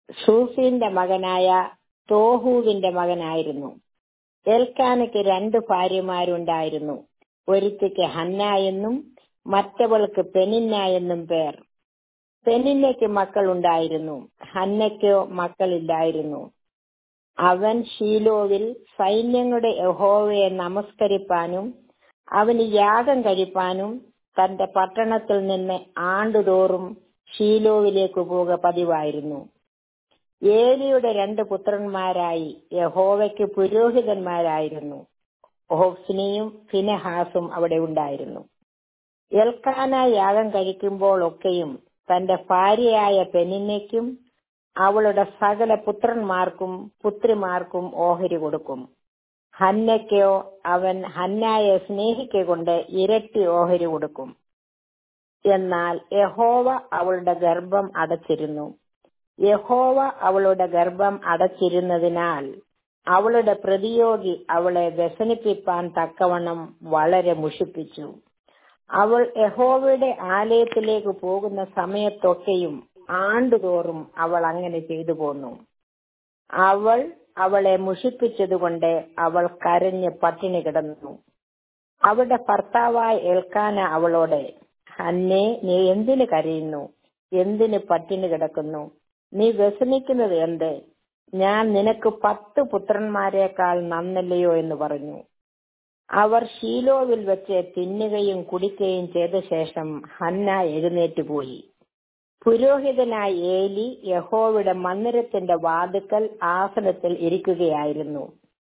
സൂഫിന്റെ മകനായ തോഹൂവിന്റെ മകനായിരുന്നു എൽക്കാനയ്ക്ക് രണ്ട് ഭാര്യമാരുണ്ടായിരുന്നു ഒരുത്തിക്ക് ഹന്ന എന്നും മറ്റവൾക്ക് പെനിന്ന എന്നും പേർ പെനിന്നയ്ക്ക് മക്കൾ ഉണ്ടായിരുന്നു ഹന്നയ്ക്കോ മക്കളില്ലായിരുന്നു അവൻ ഷീലോവിൽ സൈന്യങ്ങളുടെ യഹോവയെ നമസ്കരിപ്പാനും അവന് യാഗം കഴിപ്പാനും തന്റെ പട്ടണത്തിൽ നിന്ന് ആണ്ടുതോറും ഷീലോവിലേക്ക് പോക പതിവായിരുന്നു ഏലിയുടെ രണ്ട് പുത്രന്മാരായി യഹോവയ്ക്ക് പുരോഹിതന്മാരായിരുന്നു ഓഫ്നിയും ഫിനഹാസും അവിടെ ഉണ്ടായിരുന്നു എൽക്കാന യാഗം കഴിക്കുമ്പോൾ ഒക്കെയും തന്റെ ഭാര്യയായ പെനിന്നയ്ക്കും അവളുടെ സകല പുത്രന്മാർക്കും പുത്രിമാർക്കും ഓഹരി കൊടുക്കും ഹന്നയ്ക്കോ അവൻ ഹന്നായെ സ്നേഹിക്കൊണ്ട് ഇരട്ടി ഓഹരി കൊടുക്കും എന്നാൽ യഹോവ അവളുടെ ഗർഭം അടച്ചിരുന്നു യഹോവ അവളുടെ ഗർഭം അടച്ചിരുന്നതിനാൽ അവളുടെ പ്രതിയോഗി അവളെ വ്യസനിപ്പിപ്പാൻ തക്കവണ്ണം വളരെ മുഷിപ്പിച്ചു അവൾ യഹോവയുടെ ആലയത്തിലേക്ക് പോകുന്ന സമയത്തൊക്കെയും ആണ്ടുതോറും അവൾ അങ്ങനെ ചെയ്തു പോന്നു അവൾ അവളെ മുഷിപ്പിച്ചതുകൊണ്ട് അവൾ കരഞ്ഞ് പട്ടിണി കിടന്നു അവളുടെ ഭർത്താവായ ഏൽക്കാന അവളോട് അന്നെ നീ എന്തിനു കരയുന്നു എന്തിന് പട്ടിണി കിടക്കുന്നു നീ വ്യസനിക്കുന്നത് എന്ത് ഞാൻ നിനക്ക് പത്ത് പുത്രന്മാരെക്കാൾ നന്നല്ലയോ എന്ന് പറഞ്ഞു അവർ ഷീലോവിൽ വെച്ച് തിന്നുകയും കുടിക്കുകയും ചെയ്ത ശേഷം ഹന്ന എഴുന്നേറ്റ് പോയി പുരോഹിതനായ ഏലി യഹോവയുടെ മന്ദിരത്തിന്റെ വാതുക്കൽ ആസനത്തിൽ ഇരിക്കുകയായിരുന്നു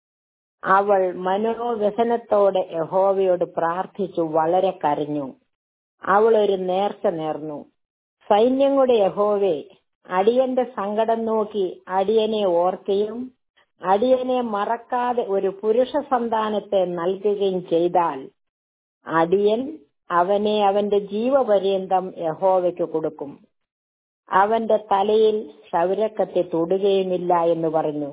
അവൾ മനോവ്യസനത്തോടെ യഹോവയോട് പ്രാർത്ഥിച്ചു വളരെ കരഞ്ഞു അവൾ ഒരു നേർച്ച നേർന്നു സൈന്യങ്ങളുടെ യഹോവേ അടിയന്റെ സങ്കടം നോക്കി അടിയനെ ഓർക്കുകയും അടിയനെ മറക്കാതെ ഒരു പുരുഷ സന്താനത്തെ നൽകുകയും ചെയ്താൽ അടിയൻ അവനെ അവന്റെ ജീവപര്യന്തം യഹോവയ്ക്ക് കൊടുക്കും അവന്റെ തലയിൽ ക്ഷൗരക്കത്തെ തൊടുകയുമില്ല എന്ന് പറഞ്ഞു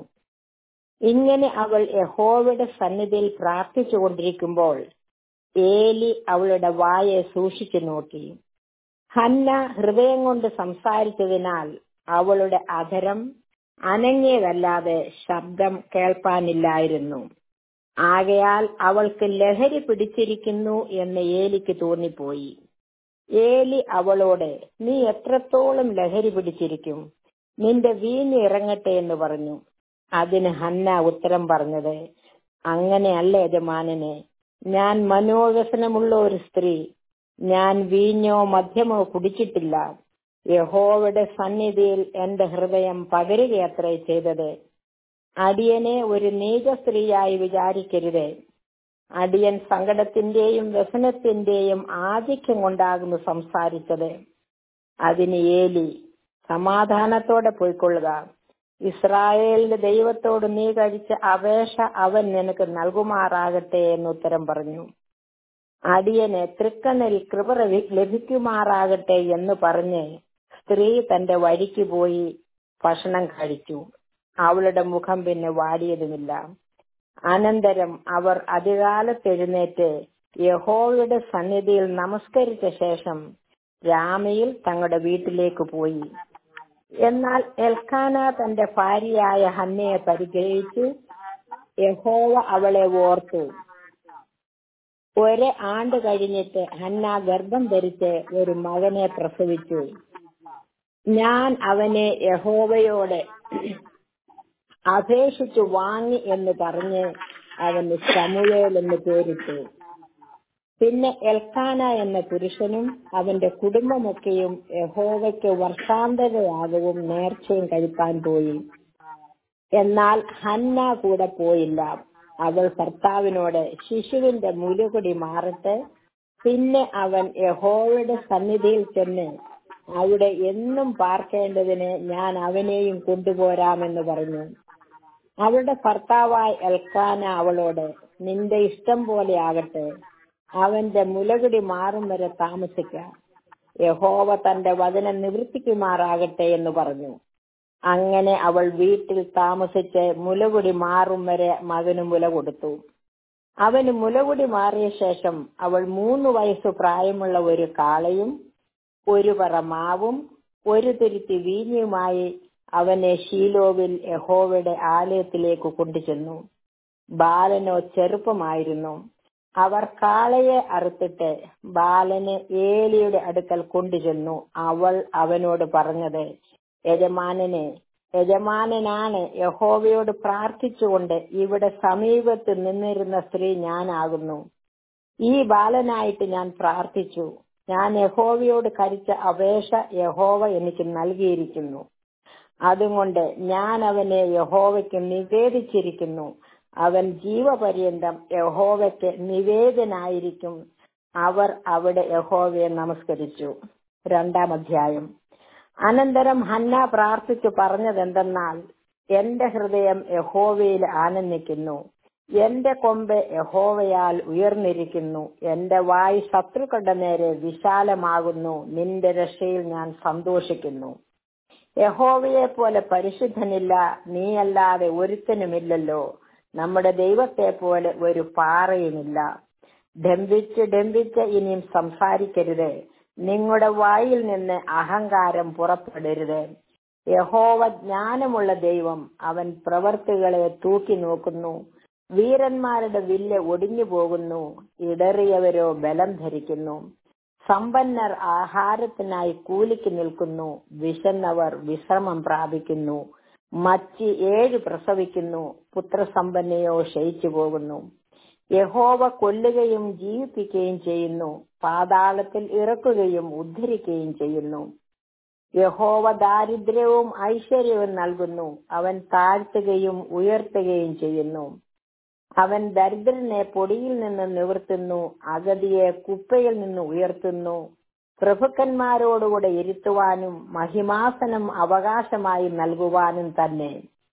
ഇങ്ങനെ അവൾ യഹോവയുടെ സന്നിധിയിൽ പ്രാർത്ഥിച്ചുകൊണ്ടിരിക്കുമ്പോൾ ഏലി അവളുടെ വായെ സൂക്ഷിച്ചു നോക്കി ഹന്ന ഹൃദയം കൊണ്ട് സംസാരിച്ചതിനാൽ അവളുടെ അധരം അനങ്ങിയതല്ലാതെ ശബ്ദം കേൾപ്പാനില്ലായിരുന്നു ആകയാൽ അവൾക്ക് ലഹരി പിടിച്ചിരിക്കുന്നു എന്ന് ഏലിക്ക് തോന്നിപ്പോയി ഏലി അവളോട് നീ എത്രത്തോളം ലഹരി പിടിച്ചിരിക്കും നിന്റെ വീഞ്ഞ് ഇറങ്ങട്ടെ എന്ന് പറഞ്ഞു അതിന് ഹന്ന ഉത്തരം പറഞ്ഞത് അങ്ങനെയല്ല യജമാനനെ ഞാൻ മനോവ്യസനമുള്ള ഒരു സ്ത്രീ ഞാൻ വീഞ്ഞോ മദ്യമോ കുടിച്ചിട്ടില്ല യഹോവയുടെ സന്നിധിയിൽ എന്റെ ഹൃദയം പകരുകയത്രേ ചെയ്തത് അടിയനെ ഒരു നീച സ്ത്രീയായി വിചാരിക്കരുത് അടിയൻ സങ്കടത്തിന്റെയും വ്യസനത്തിന്റെയും ആധിക്യം കൊണ്ടാകുന്നു സംസാരിച്ചത് അതിന് ഏലി സമാധാനത്തോടെ പോയിക്കൊള്ളുക ഇസ്രായേലിന്റെ ദൈവത്തോട് നീ കഴിച്ച അപേക്ഷ അവൻ നിനക്ക് നൽകുമാറാകട്ടെ എന്ന് ഉത്തരം പറഞ്ഞു അടിയന് തൃക്കണ്ണിൽ കൃപ ലഭിക്കുമാറാകട്ടെ എന്ന് പറഞ്ഞ് സ്ത്രീ തന്റെ വഴിക്ക് പോയി ഭക്ഷണം കഴിച്ചു അവളുടെ മുഖം പിന്നെ വാടിയതുമില്ല അനന്തരം അവർ അധികാലത്തെഴുന്നേറ്റ് യഹോവയുടെ സന്നിധിയിൽ നമസ്കരിച്ച ശേഷം രാമയിൽ തങ്ങളുടെ വീട്ടിലേക്ക് പോയി എന്നാൽ എൽക്കാന തന്റെ ഭാര്യയായ ഹന്നയെ പരിഗ്രഹിച്ചു യഹോവ അവളെ ഓർത്തു ഒരു ആണ്ട് കഴിഞ്ഞിട്ട് ഹന്ന ഗർഭം ധരിച്ച് ഒരു മകനെ പ്രസവിച്ചു ഞാൻ അവനെ യഹോവയോടെ അപേക്ഷിച്ചു വാങ്ങി എന്ന് പറഞ്ഞ് അവന് ശമുവേൽ എന്ന് പേരിട്ടു പിന്നെ എൽക്കാന എന്ന പുരുഷനും അവന്റെ കുടുംബമൊക്കെയും യഹോവയ്ക്ക് വർഷാന്തരയാകവും നേർച്ചയും കഴിപ്പാൻ പോയി എന്നാൽ ഹന്ന കൂടെ പോയില്ല അവൾ ഭർത്താവിനോട് ശിശുവിന്റെ മുലുകുടി മാറട്ടെ പിന്നെ അവൻ യഹോവയുടെ സന്നിധിയിൽ ചെന്ന് അവിടെ എന്നും പാർക്കേണ്ടതിന് ഞാൻ അവനെയും കൊണ്ടുപോരാമെന്ന് പറഞ്ഞു അവളുടെ ഭർത്താവായ എൽക്കാന അവളോട് നിന്റെ ഇഷ്ടം പോലെ ആകട്ടെ അവന്റെ മുലകുടി മാറും വരെ താമസിക്കാം യഹോവ തന്റെ വചനം നിവർത്തിക്കുമാറാകട്ടെ എന്ന് പറഞ്ഞു അങ്ങനെ അവൾ വീട്ടിൽ താമസിച്ച് മുലകുടി മാറും വരെ മകന് മുല കൊടുത്തു അവന് മുലകുടി മാറിയ ശേഷം അവൾ മൂന്ന് വയസ്സ് പ്രായമുള്ള ഒരു കാളയും ഒരു പറ മാവും ഒരു തുരുത്തി വീഞ്ഞുമായി അവനെ ഷീലോവിൽ യഹോവയുടെ ആലയത്തിലേക്ക് കൊണ്ടുചെന്നു ബാലനോ ചെറുപ്പമായിരുന്നു അവർ കാളയെ അറുത്തിട്ട് ബാലന് ഏലിയുടെ അടുക്കൽ കൊണ്ടുചെന്നു അവൾ അവനോട് പറഞ്ഞത് യജമാനനെ യജമാനനാണ് യഹോവയോട് പ്രാർത്ഥിച്ചുകൊണ്ട് ഇവിടെ സമീപത്ത് നിന്നിരുന്ന സ്ത്രീ ഞാനാകുന്നു ഈ ബാലനായിട്ട് ഞാൻ പ്രാർത്ഥിച്ചു ഞാൻ യഹോവയോട് കരിച്ച അപേക്ഷ യഹോവ എനിക്ക് നൽകിയിരിക്കുന്നു അതുകൊണ്ട് ഞാൻ അവനെ യഹോവയ്ക്ക് നിവേദിച്ചിരിക്കുന്നു അവൻ ജീവപര്യന്തം യഹോവയ്ക്ക് നിവേദനായിരിക്കും അവർ അവിടെ യഹോവയെ നമസ്കരിച്ചു രണ്ടാം അധ്യായം അനന്തരം ഹന്ന പ്രാർത്ഥിച്ചു പറഞ്ഞതെന്തെന്നാൽ എന്റെ ഹൃദയം യഹോവയിൽ ആനന്ദിക്കുന്നു എന്റെ കൊമ്പ് യഹോവയാൽ ഉയർന്നിരിക്കുന്നു എന്റെ വായ് ശത്രുക്കളുടെ നേരെ വിശാലമാകുന്നു നിന്റെ രക്ഷയിൽ ഞാൻ സന്തോഷിക്കുന്നു യഹോവയെ പോലെ പരിശുദ്ധനില്ല നീയല്ലാതെ ഒരുത്തനുമില്ലല്ലോ നമ്മുടെ ദൈവത്തെ പോലെ ഒരു പാറയുമില്ല ഡംബിച്ച് ഡംബിച്ച് ഇനിയും സംസാരിക്കരുത് നിങ്ങളുടെ വായിൽ നിന്ന് അഹങ്കാരം പുറപ്പെടരുത് യഹോവ ജ്ഞാനമുള്ള ദൈവം അവൻ പ്രവർത്തികളെ തൂക്കി നോക്കുന്നു വീരന്മാരുടെ വില്ല് ഒടിഞ്ഞു പോകുന്നു ഇടറിയവരോ ബലം ധരിക്കുന്നു സമ്പന്നർ ആഹാരത്തിനായി കൂലിക്ക് നിൽക്കുന്നു വിശന്നവർ വിശ്രമം പ്രാപിക്കുന്നു മച്ചി ഏഴ് പ്രസവിക്കുന്നു പുത്രസമ്പന്നയോ ക്ഷയിച്ചു പോകുന്നു യഹോവ കൊല്ലുകയും ജീവിപ്പിക്കുകയും ചെയ്യുന്നു പാതാളത്തിൽ ഇറക്കുകയും ഉദ്ധരിക്കുകയും ചെയ്യുന്നു യഹോവ ദാരിദ്ര്യവും ഐശ്വര്യവും നൽകുന്നു അവൻ താഴ്ത്തുകയും ഉയർത്തുകയും ചെയ്യുന്നു അവൻ ദരിദ്രനെ പൊടിയിൽ നിന്ന് നിവർത്തുന്നു അഗതിയെ കുപ്പയിൽ നിന്ന് ഉയർത്തുന്നു പ്രഭുക്കന്മാരോടുകൂടെ ഇരുത്തുവാനും മഹിമാസനം അവകാശമായി നൽകുവാനും തന്നെ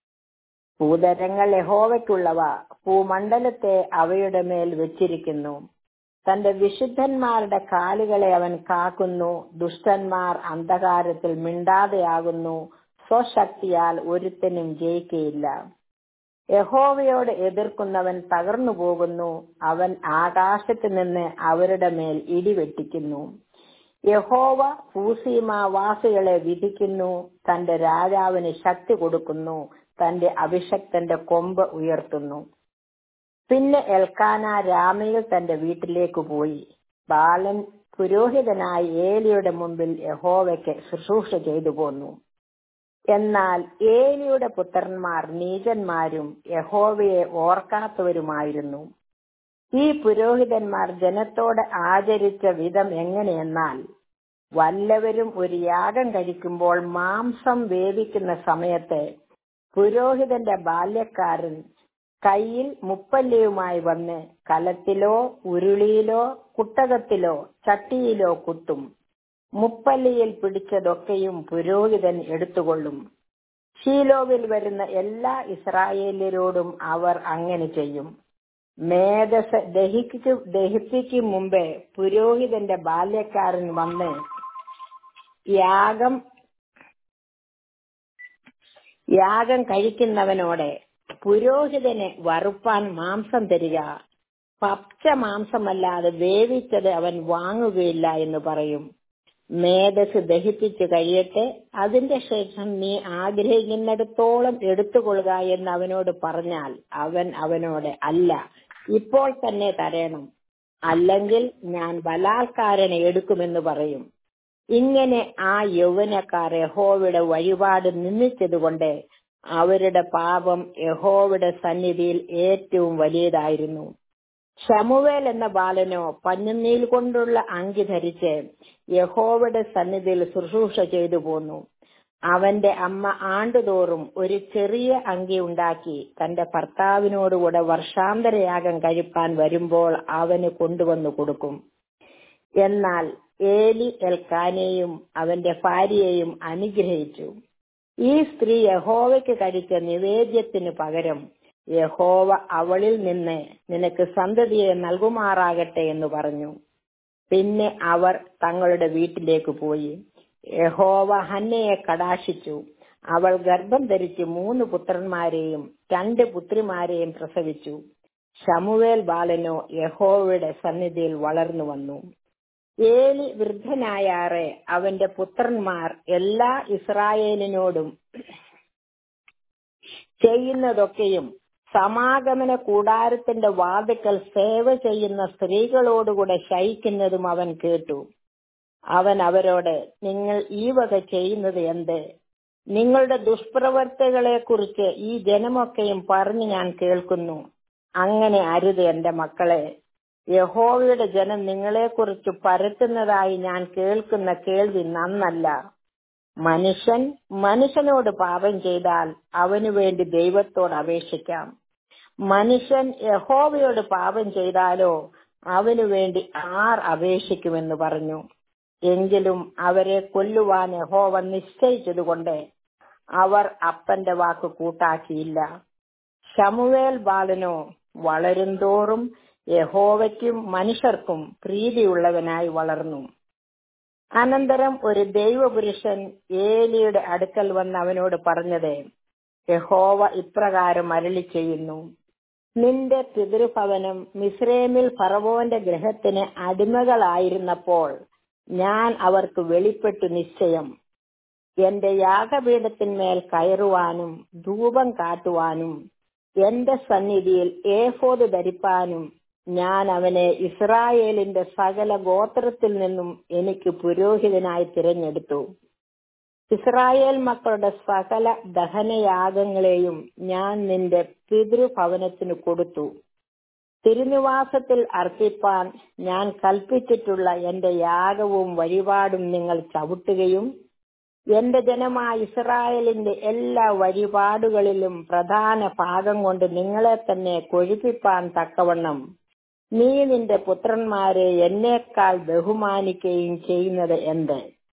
ഭൂതരങ്ങൾ യഹോവയ്ക്കുള്ളവ ഭൂമണ്ഡലത്തെ അവയുടെ മേൽ വെച്ചിരിക്കുന്നു തന്റെ വിശുദ്ധന്മാരുടെ കാലുകളെ അവൻ കാക്കുന്നു ദുഷ്ടന്മാർ അന്ധകാരത്തിൽ മിണ്ടാതെയാകുന്നു സ്വശക്തിയാൽ ഒരുത്തനും ജയിക്കയില്ല യഹോവയോട് എതിർക്കുന്നവൻ തകർന്നു പോകുന്നു അവൻ ആകാശത്ത് നിന്ന് അവരുടെ മേൽ ഇടിവെട്ടിക്കുന്നു യഹോവ ഭൂസീമാവാസികളെ വിധിക്കുന്നു തന്റെ രാജാവിന് ശക്തി കൊടുക്കുന്നു തന്റെ അഭിഷക്തന്റെ കൊമ്പ് ഉയർത്തുന്നു പിന്നെ എൽക്കാന രാമയിൽ തന്റെ വീട്ടിലേക്ക് പോയി ബാലൻ പുരോഹിതനായി ഏലിയുടെ മുമ്പിൽ യഹോവയ്ക്ക് ശുശ്രൂഷ ചെയ്തു പോന്നു എന്നാൽ ഏലിയുടെ പുത്രന്മാർ നീചന്മാരും യഹോവയെ ഓർക്കാത്തവരുമായിരുന്നു ഈ പുരോഹിതന്മാർ ജനത്തോട് ആചരിച്ച വിധം എങ്ങനെയെന്നാൽ വല്ലവരും ഒരു യാഗം കഴിക്കുമ്പോൾ മാംസം വേവിക്കുന്ന സമയത്ത് പുരോഹിതന്റെ ബാല്യക്കാരൻ കയ്യിൽ മുപ്പല്ലിയുമായി വന്ന് കലത്തിലോ ഉരുളിയിലോ കുട്ടകത്തിലോ ചട്ടിയിലോ കുത്തും മുപ്പല്ലിയിൽ പിടിച്ചതൊക്കെയും പുരോഹിതൻ എടുത്തുകൊള്ളും ഷീലോവിൽ വരുന്ന എല്ലാ ഇസ്രായേല്യരോടും അവർ അങ്ങനെ ചെയ്യും മേധസ് ദഹിക്കു ദഹിപ്പിക്കും മുമ്പേ പുരോഹിതന്റെ ബാല്യക്കാരൻ വന്ന് യാഗം യാഗം കഴിക്കുന്നവനോടെ പുരോഹിതന് വറുപ്പാൻ മാംസം തരിക പച്ച മാംസമല്ലാതെ വേവിച്ചത് അവൻ വാങ്ങുകയില്ല എന്ന് പറയും മേധസ് ദഹിപ്പിച്ചു കഴിയട്ടെ അതിന്റെ ശേഷം നീ ആഗ്രഹിക്കുന്നിടത്തോളം എടുത്തുകൊള്ളുക എന്ന് അവനോട് പറഞ്ഞാൽ അവൻ അവനോട് അല്ല ഇപ്പോൾ തന്നെ തരണം അല്ലെങ്കിൽ ഞാൻ ബലാത്കാരനെ എടുക്കുമെന്ന് പറയും ഇങ്ങനെ ആ യൗവനക്കാർ യഹോവയുടെ വഴിപാട് നിന്ദിച്ചതുകൊണ്ട് അവരുടെ പാപം യഹോവയുടെ സന്നിധിയിൽ ഏറ്റവും വലിയതായിരുന്നു ഷമുവേൽ എന്ന ബാലനോ പഞ്ഞുനീൽ കൊണ്ടുള്ള അങ്കി ധരിച്ച് യഹോവയുടെ സന്നിധിയിൽ ശുശ്രൂഷ ചെയ്തു പോന്നു അവന്റെ അമ്മ ആണ്ടുതോറും ഒരു ചെറിയ അങ്കി ഉണ്ടാക്കി തന്റെ ഭർത്താവിനോടുകൂടെ വർഷാന്തരയാഗം കഴിപ്പാൻ വരുമ്പോൾ അവന് കൊണ്ടുവന്നു കൊടുക്കും എന്നാൽ ഏലി എൽക്കാനെയും അവന്റെ ഭാര്യയെയും അനുഗ്രഹിച്ചു ഈ സ്ത്രീ യഹോവയ്ക്ക് കഴിച്ച നിവേദ്യത്തിന് പകരം യഹോവ അവളിൽ നിന്ന് നിനക്ക് സന്തതിയെ നൽകുമാറാകട്ടെ എന്ന് പറഞ്ഞു പിന്നെ അവർ തങ്ങളുടെ വീട്ടിലേക്ക് പോയി യഹോവ ഹന്നയെ കടാശിച്ചു അവൾ ഗർഭം ധരിച്ച് മൂന്ന് പുത്രന്മാരെയും രണ്ട് പുത്രിമാരെയും പ്രസവിച്ചു ഷമുവേൽ ബാലനോ യഹോവയുടെ സന്നിധിയിൽ വളർന്നു വന്നു ഏലി വൃദ്ധനായാറെ അവന്റെ പുത്രന്മാർ എല്ലാ ഇസ്രായേലിനോടും ചെയ്യുന്നതൊക്കെയും സമാഗമന കൂടാരത്തിന്റെ വാതിക്കൽ സേവ ചെയ്യുന്ന സ്ത്രീകളോടുകൂടെ ശയിക്കുന്നതും അവൻ കേട്ടു അവൻ അവരോട് നിങ്ങൾ ഈ വക ചെയ്യുന്നത് എന്ത് നിങ്ങളുടെ ദുഷ്പ്രവർത്തികളെ കുറിച്ച് ഈ ജനമൊക്കെയും പറഞ്ഞു ഞാൻ കേൾക്കുന്നു അങ്ങനെ അരുത് എന്റെ മക്കളെ യഹോവയുടെ ജനം നിങ്ങളെക്കുറിച്ച് പരത്തുന്നതായി ഞാൻ കേൾക്കുന്ന കേൾവി നന്നല്ല മനുഷ്യൻ മനുഷ്യനോട് പാപം ചെയ്താൽ അവനു വേണ്ടി ദൈവത്തോട് അപേക്ഷിക്കാം മനുഷ്യൻ യഹോവയോട് പാപം ചെയ്താലോ അവനു വേണ്ടി ആർ അപേക്ഷിക്കുമെന്ന് പറഞ്ഞു എങ്കിലും അവരെ കൊല്ലുവാൻ യഹോവ നിശ്ചയിച്ചതുകൊണ്ട് അവർ അപ്പന്റെ വാക്ക് കൂട്ടാക്കിയില്ല ശമുവേൽ ബാലനോ വളരുംതോറും യഹോവയ്ക്കും മനുഷ്യർക്കും പ്രീതിയുള്ളവനായി വളർന്നു അനന്തരം ഒരു ദൈവപുരുഷൻ ഏലിയുടെ അടുക്കൽ വന്ന് അവനോട് പറഞ്ഞത് യഹോവ ഇപ്രകാരം അരളി ചെയ്യുന്നു നിന്റെ പിതൃഭവനം മിസ്രൈമിൽ ഫറവോന്റെ ഗ്രഹത്തിന് അടിമകളായിരുന്നപ്പോൾ ഞാൻ അവർക്ക് വെളിപ്പെട്ടു നിശ്ചയം എന്റെ യാഗപീഠത്തിന്മേൽ കയറുവാനും ധൂപം കാട്ടുവാനും എന്റെ സന്നിധിയിൽ ഏഫോത് ധരിപ്പാനും ഞാൻ അവനെ ഇസ്രായേലിന്റെ സകല ഗോത്രത്തിൽ നിന്നും എനിക്ക് പുരോഹിതനായി തിരഞ്ഞെടുത്തു ഇസ്രായേൽ മക്കളുടെ സകല ദഹനയാഗങ്ങളെയും ഞാൻ നിന്റെ പിതൃഭവനത്തിന് കൊടുത്തു തിരുനിവാസത്തിൽ അർപ്പിപ്പാൻ ഞാൻ കൽപ്പിച്ചിട്ടുള്ള എന്റെ യാഗവും വഴിപാടും നിങ്ങൾ ചവിട്ടുകയും എന്റെ ജനമായ ഇസ്രായേലിന്റെ എല്ലാ വഴിപാടുകളിലും പ്രധാന ഭാഗം കൊണ്ട് നിങ്ങളെ തന്നെ കൊഴുപ്പിപ്പാൻ തക്കവണ്ണം നീ നിന്റെ പുത്രന്മാരെ എന്നേക്കാൾ ബഹുമാനിക്കുകയും ചെയ്യുന്നത് എന്ത്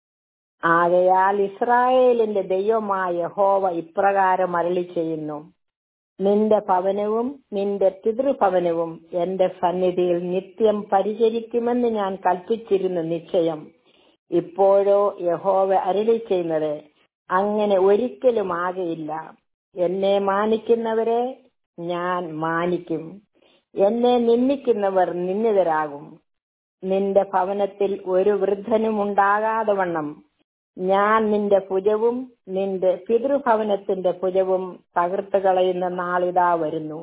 ആകയാൽ ഇസ്രായേലിന്റെ ദൈവമായ യഹോവ ഇപ്രകാരം അരളി ചെയ്യുന്നു നിന്റെ ഭവനവും നിന്റെ പിതൃഭവനവും എന്റെ സന്നിധിയിൽ നിത്യം പരിചരിക്കുമെന്ന് ഞാൻ കൽപ്പിച്ചിരുന്നു നിശ്ചയം ഇപ്പോഴോ യഹോവ അരളി ചെയ്യുന്നത് അങ്ങനെ ഒരിക്കലും ആകയില്ല എന്നെ മാനിക്കുന്നവരെ ഞാൻ മാനിക്കും എന്നെ നിന്ദിക്കുന്നവർ നിന്ദിതരാകും നിന്റെ ഭവനത്തിൽ ഒരു വൃദ്ധനും ഉണ്ടാകാതെ വണ്ണം ഞാൻ നിന്റെ ഭുജവും നിന്റെ പിതൃഭവനത്തിന്റെ ഭുജവും തകർത്ത് കളയുന്ന നാളിതാ വരുന്നു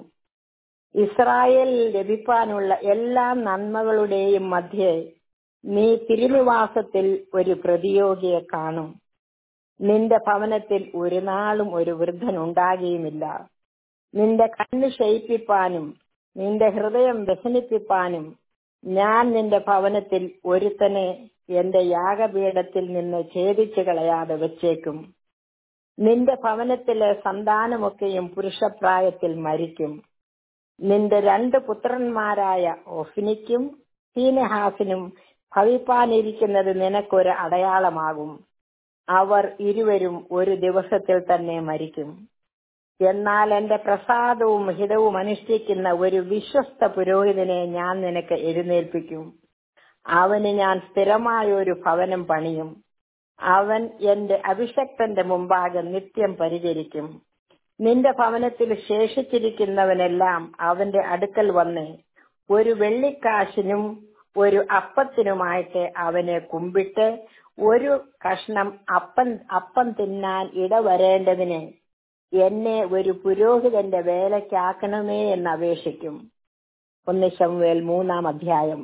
ഇസ്രായേലിൽ ലഭിക്കാനുള്ള എല്ലാ നന്മകളുടെയും മധ്യേ നീ തിരുനിവാസത്തിൽ ഒരു പ്രതിയോഗിയെ കാണും നിന്റെ ഭവനത്തിൽ ഒരു നാളും ഒരു വൃദ്ധൻ ഉണ്ടാകുകയുമില്ല നിന്റെ കണ്ണ് ക്ഷയിപ്പിപ്പാനും നിന്റെ ഹൃദയം വ്യസനിപ്പിപ്പാനും ഞാൻ നിന്റെ ഭവനത്തിൽ ഒരുത്തനെ എന്റെ യാഗപീഠത്തിൽ നിന്ന് ഛേദിച്ചു കളയാതെ വെച്ചേക്കും നിന്റെ ഭവനത്തിലെ സന്താനമൊക്കെയും പുരുഷപ്രായത്തിൽ മരിക്കും നിന്റെ രണ്ട് പുത്രന്മാരായ ഒഫിനിക്കും സീനഹാസിനും ഭവിപ്പാനിരിക്കുന്നത് നിനക്കൊരു അടയാളമാകും അവർ ഇരുവരും ഒരു ദിവസത്തിൽ തന്നെ മരിക്കും എന്നാൽ എന്റെ പ്രസാദവും ഹിതവും അനുഷ്ഠിക്കുന്ന ഒരു വിശ്വസ്ത പുരോഹിതനെ ഞാൻ നിനക്ക് എഴുന്നേൽപ്പിക്കും അവന് ഞാൻ സ്ഥിരമായ ഒരു ഭവനം പണിയും അവൻ എന്റെ അഭിഷക്തന്റെ മുമ്പാകെ നിത്യം പരിചരിക്കും നിന്റെ ഭവനത്തിൽ ശേഷിച്ചിരിക്കുന്നവനെല്ലാം അവന്റെ അടുക്കൽ വന്ന് ഒരു വെള്ളിക്കാശിനും ഒരു അപ്പത്തിനുമായിട്ട് അവനെ കുമ്പിട്ട് ഒരു കഷ്ണം അപ്പം അപ്പം തിന്നാൻ ഇടവരേണ്ടതിന് എന്നെ ഒരു പുരോഹിതന്റെ വേലയ്ക്കാക്കണമേ എന്ന് അപേക്ഷിക്കും ഒന്ന് ശമുവേൽ മൂന്നാം അധ്യായം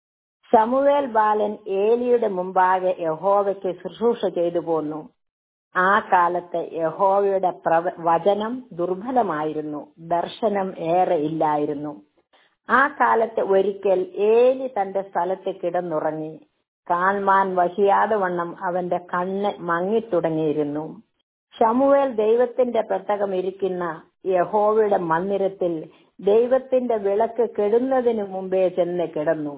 ശമുവേൽ ബാലൻ ഏലിയുടെ മുമ്പാകെ യഹോവയ്ക്ക് ശുശ്രൂഷ ചെയ്തു പോന്നു ആ കാലത്ത് യഹോവയുടെ പ്രവ വചനം ദുർബലമായിരുന്നു ദർശനം ഏറെ ഇല്ലായിരുന്നു ആ കാലത്ത് ഒരിക്കൽ ഏലി തന്റെ സ്ഥലത്ത് കിടന്നുറങ്ങി കാൺമാൻ വഹിയാതെ വണ്ണം അവന്റെ കണ്ണ് മങ്ങിത്തുടങ്ങിയിരുന്നു ഷമുവേൽ ദൈവത്തിന്റെ പെട്ടകം ഇരിക്കുന്ന യഹോവയുടെ മന്ദിരത്തിൽ ദൈവത്തിന്റെ വിളക്ക് കെടുന്നതിനു മുമ്പേ ചെന്ന് കിടന്നു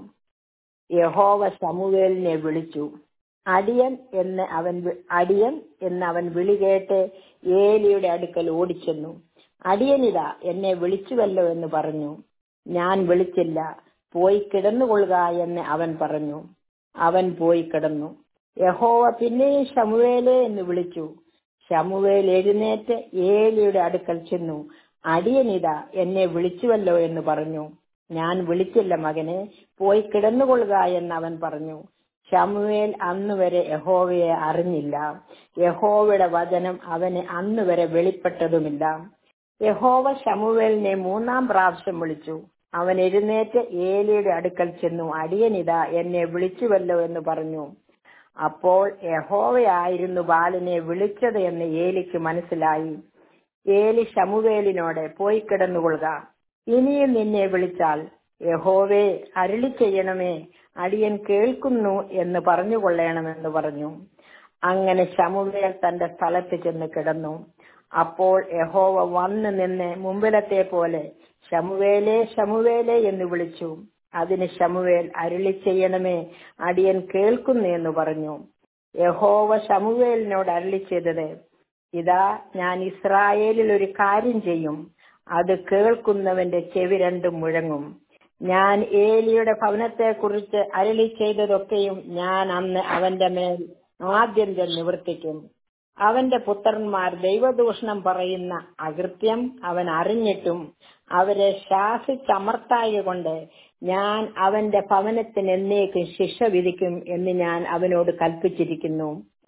യഹോവ ശമുവേലിനെ വിളിച്ചു അടിയൻ എന്ന് അവൻ അടിയൻ എന്ന് അവൻ വിളി കേട്ട് ഏലിയുടെ അടുക്കൽ ഓടിച്ചെന്നു അടിയനിതാ എന്നെ വിളിച്ചുവല്ലോ എന്ന് പറഞ്ഞു ഞാൻ വിളിച്ചില്ല പോയി കിടന്നുകൊള്ളുക എന്ന് അവൻ പറഞ്ഞു അവൻ പോയി കിടന്നു യഹോവ പിന്നെയും ശമുവേലെ എന്ന് വിളിച്ചു ശമുവേൽ എഴുന്നേറ്റ് ഏലിയുടെ അടുക്കൽ ചെന്നു അടിയനിതാ എന്നെ വിളിച്ചുവല്ലോ എന്ന് പറഞ്ഞു ഞാൻ വിളിച്ചില്ല മകനെ പോയി കിടന്നുകൊള്ളുക എന്ന് അവൻ പറഞ്ഞു ശമുവേൽ അന്നുവരെ യഹോവയെ അറിഞ്ഞില്ല യഹോവയുടെ വചനം അവന് അന്നുവരെ വെളിപ്പെട്ടതുമില്ല യഹോവ ശമുവേലിനെ മൂന്നാം പ്രാവശ്യം വിളിച്ചു അവൻ എഴുന്നേറ്റ് ഏലിയുടെ അടുക്കൽ ചെന്നു അടിയനിതാ എന്നെ വിളിച്ചുവല്ലോ എന്ന് പറഞ്ഞു അപ്പോൾ യഹോവയായിരുന്നു ബാലിനെ വിളിച്ചത് എന്ന് ഏലിക്ക് മനസ്സിലായി ഏലി ശമുവേലിനോട് പോയി കിടന്നുകൊള്ളുക ഇനിയും നിന്നെ വിളിച്ചാൽ യഹോവേ അരുളി ചെയ്യണമേ അടിയൻ കേൾക്കുന്നു എന്ന് പറഞ്ഞുകൊള്ളണമെന്ന് പറഞ്ഞു അങ്ങനെ ശമുവേൽ തന്റെ സ്ഥലത്ത് ചെന്ന് കിടന്നു അപ്പോൾ യഹോവ വന്ന് നിന്ന് മുമ്പിലത്തെ പോലെ ശമുവേലെ ശമുവേലെ എന്ന് വിളിച്ചു അതിന് ശമുവേൽ അരുളി ചെയ്യണമേ അടിയൻ കേൾക്കുന്നു എന്ന് പറഞ്ഞു യഹോവ ശമുവേലിനോട് അരുളി ചെയ്തത് ഇതാ ഞാൻ ഇസ്രായേലിൽ ഒരു കാര്യം ചെയ്യും അത് കേൾക്കുന്നവന്റെ ചെവി രണ്ടും മുഴങ്ങും ഞാൻ ഏലിയുടെ ഭവനത്തെ കുറിച്ച് അരളി ചെയ്തതൊക്കെയും ഞാൻ അന്ന് അവന്റെ മേൽ ആദ്യം നിവർത്തിക്കും അവന്റെ പുത്രന്മാർ ദൈവദൂഷണം പറയുന്ന അകൃത്യം അവൻ അറിഞ്ഞിട്ടും അവരെ ശാസിച്ചമർത്തായ കൊണ്ട് ഞാൻ അവന്റെ ഭവനത്തിന് എന്നേക്കും ശിക്ഷ വിധിക്കും എന്ന് ഞാൻ അവനോട് കൽപ്പിച്ചിരിക്കുന്നു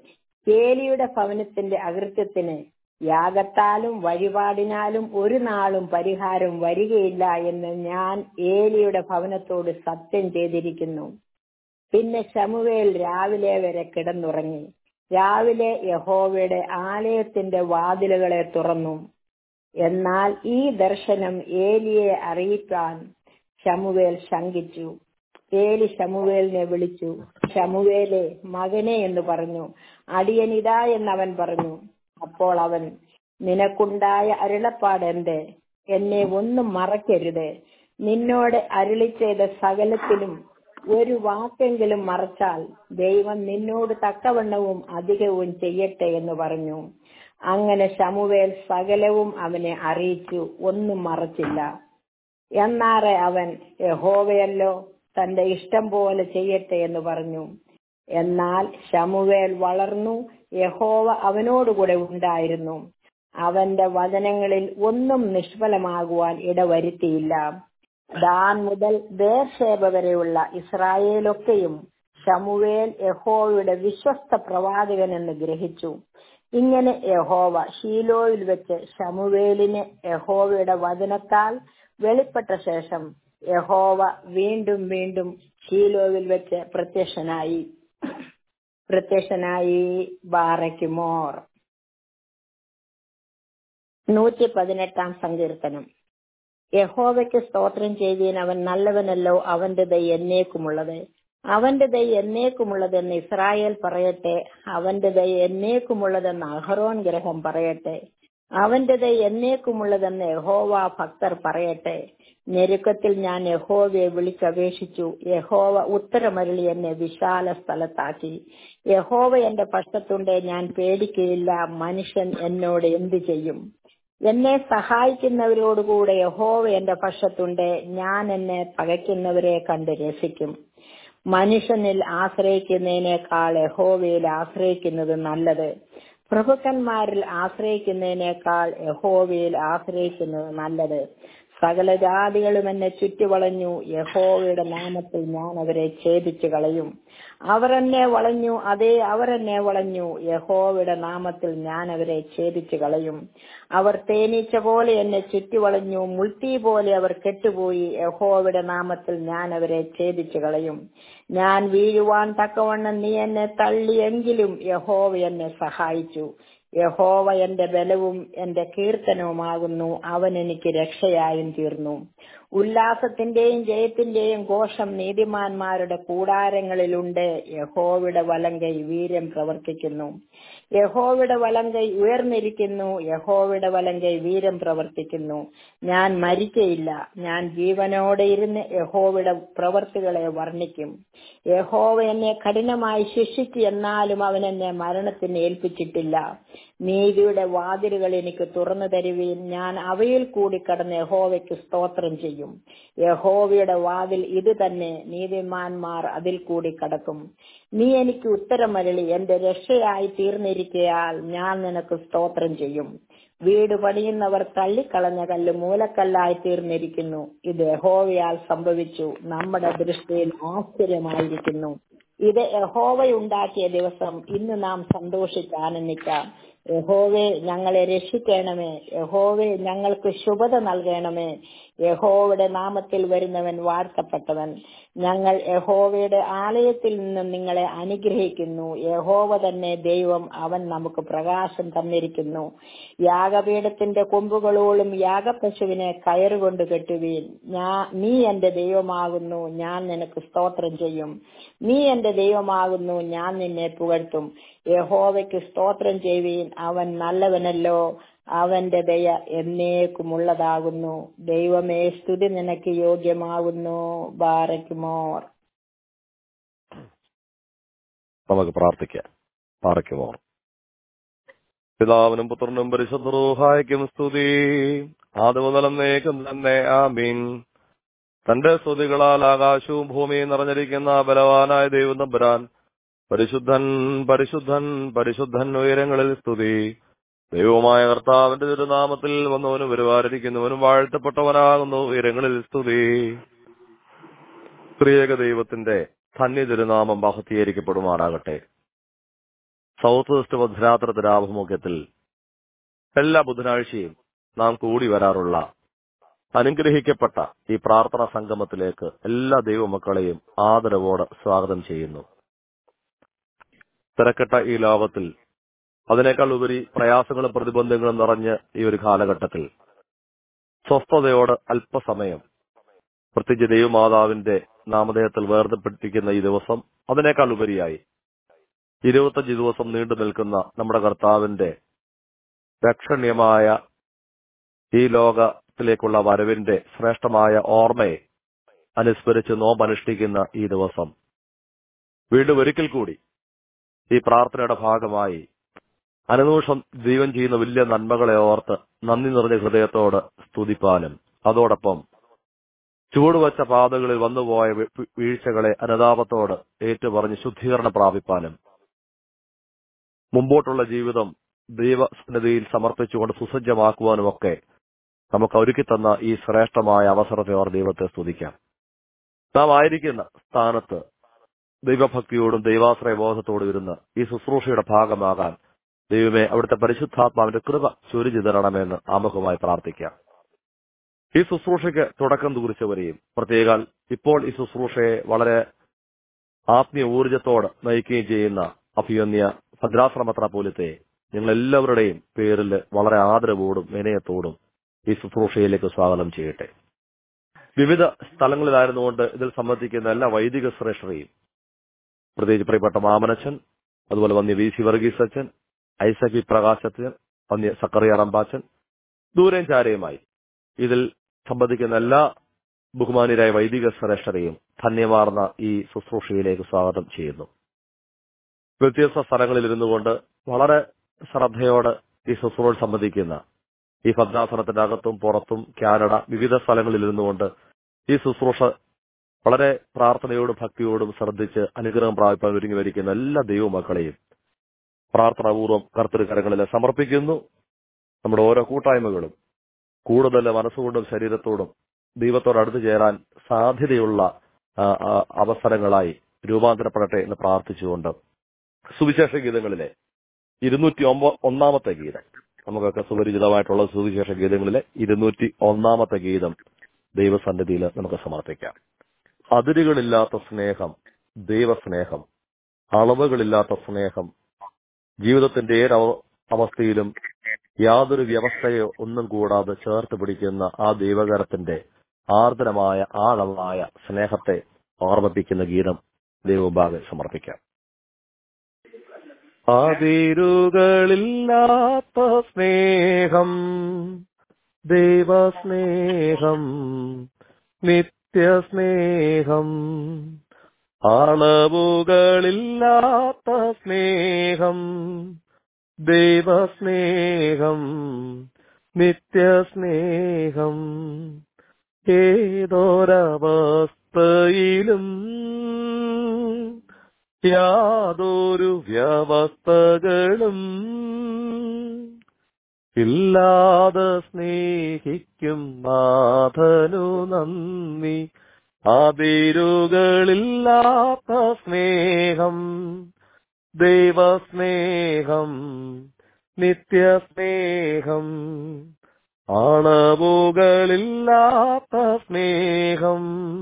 ഏലിയുടെ ഭവനത്തിന്റെ അകൃത്യത്തിന് യാഗത്താലും വഴിപാടിനാലും ഒരു നാളും പരിഹാരം വരികയില്ല എന്ന് ഞാൻ ഏലിയുടെ ഭവനത്തോട് സത്യം ചെയ്തിരിക്കുന്നു പിന്നെ ശമുവേൽ രാവിലെ വരെ കിടന്നുറങ്ങി രാവിലെ യഹോവയുടെ ആലയത്തിന്റെ വാതിലുകളെ തുറന്നു എന്നാൽ ഈ ദർശനം ഏലിയെ അറിയിക്കാൻ ശമുവേൽ ശങ്കിച്ചു ഏലി ശമുവേലിനെ വിളിച്ചു ശമുവേലെ മകനെ എന്ന് പറഞ്ഞു അടിയനിതാ എന്നവൻ പറഞ്ഞു അപ്പോൾ അവൻ നിനക്കുണ്ടായ അരുളപ്പാട് എന്ത് എന്നെ ഒന്നും മറക്കരുത് നിന്നോട് അരുളി ചെയ്ത സകലത്തിലും ഒരു വാക്കെങ്കിലും മറച്ചാൽ ദൈവം നിന്നോട് തക്കവണ്ണവും അധികവും ചെയ്യട്ടെ എന്ന് പറഞ്ഞു അങ്ങനെ ശമുവേൽ സകലവും അവനെ അറിയിച്ചു ഒന്നും മറച്ചില്ല എന്നാറെ അവൻ യഹോവയല്ലോ തന്റെ ഇഷ്ടം പോലെ ചെയ്യട്ടെ എന്ന് പറഞ്ഞു എന്നാൽ ശമുവേൽ വളർന്നു യഹോവ അവനോടുകൂടെ ഉണ്ടായിരുന്നു അവന്റെ വചനങ്ങളിൽ ഒന്നും നിഷ്ഫലമാകുവാൻ ഇടവരുത്തിയില്ല ദാൻ മുതൽ ബേർഷേബ വരെയുള്ള ഇസ്രായേലൊക്കെയും ശമുവേൽ യഹോവയുടെ വിശ്വസ്ത പ്രവാചകൻ എന്ന് ഗ്രഹിച്ചു ഇങ്ങനെ യഹോവ ഷീലോയിൽ വെച്ച് ശമുവേലിന് യഹോവയുടെ വചനത്താൽ വെളിപ്പെട്ട ശേഷം യഹോവ വീണ്ടും വീണ്ടും ഷീലോവിൽ വെച്ച് പ്രത്യക്ഷനായി പ്രത്യക്ഷനായി ബാറയ്ക്കുമോർ നൂറ്റി പതിനെട്ടാം സങ്കീർത്തനം യഹോവയ്ക്ക് സ്തോത്രം ചെയ്തീൻ അവൻ നല്ലവനല്ലോ അവന്റെ ദൈ എന്നേക്കുമുള്ളത് അവന്റെ ദൈ എന്നേക്കുമുള്ളതെന്ന് ഇസ്രായേൽ പറയട്ടെ അവന്റെ ദൈ എന്നേക്കുമുള്ളതെന്ന് അഹറോൻ ഗ്രഹം പറയട്ടെ അവന്റെ ദൈ എന്നേക്കുമുള്ളതെന്ന് യഹോവ ഭക്തർ പറയട്ടെ ഞെരുക്കത്തിൽ ഞാൻ യഹോവയെ വിളിച്ചപേക്ഷിച്ചു യഹോവ ഉത്തരമരുളി എന്നെ വിശാല സ്ഥലത്താക്കി യഹോവ എന്റെ പക്ഷത്തുണ്ട് ഞാൻ പേടിക്കുകയില്ല മനുഷ്യൻ എന്നോട് എന്തു ചെയ്യും എന്നെ സഹായിക്കുന്നവരോടുകൂടെ യഹോവ എന്റെ പക്ഷത്തുണ്ട് ഞാൻ എന്നെ പകയ്ക്കുന്നവരെ കണ്ട് രസിക്കും മനുഷ്യനിൽ ആശ്രയിക്കുന്നതിനേക്കാൾ യഹോവയിൽ ആശ്രയിക്കുന്നത് നല്ലത് പ്രഭുക്കന്മാരിൽ ആശ്രയിക്കുന്നതിനേക്കാൾ യഹോവയിൽ ആശ്രയിക്കുന്നത് നല്ലത് സകല ജാതികളും എന്നെ ചുറ്റിവളഞ്ഞു യഹോവയുടെ നാമത്തിൽ ഞാൻ അവരെ ഛേദിച്ചു കളയും അവർ എന്നെ വളഞ്ഞു അതേ അവർ എന്നെ വളഞ്ഞു യഹോവയുടെ നാമത്തിൽ ഞാൻ അവരെ ഛേദിച്ചു കളയും അവർ തേനീച്ച പോലെ എന്നെ ചുറ്റിവളഞ്ഞു മുൾത്തി പോലെ അവർ കെട്ടുപോയി യഹോവയുടെ നാമത്തിൽ ഞാൻ അവരെ ഛേദിച്ചു കളയും ഞാൻ വീഴുവാൻ തക്കവണ്ണം നീ എന്നെ തള്ളിയെങ്കിലും യഹോവ എന്നെ സഹായിച്ചു യഹോവ എന്റെ ബലവും എന്റെ കീർത്തനവുമാകുന്നു അവൻ എനിക്ക് രക്ഷയായും തീർന്നു ഉല്ലാസത്തിന്റെയും ജയത്തിന്റെയും ഘോഷം നീതിമാന്മാരുടെ കൂടാരങ്ങളിലുണ്ട് യഹോവയുടെ വലങ്കൈ വീര്യം പ്രവർത്തിക്കുന്നു യഹോവയുടെ വലങ്കൈ ഉയർന്നിരിക്കുന്നു യഹോവയുടെ വലങ്കൈ വീരം പ്രവർത്തിക്കുന്നു ഞാൻ മരിക്കയില്ല ഞാൻ ജീവനോടെ ഇരുന്ന് യഹോവയുടെ പ്രവർത്തികളെ വർണ്ണിക്കും യഹോവ എന്നെ കഠിനമായി ശിക്ഷിച്ചു എന്നാലും അവൻ എന്നെ മരണത്തിന് ഏൽപ്പിച്ചിട്ടില്ല നീതിയുടെ വാതിലുകൾ എനിക്ക് തുറന്നു തരുകയും ഞാൻ അവയിൽ കൂടി കടന്ന് യഹോവയ്ക്ക് സ്തോത്രം ചെയ്യും യഹോവയുടെ വാതിൽ ഇത് തന്നെ നീതിമാന്മാർ അതിൽ കൂടി കടക്കും നീ എനിക്ക് ഉത്തരമരളി എന്റെ രക്ഷയായി തീർന്നിരിക്കയാൽ ഞാൻ നിനക്ക് സ്തോത്രം ചെയ്യും വീട് പണിയുന്നവർ തള്ളിക്കളഞ്ഞ കല്ല് മൂലക്കല്ലായി തീർന്നിരിക്കുന്നു ഇത് യഹോവയാൽ സംഭവിച്ചു നമ്മുടെ ദൃഷ്ടിയിൽ ആശ്ചര്യമായിരിക്കുന്നു ഇത് യഹോവയുണ്ടാക്കിയ ദിവസം ഇന്ന് നാം സന്തോഷിച്ച് ആനന്ദിക്കാം യഹോവെ ഞങ്ങളെ രക്ഷിക്കണമേ യഹോവെ ഞങ്ങൾക്ക് ശുഭത നൽകണമേ യഹോവയുടെ നാമത്തിൽ വരുന്നവൻ വാഴ്ത്തപ്പെട്ടവൻ ഞങ്ങൾ യഹോവയുടെ ആലയത്തിൽ നിന്നും നിങ്ങളെ അനുഗ്രഹിക്കുന്നു യഹോവ തന്നെ ദൈവം അവൻ നമുക്ക് പ്രകാശം തന്നിരിക്കുന്നു യാഗപീഠത്തിന്റെ കൊമ്പുകളോളം യാഗപശുവിനെ കയറുകൊണ്ട് കെട്ടുവീൻ ഞാ നീ എന്റെ ദൈവമാകുന്നു ഞാൻ നിനക്ക് സ്തോത്രം ചെയ്യും നീ എന്റെ ദൈവമാകുന്നു ഞാൻ നിന്നെ പുകഴ്ത്തും യഹോവയ്ക്ക് സ്തോത്രം ചെയ്യുവീൻ അവൻ നല്ലവനല്ലോ അവന്റെ ദയ എന്നേക്കുമുള്ളതാകുന്നു ദൈവമേ സ്തുതി നിനക്ക് യോഗ്യമാകുന്നു ബാരക്കുമോർ നമുക്ക് പ്രാർത്ഥിക്കാം പാറയ്ക്കുമോ പിതാവിനും പുത്രനും പരിശുദ്ധറൂഹായ്ക്കും സ്തുതി ആദ്യമുതലം നേക്കും തന്നെ ആമീൻ തന്റെ സ്തുതികളാൽ ആകാശവും ഭൂമിയും നിറഞ്ഞിരിക്കുന്ന ബലവാനായ ദൈവം തമ്പുരാൻ പരിശുദ്ധൻ പരിശുദ്ധൻ പരിശുദ്ധൻ ഉയരങ്ങളിൽ സ്തുതി ദൈവമായ കർത്താവിന്റെ തിരുനാമത്തിൽ വന്നവനും വരുവാനിരിക്കുന്നവനും വാഴ്ത്തപ്പെട്ടവനാകുന്നു ഉയരങ്ങളിൽ സ്തുതി സ്ത്രീയക ദൈവത്തിന്റെ ധന്യ തിരുനാമം ബഹുത്തീകരിക്കപ്പെടുമാറാകട്ടെ സൗത്ത് വെസ്റ്റ് ഭദ്രാത്രത്തിന്റെ ആഭിമുഖ്യത്തിൽ എല്ലാ ബുധനാഴ്ചയും നാം കൂടി വരാറുള്ള അനുഗ്രഹിക്കപ്പെട്ട ഈ പ്രാർത്ഥനാ സംഗമത്തിലേക്ക് എല്ലാ ദൈവമക്കളെയും ആദരവോടെ സ്വാഗതം ചെയ്യുന്നു തിരക്കട്ട ഈ ലോകത്തിൽ അതിനേക്കാൾ ഉപരി പ്രയാസങ്ങളും പ്രതിബന്ധങ്ങളും നിറഞ്ഞ ഈ ഒരു കാലഘട്ടത്തിൽ സ്വസ്ഥതയോട് അല്പസമയം പ്രത്യേകിച്ച് ദൈവമാതാവിന്റെ നാമധേയത്തിൽ വേർതിപ്പെട്ടിരിക്കുന്ന ഈ ദിവസം അതിനേക്കാൾ ഉപരിയായി ഇരുപത്തഞ്ച് ദിവസം നീണ്ടു നിൽക്കുന്ന നമ്മുടെ കർത്താവിന്റെ രക്ഷണീയമായ ഈ ലോകത്തിലേക്കുള്ള വരവിന്റെ ശ്രേഷ്ഠമായ ഓർമ്മയെ അനുസ്മരിച്ച് നോമ്പനുഷ്ഠിക്കുന്ന ഈ ദിവസം വീണ്ടും ഒരിക്കൽ കൂടി ഈ പ്രാർത്ഥനയുടെ ഭാഗമായി അനുനിമിഷം ദൈവം ചെയ്യുന്ന വലിയ നന്മകളെ ഓർത്ത് നന്ദി നിറഞ്ഞ ഹൃദയത്തോട് സ്തുതിപ്പാനും അതോടൊപ്പം ചുവടുവച്ച പാതകളിൽ വന്നുപോയ വി- വീഴ്ചകളെ അനുതാപത്തോട് ഏറ്റുപറഞ്ഞ് ശുദ്ധീകരണം പ്രാപിപ്പാനും മുമ്പോട്ടുള്ള ജീവിതം ദൈവസന്നിധിയിൽ സമർപ്പിച്ചുകൊണ്ട് സുസജ്ജമാക്കുവാനുമൊക്കെ നമുക്ക് ഒരുക്കി തന്ന ഈ ശ്രേഷ്ഠമായ അവസരത്തെ ഓർ ദൈവത്തെ സ്തുതിക്കാം നാം ആയിരിക്കുന്ന സ്ഥാനത്ത് ദൈവഭക്തിയോടും ദൈവാശ്രയ ബോധത്തോടും ഇരുന്ന് ഈ ശുശ്രൂഷയുടെ ഭാഗമാകാൻ ദൈവമേ അവിടുത്തെ പരിശുദ്ധാത്മാവിന്റെ കൃപ ചൊരിഞ്ഞു തരണമെന്ന് ആമുഖമായി പ്രാർത്ഥിക്കാം ഈ ശുശ്രൂഷയ്ക്ക് തുടക്കം കുറിച്ചവരെയും പ്രത്യേകാൽ ഇപ്പോൾ ഈ ശുശ്രൂഷയെ വളരെ ആത്മീയ ഊർജത്തോട് നയിക്കുകയും ചെയ്യുന്ന അഭിയന്യ ഭദ്രാശ്രമത്ര പോലത്തെ നിങ്ങൾ എല്ലാവരുടെയും പേരിൽ വളരെ ആദരവോടും വിനയത്തോടും ഈ ശുശ്രൂഷയിലേക്ക് സ്വാഗതം ചെയ്യട്ടെ വിവിധ സ്ഥലങ്ങളിലായിരുന്നുകൊണ്ട് ഇതിൽ സംബന്ധിക്കുന്ന എല്ലാ വൈദിക ശ്രേഷ്ഠരെയും പ്രത്യേകിച്ച് പ്രിയപ്പെട്ട മാമനച്ചൻ അതുപോലെ വന്യ വി സി വർഗീസ് അച്ഛൻ ഐസക് വി പ്രകാശച്ചൻ വന്യ സക്കറിയ റമ്പാച്ചൻ ദൂരം ചാരയുമായി ഇതിൽ സംബന്ധിക്കുന്ന എല്ലാ ബഹുമാനിയരായ വൈദിക ശ്രേഷ്ഠരെയും ധന്യമാർന്ന ഈ ശുശ്രൂഷയിലേക്ക് സ്വാഗതം ചെയ്യുന്നു വ്യത്യസ്ത സ്ഥലങ്ങളിൽ ഇരുന്നു കൊണ്ട് വളരെ ശ്രദ്ധയോടെ ഈ ശുശ്രൂഷ സംബന്ധിക്കുന്ന ഈ ഭദ്രാസനത്തിന്റെ അകത്തും പുറത്തും കാനഡ വിവിധ സ്ഥലങ്ങളിൽ ഇരുന്നുകൊണ്ട് ഈ ശുശ്രൂഷ വളരെ പ്രാർത്ഥനയോടും ഭക്തിയോടും ശ്രദ്ധിച്ച് അനുഗ്രഹം പ്രാപിപ്പാൻ ഒരുങ്ങി വരിക്കുന്ന എല്ലാ ദൈവമക്കളെയും പ്രാർത്ഥനാപൂർവ്വം കർത്തൃകരങ്ങളിൽ സമർപ്പിക്കുന്നു നമ്മുടെ ഓരോ കൂട്ടായ്മകളും കൂടുതൽ മനസ്സുകൊണ്ടും ശരീരത്തോടും ദൈവത്തോട് അടുത്തു ചേരാൻ സാധ്യതയുള്ള ആ, ആ, അവസരങ്ങളായി രൂപാന്തരപ്പെടട്ടെ എന്ന് പ്രാർത്ഥിച്ചുകൊണ്ട് സുവിശേഷ ഗീതങ്ങളിലെ ഇരുന്നൂറ്റി ഒമ്പ ഒന്നാമത്തെ ഗീതം നമുക്കൊക്കെ സുപരിചിതമായിട്ടുള്ള സുവിശേഷ ഗീതങ്ങളിലെ ഇരുന്നൂറ്റി ഒന്നാമത്തെ ഗീതം ദൈവസന്നിധിയിൽ നമുക്ക് സമർപ്പിക്കാം അതിരുകളില്ലാത്ത സ്നേഹം ദൈവസ്നേഹം അളവുകളില്ലാത്ത സ്നേഹം ജീവിതത്തിന്റെ ഏത് അവ- അവസ്ഥയിലും യാതൊരു വ്യവസ്ഥയോ ഒന്നും കൂടാതെ ചേർത്ത് പിടിക്കുന്ന ആ ദൈവകരത്തിന്റെ ആർദ്രമായ ആഴമായ സ്നേഹത്തെ ഓർമ്മിപ്പിക്കുന്ന ഗീതം ദൈവഭാഗം സമർപ്പിക്കാം അതിരുകളില്ലാത്ത സ്നേഹം ദൈവസ്നേഹം നിത്യസ്നേഹം അളവുകളില്ലാത്ത സ്നേഹം ദൈവസ്നേഹം നിത്യസ്നേഹം ഏതൊരവസ്ഥയിലും യാതൊരു വ്യവസ്ഥകളും ഇല്ലാതെ സ്നേഹിക്കും നാഥനു നന്ദി അതിരുകളില്ലാത്ത സ്നേഹം ദൈവസ്നേഹം നിത്യസ്നേഹം അളവുകളില്ലാത്ത സ്നേഹം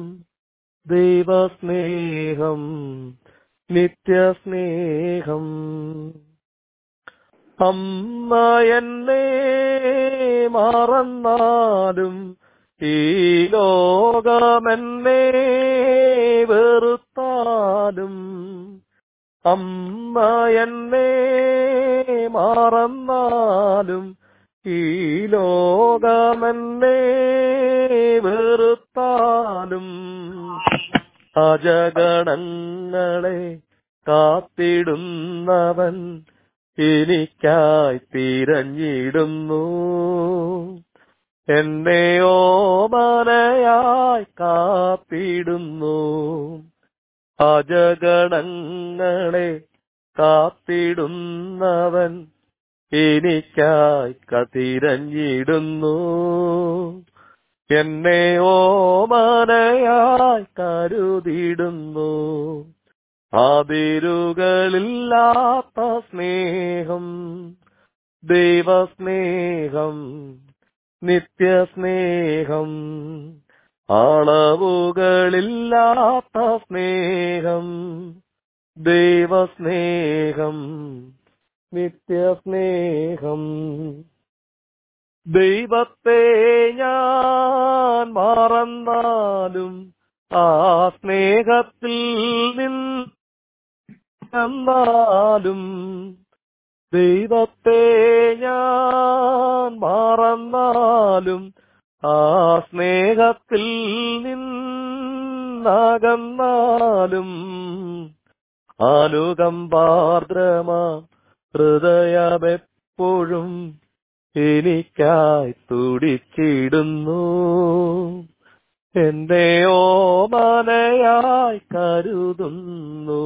ദൈവസ്നേഹം നിത്യസ്നേഹം അമ്മ എന്നെ മറന്നാലും ഈ ലോകമെന്നെ വെറുത്താലും അമ്മ എന്നെ മറന്നാലും ഈ ലോകമെന്നെ വെറുത്താലും അജഗണങ്ങളെ കാത്തിടുന്നവൻ എനിക്കായി തിരഞ്ഞിടുന്നു എന്നെ ഓമനയായി കാത്തിടുന്നു അജഗണങ്ങളെ കാത്തിടുന്നവൻ എനിക്കായി കതിരഞ്ഞിടുന്നു എന്നെ ഓമനയായി കരുതിടുന്നു അതിരുകളില്ലാത്ത സ്നേഹം ദൈവസ്നേഹം നിത്യസ്നേഹം അളവുകളില്ലാത്ത സ്നേഹം ദൈവസ്നേഹം നിത്യസ്നേഹം ദൈവത്തെ ഞാൻ മറന്നാലും ആ സ്നേഹത്തിൽ നിന്നാലും ദൈവത്തെ ഞാൻ മറന്നാലും ആ സ്നേഹത്തിൽ നിന്നകന്നാലും അനുകമ്പാർദ്രമാ ഹൃദയമെപ്പോഴും എനിക്കായി തുടിച്ചിടുന്നു എന്റെ ഓമനയായി കരുതുന്നു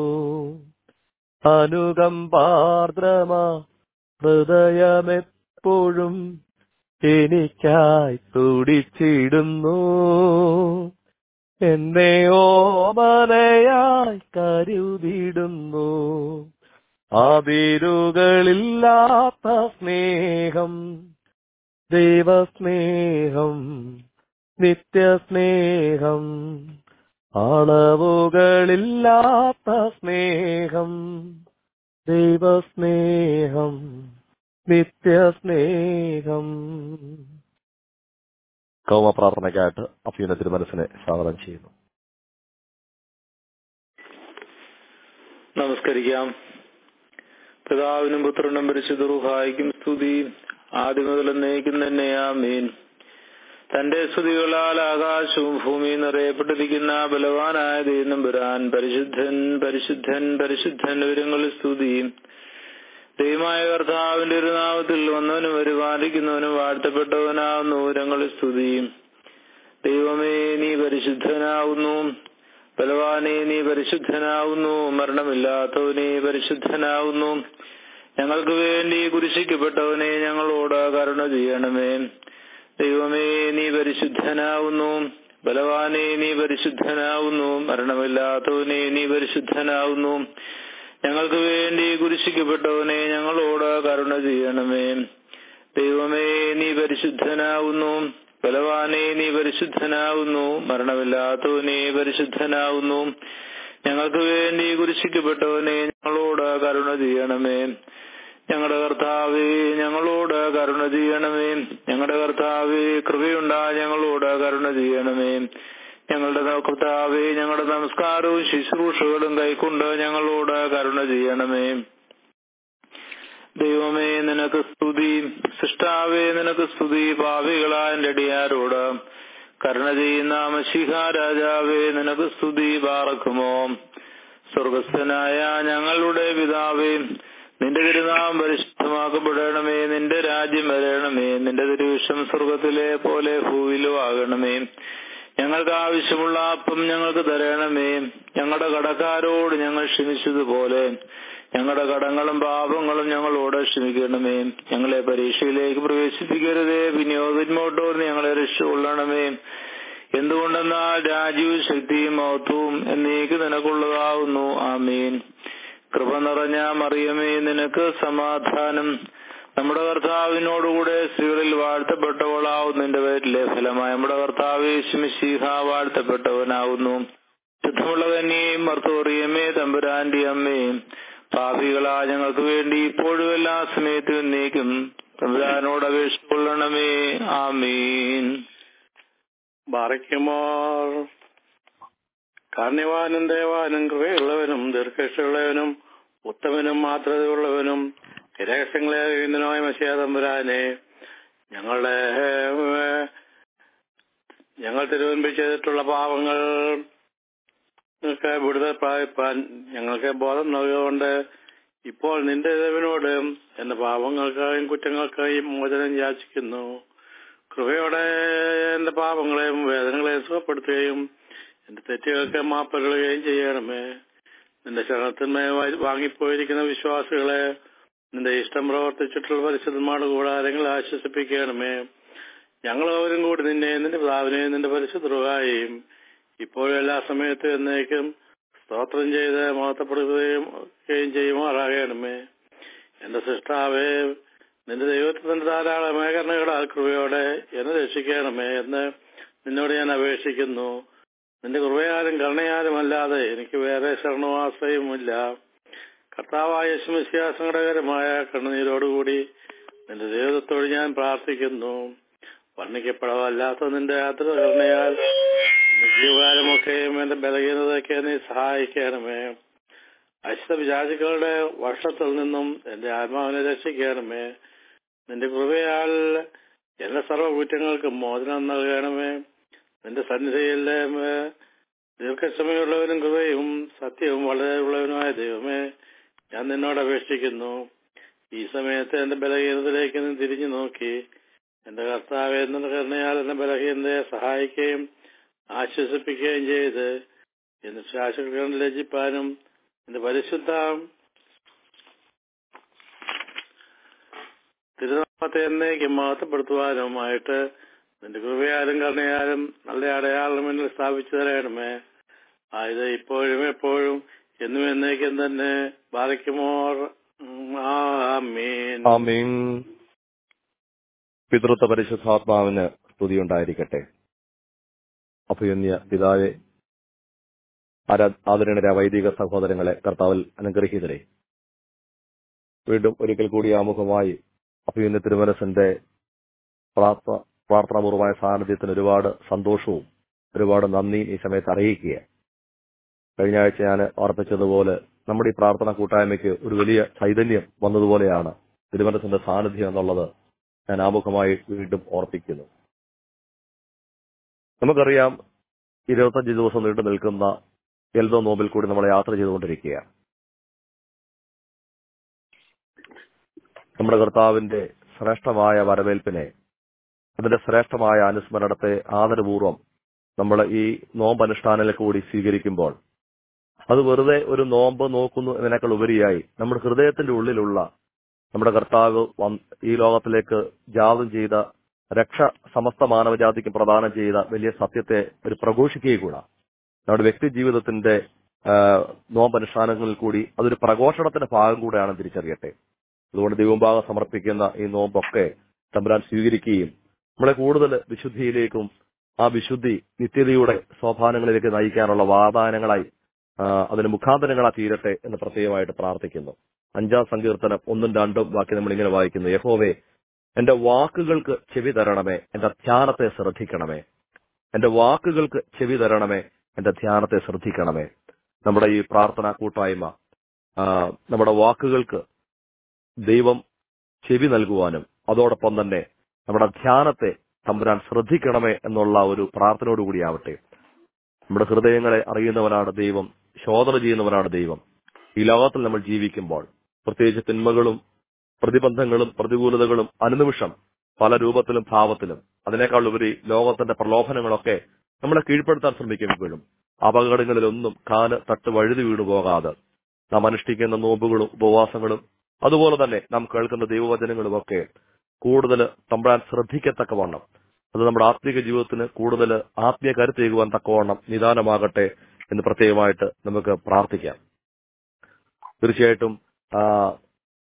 അനുകമ്പാർദ്രമാ ഹൃദയമെപ്പോഴും എനിക്കായി തുടിച്ചിടുന്നു എന്നെ ഓമനയായി കരുതിടുന്നു അതിരുകളില്ലാത്ത സ്നേഹം ദൈവസ്നേഹം നിത്യസ്നേഹം അളവുകളില്ലാത്ത സ്നേഹം ദൈവസ്നേഹം നിത്യസ്നേഹം കൗമ പ്രാർത്ഥനയ്ക്കായിട്ട് അഭ്യുന്ന തിരുമനസിനെ സ്വാഗതം ചെയ്യുന്നു നമസ്കരിക്കാം പിതാവിനും പുത്രനും പരിശുദ്ധ റുഹായിക്കും സ്തുതി ആദ്യം മുതൽ എന്നേക്കും തന്നെയാ മീൻ തന്റെ സ്തുതികളാൽ ആകാശവും ഭൂമിയും നിറയപ്പെട്ടിരിക്കുന്ന ബലവാനായ ദൈവം പുരാൻ പരിശുദ്ധൻ പരിശുദ്ധൻ പരിശുദ്ധൻ വിവരങ്ങളിൽ സ്തുതി ദൈവമായ കർത്താവിന്റെ ഒരു നാമത്തിൽ വന്നവനും പരിപാലിക്കുന്നവനും വാഴ്ത്തപ്പെട്ടവനാവുന്നു വിവരങ്ങളിൽ സ്തുതി ദൈവമേ നീ പരിശുദ്ധനാവുന്നു ബലവാനെ നീ പരിശുദ്ധനാവുന്നു മരണമില്ലാത്തവനെ പരിശുദ്ധനാവുന്നു ഞങ്ങൾക്ക് വേണ്ടി കുരിശിക്കപ്പെട്ടവനെ ഞങ്ങളോട് കരുണ ചെയ്യണമേ ദൈവമേ നീ പരിശുദ്ധനാവുന്നു ബലവാനെ നീ പരിശുദ്ധനാവുന്നു മരണമില്ലാത്തവനെ നീ പരിശുദ്ധനാവുന്നു ഞങ്ങൾക്ക് വേണ്ടി കുരിശിക്കപ്പെട്ടവനെ ഞങ്ങളോട് കരുണ ചെയ്യണമേ ദൈവമേ നീ പരിശുദ്ധനാവുന്നു ബലവാനെ നീ പരിശുദ്ധനാവുന്നു മരണമില്ലാത്തവനെ പരിശുദ്ധനാവുന്നു ഞങ്ങൾക്ക് വേണ്ടി കുരിശിക്കപ്പെട്ടവനെ ഞങ്ങളോട് കരുണ ചെയ്യണമേ ഞങ്ങളുടെ കർത്താവേ ഞങ്ങളോട് കരുണ ചെയ്യണമേ ഞങ്ങളുടെ കർത്താവേ കൃപയുണ്ടാ ഞങ്ങളോട് കരുണ ചെയ്യണമേ ഞങ്ങളുടെ കർത്താവേ ഞങ്ങളുടെ നമസ്കാരവും ശുശ്രൂഷകളും കൈക്കൊണ്ട് ഞങ്ങളോട് കരുണ ചെയ്യണമേ ദൈവമേ നിനക്ക് സ്തുതി സൃഷ്ടാവേ നിനക്ക് സ്തുതി പാവികളായ എന്റെ അടിയാരോട് കരുണ ചെയ്യുന്ന മഷിഹ രാജാവേ നിനക്ക് സ്തുതി പാറക്കുമോ സ്വർഗസ്ഥനായ ഞങ്ങളുടെ പിതാവേ നിന്റെ തിരുനാം പരിശുദ്ധമാക്കപ്പെടണമേ നിന്റെ രാജ്യം വരണമേ നിന്റെ തിരുവിഷം സ്വർഗത്തിലെ പോലെ ഭൂവിലും ആകണമേ ഞങ്ങൾക്ക് ആവശ്യമുള്ള അപ്പം ഞങ്ങൾക്ക് തരണമേ ഞങ്ങളുടെ കടക്കാരോട് ഞങ്ങൾ ക്ഷമിച്ചതുപോലെ ഞങ്ങളുടെ കടങ്ങളും പാപങ്ങളും ഞങ്ങളോട് ക്ഷമിക്കണമേ ഞങ്ങളെ പരീക്ഷയിലേക്ക് പ്രവേശിപ്പിക്കരുതേ പിന്നോതിന്മോട്ടോ ഞങ്ങളെ രക്ഷകൊള്ളണമേ എന്തുകൊണ്ടെന്നാൽ രാജ്യവും ശക്തിയും മഹത്വവും എന്നേക്ക് നിനക്കുള്ളതാവുന്നു ആമീൻ കൃപ നിറഞ്ഞ മറിയമേ നിനക്ക് സമാധാനം നമ്മുടെ കർത്താവിനോടുകൂടെ സ്ത്രീകളിൽ വാഴ്ത്തപ്പെട്ടവളാവുന്നു നിന്റെ പേരിലെ ഫലമായി നമ്മുടെ കർത്താവ് ശിമിശീഹ വാഴ്ത്തപ്പെട്ടവനാകുന്നു ശുദ്ധമുള്ള കന്യയും മർത്തോറിയമ്മേ തമ്പുരാന്റെ അമ്മയും പാപികളാ ഞങ്ങൾക്ക് വേണ്ടി ഇപ്പോഴും എല്ലാ സമയത്തും നീക്കും തമ്പുരാനോട് അപേക്ഷിക്കൊള്ളണമേ ആമീൻ ബാറയ്ക്കുമാർ കാർണിവാനും ദേവാനും കൃപയുള്ളവനും ദീർഘക്ഷയുള്ളവനും ഉത്തമനും മാതൃതയുള്ളവനും രഹസ്യങ്ങളെ അറിയുന്നതിനായ മസിയ തമ്പുരാനെ ഞങ്ങളുടെ ഏഹ്, ഞങ്ങൾ തിരുവൻപി ചെയ്തിട്ടുള്ള പാവങ്ങൾ ഞങ്ങൾക്ക് വിടുതൽ പ്രാപിപ്പാൻ ഞങ്ങൾക്ക് ബോധം നൽകിക്കൊണ്ട് ഇപ്പോൾ നിന്റെ ദൈവനോട് എന്റെ പാപങ്ങൾക്കായും കുറ്റങ്ങൾക്കായും മോചനം യാചിക്കുന്നു കൃപയോടെ എന്റെ പാപങ്ങളെയും വേദനകളെയും സുഖപ്പെടുത്തുകയും എന്റെ തെറ്റുകൾക്ക് മാപ്പരുളുകയും ചെയ്യണമേ നിന്റെ ശരണത്തിന്മേൽ വാ- വാങ്ങിപ്പോയിരിക്കുന്ന വിശ്വാസികളെ നിന്റെ ഇഷ്ടം പ്രവർത്തിച്ചിട്ടുള്ള പരിശുദ്ധന്മാരുടെ കൂടാരങ്ങൾ ആശ്വസിപ്പിക്കണമേ ഞങ്ങളവരും കൂടി നിന്നെ നിന്റെ പിതാവിനെയും നിന്റെ പരിശുദ്ധരുകായും ഇപ്പോഴും എല്ലാ സമയത്തും എന്നേക്കും സ്തോത്രം ചെയ്ത് മഹത്വപ്പെടുകയും ഒക്കെയും ചെയ്യുമാറാകണമേ എന്റെ സൃഷ്ടാവേ നിന്റെ ദൈവത്തിന്റെ ധാരാളമായ കരുണകളാൽ കൃപയോടെ എന്നെ രക്ഷിക്കണമേ എന്ന് നിന്നോട് ഞാൻ അപേക്ഷിക്കുന്നു നിന്റെ കൃപയാലും കരുണയാലും അല്ലാതെ എനിക്ക് വേറെ ശരണവാസയുമില്ല കർത്താവായ ശുമസ്യാസങ്കടകരമായ കണ്ണുനീരോടുകൂടി നിന്റെ ദൈവത്തോട് ഞാൻ പ്രാർത്ഥിക്കുന്നു വർണ്ണിക്കപ്പെടാവല്ലാത്ത നിന്റെ യാത്ര കരുണയാൽ എന്റെ ജീവകാലമൊക്കെയും എന്റെ ബലഹീനതയൊക്കെ നീ സഹായിക്കണമേ അശുദ്ധ വിചാരികളുടെ വർഷത്തിൽ നിന്നും എന്റെ ആത്മാവിനെ രക്ഷിക്കണമേ നിന്റെ കൃപയാൽ എല്ലാ സർവ്വ കുറ്റങ്ങൾക്കും മോചനം നൽകണമേ നിന്റെ സന്നിധിയിൽ ഏഹ്, ദീർഘക്ഷമയുള്ളവനും കൃപയും സത്യവും വളരെ ഉള്ളവനുമായ ദൈവമേ ഞാൻ നിന്നോട് അപേക്ഷിക്കുന്നു ഈ സമയത്ത് എന്റെ ബലഹീനതയിലേക്ക് നീ തിരിഞ്ഞു നോക്കി എന്റെ കർത്താവ് എന്ന കരുണയാൽ എന്റെ ബലഹീനതയെ സഹായിക്കുകയും ആശ്വസിപ്പിക്കുകയും ചെയ്ത് എന്റെ ശാശ്വതം ലജിപ്പാനും എന്റെ പരിശുദ്ധ തിരുനാമത്തെ എന്നേക്കും മഹത്വപ്പെടുത്തുവാനുമായിട്ട് നിന്റെ കൃപയാലും കരുണയാലും നല്ല അടയാളം എന്നിൽ സ്ഥാപിച്ചു തരണമേ ആയത് ഇപ്പോഴും എപ്പോഴും എന്നും എന്നേക്കും തന്നെ ബാധിക്കുമോർ ആമീൻ ആമീൻ പിതൃത്വ പരിശുദ്ധാത്മാവിന് സ്തുതിയുണ്ടായിരിക്കട്ടെ അഭിയന്യ പിതാവെ ആരാ- ആദരണീയ വൈദിക സഹോദരങ്ങളെ കർത്താവിൽ അനുഗ്രഹീതരെ വീണ്ടും ഒരിക്കൽ കൂടി ആമുഖമായി അഭിയന്യ തിരുമനസിന്റെ പ്രാർത്ഥ പ്രാർത്ഥനാപൂർവമായ സാന്നിധ്യത്തിന് ഒരുപാട് സന്തോഷവും ഒരുപാട് നന്ദി ഈ സമയത്ത് അറിയിക്കുക കഴിഞ്ഞ ആഴ്ച ഞാൻ ഓർപ്പിച്ചതുപോലെ നമ്മുടെ ഈ പ്രാർത്ഥന കൂട്ടായ്മയ്ക്ക് ഒരു വലിയ ചൈതന്യം വന്നതുപോലെയാണ് തിരുമനസിന്റെ സാന്നിധ്യം എന്നുള്ളത് ഞാൻ ആമുഖമായി വീണ്ടും ഓർപ്പിക്കുന്നു നമുക്കറിയാം ഇരുപത്തഞ്ച് ദിവസം നീണ്ടു നിൽക്കുന്ന എൽദോ നോബിൽ കൂടി നമ്മൾ യാത്ര ചെയ്തുകൊണ്ടിരിക്കുകയാണ് നമ്മുടെ കർത്താവിന്റെ ശ്രേഷ്ഠമായ വരവേൽപ്പിനെ അതിന്റെ ശ്രേഷ്ഠമായ അനുസ്മരണത്തെ ആദരപൂർവ്വം നമ്മൾ ഈ നോമ്പ് അനുഷ്ഠാനത്തിൽ കൂടി സ്വീകരിക്കുമ്പോൾ അത് വെറുതെ ഒരു നോമ്പ് നോക്കുന്നു എന്നതിനേക്കാൾ ഉപരിയായി നമ്മുടെ ഹൃദയത്തിന്റെ ഉള്ളിലുള്ള നമ്മുടെ കർത്താവ് വന്ന് ഈ ലോകത്തിലേക്ക് ജാതം ചെയ്ത രക്ഷ സമസ്ത മാനവജാതിക്ക് പ്രദാനം ചെയ്ത വലിയ സത്യത്തെ ഒരു പ്രഘോഷിക്കുകയും കൂടാ നമ്മുടെ വ്യക്തി ജീവിതത്തിന്റെ ആ, നോമ്പനുഷ്ഠാനങ്ങളിൽ കൂടി അതൊരു പ്രഘോഷണത്തിന്റെ ഭാഗം കൂടെയാണെന്ന് തിരിച്ചറിയട്ടെ അതുകൊണ്ട് ദൈവഭാഗം സമർപ്പിക്കുന്ന ഈ നോമ്പൊക്കെ തമ്പുരാൻ സ്വീകരിക്കുകയും നമ്മളെ കൂടുതൽ വിശുദ്ധിയിലേക്കും ആ വിശുദ്ധി നിത്യതയുടെ സോപാനങ്ങളിലേക്ക് നയിക്കാനുള്ള വാതായനങ്ങളായി ആ, അതിന് മുഖാന്തരങ്ങളാ തീരട്ടെ എന്ന് പ്രത്യേകമായിട്ട് പ്രാർത്ഥിക്കുന്നു അഞ്ചാം സങ്കീർത്തനം ഒന്നും രണ്ടും വാക്യം നമ്മൾ ഇങ്ങനെ വായിക്കുന്നു യഹോവേ എന്റെ വാക്കുകൾക്ക് ചെവി തരണമേ എന്റെ ധ്യാനത്തെ ശ്രദ്ധിക്കണമേ എന്റെ വാക്കുകൾക്ക് ചെവി തരണമേ എന്റെ ധ്യാനത്തെ ശ്രദ്ധിക്കണമേ നമ്മുടെ ഈ പ്രാർത്ഥനാ കൂട്ടായ്മ ആ, നമ്മുടെ വാക്കുകൾക്ക് ദൈവം ചെവി നൽകുവാനും അതോടൊപ്പം തന്നെ നമ്മുടെ ധ്യാനത്തെ തമ്പുരാൻ ശ്രദ്ധിക്കണമേ എന്നുള്ള ഒരു പ്രാർത്ഥനയോടുകൂടിയാവട്ടെ നമ്മുടെ ഹൃദയങ്ങളെ അറിയുന്നവനാണ് ദൈവം ശോധന ചെയ്യുന്നവനാണ് ദൈവം ഈ ലോകത്തിൽ നമ്മൾ ജീവിക്കുമ്പോൾ പ്രത്യേകിച്ച് തിന്മകളും പ്രതിബന്ധങ്ങളും പ്രതികൂലതകളും അനുനിമിഷം പല രൂപത്തിലും ഭാവത്തിലും അതിനേക്കാൾ ഉപരി ലോകത്തിന്റെ പ്രലോഭനങ്ങളൊക്കെ നമ്മളെ കീഴ്പ്പെടുത്താൻ ശ്രമിക്കുമ്പോഴും അപകടങ്ങളിലൊന്നും കാല് തട്ട് വഴുതി വീണു പോകാതെ നാം അനുഷ്ഠിക്കുന്ന നോമ്പുകളും ഉപവാസങ്ങളും അതുപോലെ തന്നെ നാം കേൾക്കുന്ന ദൈവവചനങ്ങളും ഒക്കെ കൂടുതൽ തമ്പ്രാൻ ശ്രദ്ധിക്കത്തക്കവണ്ണം അത് നമ്മുടെ ആത്മീക ജീവിതത്തിന് കൂടുതൽ ആത്മീയ കരുത്തേകുവാൻ തക്കവണ്ണം നിദാനമാകട്ടെ എന്ന് പ്രത്യേകമായിട്ട് നമുക്ക് പ്രാർത്ഥിക്കാം തീർച്ചയായിട്ടും ആ,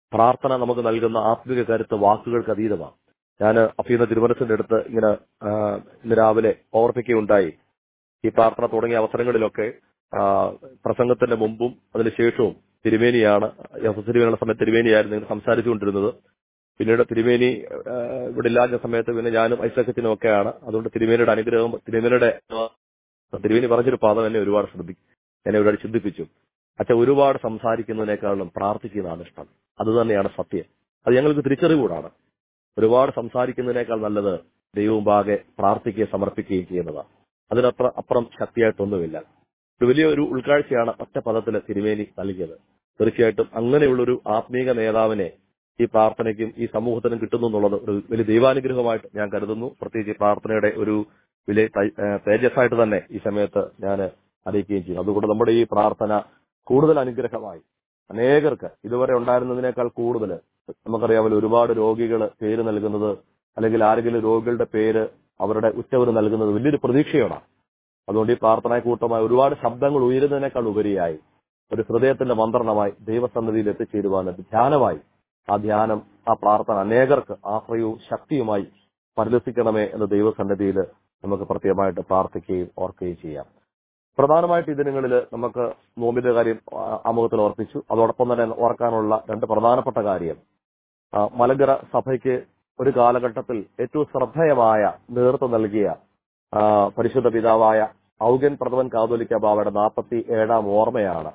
പ്രാർത്ഥന നമുക്ക് നൽകുന്ന ആത്മിക കരുത്ത് വാക്കുകൾക്ക് അതീതമാണ് ഞാൻ അഫീന തിരുമനസിന്റെ അടുത്ത് ഇങ്ങനെ ആ, ഇന്ന് രാവിലെ ഓർപ്പിക്കുകയുണ്ടായി ഈ പ്രാർത്ഥന തുടങ്ങിയ അവസരങ്ങളിലൊക്കെ ആ, പ്രസംഗത്തിന്റെ മുമ്പും അതിനുശേഷവും തിരുമേനിയാണ് യോസഫ് തിരുമേനിയുടെ സമയത്ത് തിരുമേനിയായിരുന്നു ഇങ്ങനെ സംസാരിച്ചുകൊണ്ടിരുന്നത് പിന്നീട് തിരുമേനി ആ, ഇവിടെ ഇല്ലാത്ത സമയത്ത് പിന്നെ ഞാനും ഐസക്കത്തിനും ഒക്കെയാണ് അതുകൊണ്ട് തിരുമേനിയുടെ അനുഗ്രഹം തിരുമേനിയുടെ തിരുമേനി പറഞ്ഞൊരു പാദം എന്നെ ഒരുപാട് ശ്രദ്ധിക്കും എന്നെ ഒരുപാട് ചിന്തിപ്പിച്ചു അച്ഛൻ ഒരുപാട് സംസാരിക്കുന്നതിനേക്കാളും പ്രാർത്ഥിക്കുന്നതാണ് ഇഷ്ടം അത് തന്നെയാണ് സത്യം അത് ഞങ്ങൾക്ക് തിരിച്ചറിവുകൂടാണ് ഒരുപാട് സംസാരിക്കുന്നതിനേക്കാൾ നല്ലത് ദൈവമുമ്പാകെ പ്രാർത്ഥിക്കുകയും സമർപ്പിക്കുകയും ചെയ്യുന്നതാണ് അതിനപ്പുറ അപ്പുറം ശക്തിയായിട്ടൊന്നുമില്ല ഒരു വലിയ ഒരു ഉൾക്കാഴ്ചയാണ് ഒറ്റ പദത്തിൽ തിരുമേനി നൽകിയത് തീർച്ചയായിട്ടും അങ്ങനെയുള്ളൊരു ആത്മീക നേതാവിനെ ഈ പ്രാർത്ഥനയ്ക്കും ഈ സമൂഹത്തിനും കിട്ടുന്നു എന്നുള്ളത് ഒരു വലിയ ദൈവാനുഗ്രഹമായിട്ട് ഞാൻ കരുതുന്നു പ്രത്യേകിച്ച് ഈ പ്രാർത്ഥനയുടെ ഒരു വലിയ തൈ- ഏഹ് തേജസ്സായിട്ട് തന്നെ ഈ സമയത്ത് ഞാൻ അറിയിക്കുകയും ചെയ്യും അതുകൊണ്ട് നമ്മുടെ ഈ പ്രാർത്ഥന കൂടുതൽ അനുഗ്രഹമായി അനേകർക്ക് ഇതുവരെ ഉണ്ടായിരുന്നതിനേക്കാൾ കൂടുതൽ നമുക്കറിയാമല്ലോ ഒരുപാട് രോഗികൾ പേര് നൽകുന്നത് അല്ലെങ്കിൽ ആരെങ്കിലും രോഗികളുടെ പേര് അവരുടെ ഉറ്റവർ നൽകുന്നത് വലിയൊരു പ്രതീക്ഷയോടാണ് അതുകൊണ്ട് ഈ പ്രാർത്ഥനാ കൂട്ടമായി ഒരുപാട് ശബ്ദങ്ങൾ ഉയരുന്നതിനേക്കാൾ ഉപരിയായി ഒരു ഹൃദയത്തിന്റെ മന്ത്രണമായി ദൈവസന്നിധിയിൽ എത്തിച്ചേരുവാൻ ധ്യാനമായി ആ ധ്യാനം ആ പ്രാർത്ഥന അനേകർക്ക് ആശ്രയവും ശക്തിയുമായി പരിലസിക്കണമേ എന്ന ദൈവസന്നിധിയിൽ നമുക്ക് പ്രത്യേകമായിട്ട് പ്രാർത്ഥിക്കുകയും ഓർക്കുകയും ചെയ്യാം പ്രധാനമായിട്ട് ഈ ദിനങ്ങളിൽ നമുക്ക് നോമ്പിന്റെ കാര്യം ആ, ആമുഖത്തിൽ ഓർപ്പിച്ചു അതോടൊപ്പം തന്നെ ഓർക്കാനുള്ള രണ്ട് പ്രധാനപ്പെട്ട കാര്യം ആ, മലങ്കര സഭയ്ക്ക് ഒരു കാലഘട്ടത്തിൽ ഏറ്റവും ശ്രദ്ധേയമായ നേതൃത്വം നൽകിയ ആ, പരിശുദ്ധ പിതാവായ ഔഗൻ പ്രഥമൻ കാതോലിക്ക ബാവയുടെ നാൽപ്പത്തി ഏഴാം ഓർമ്മയാണ്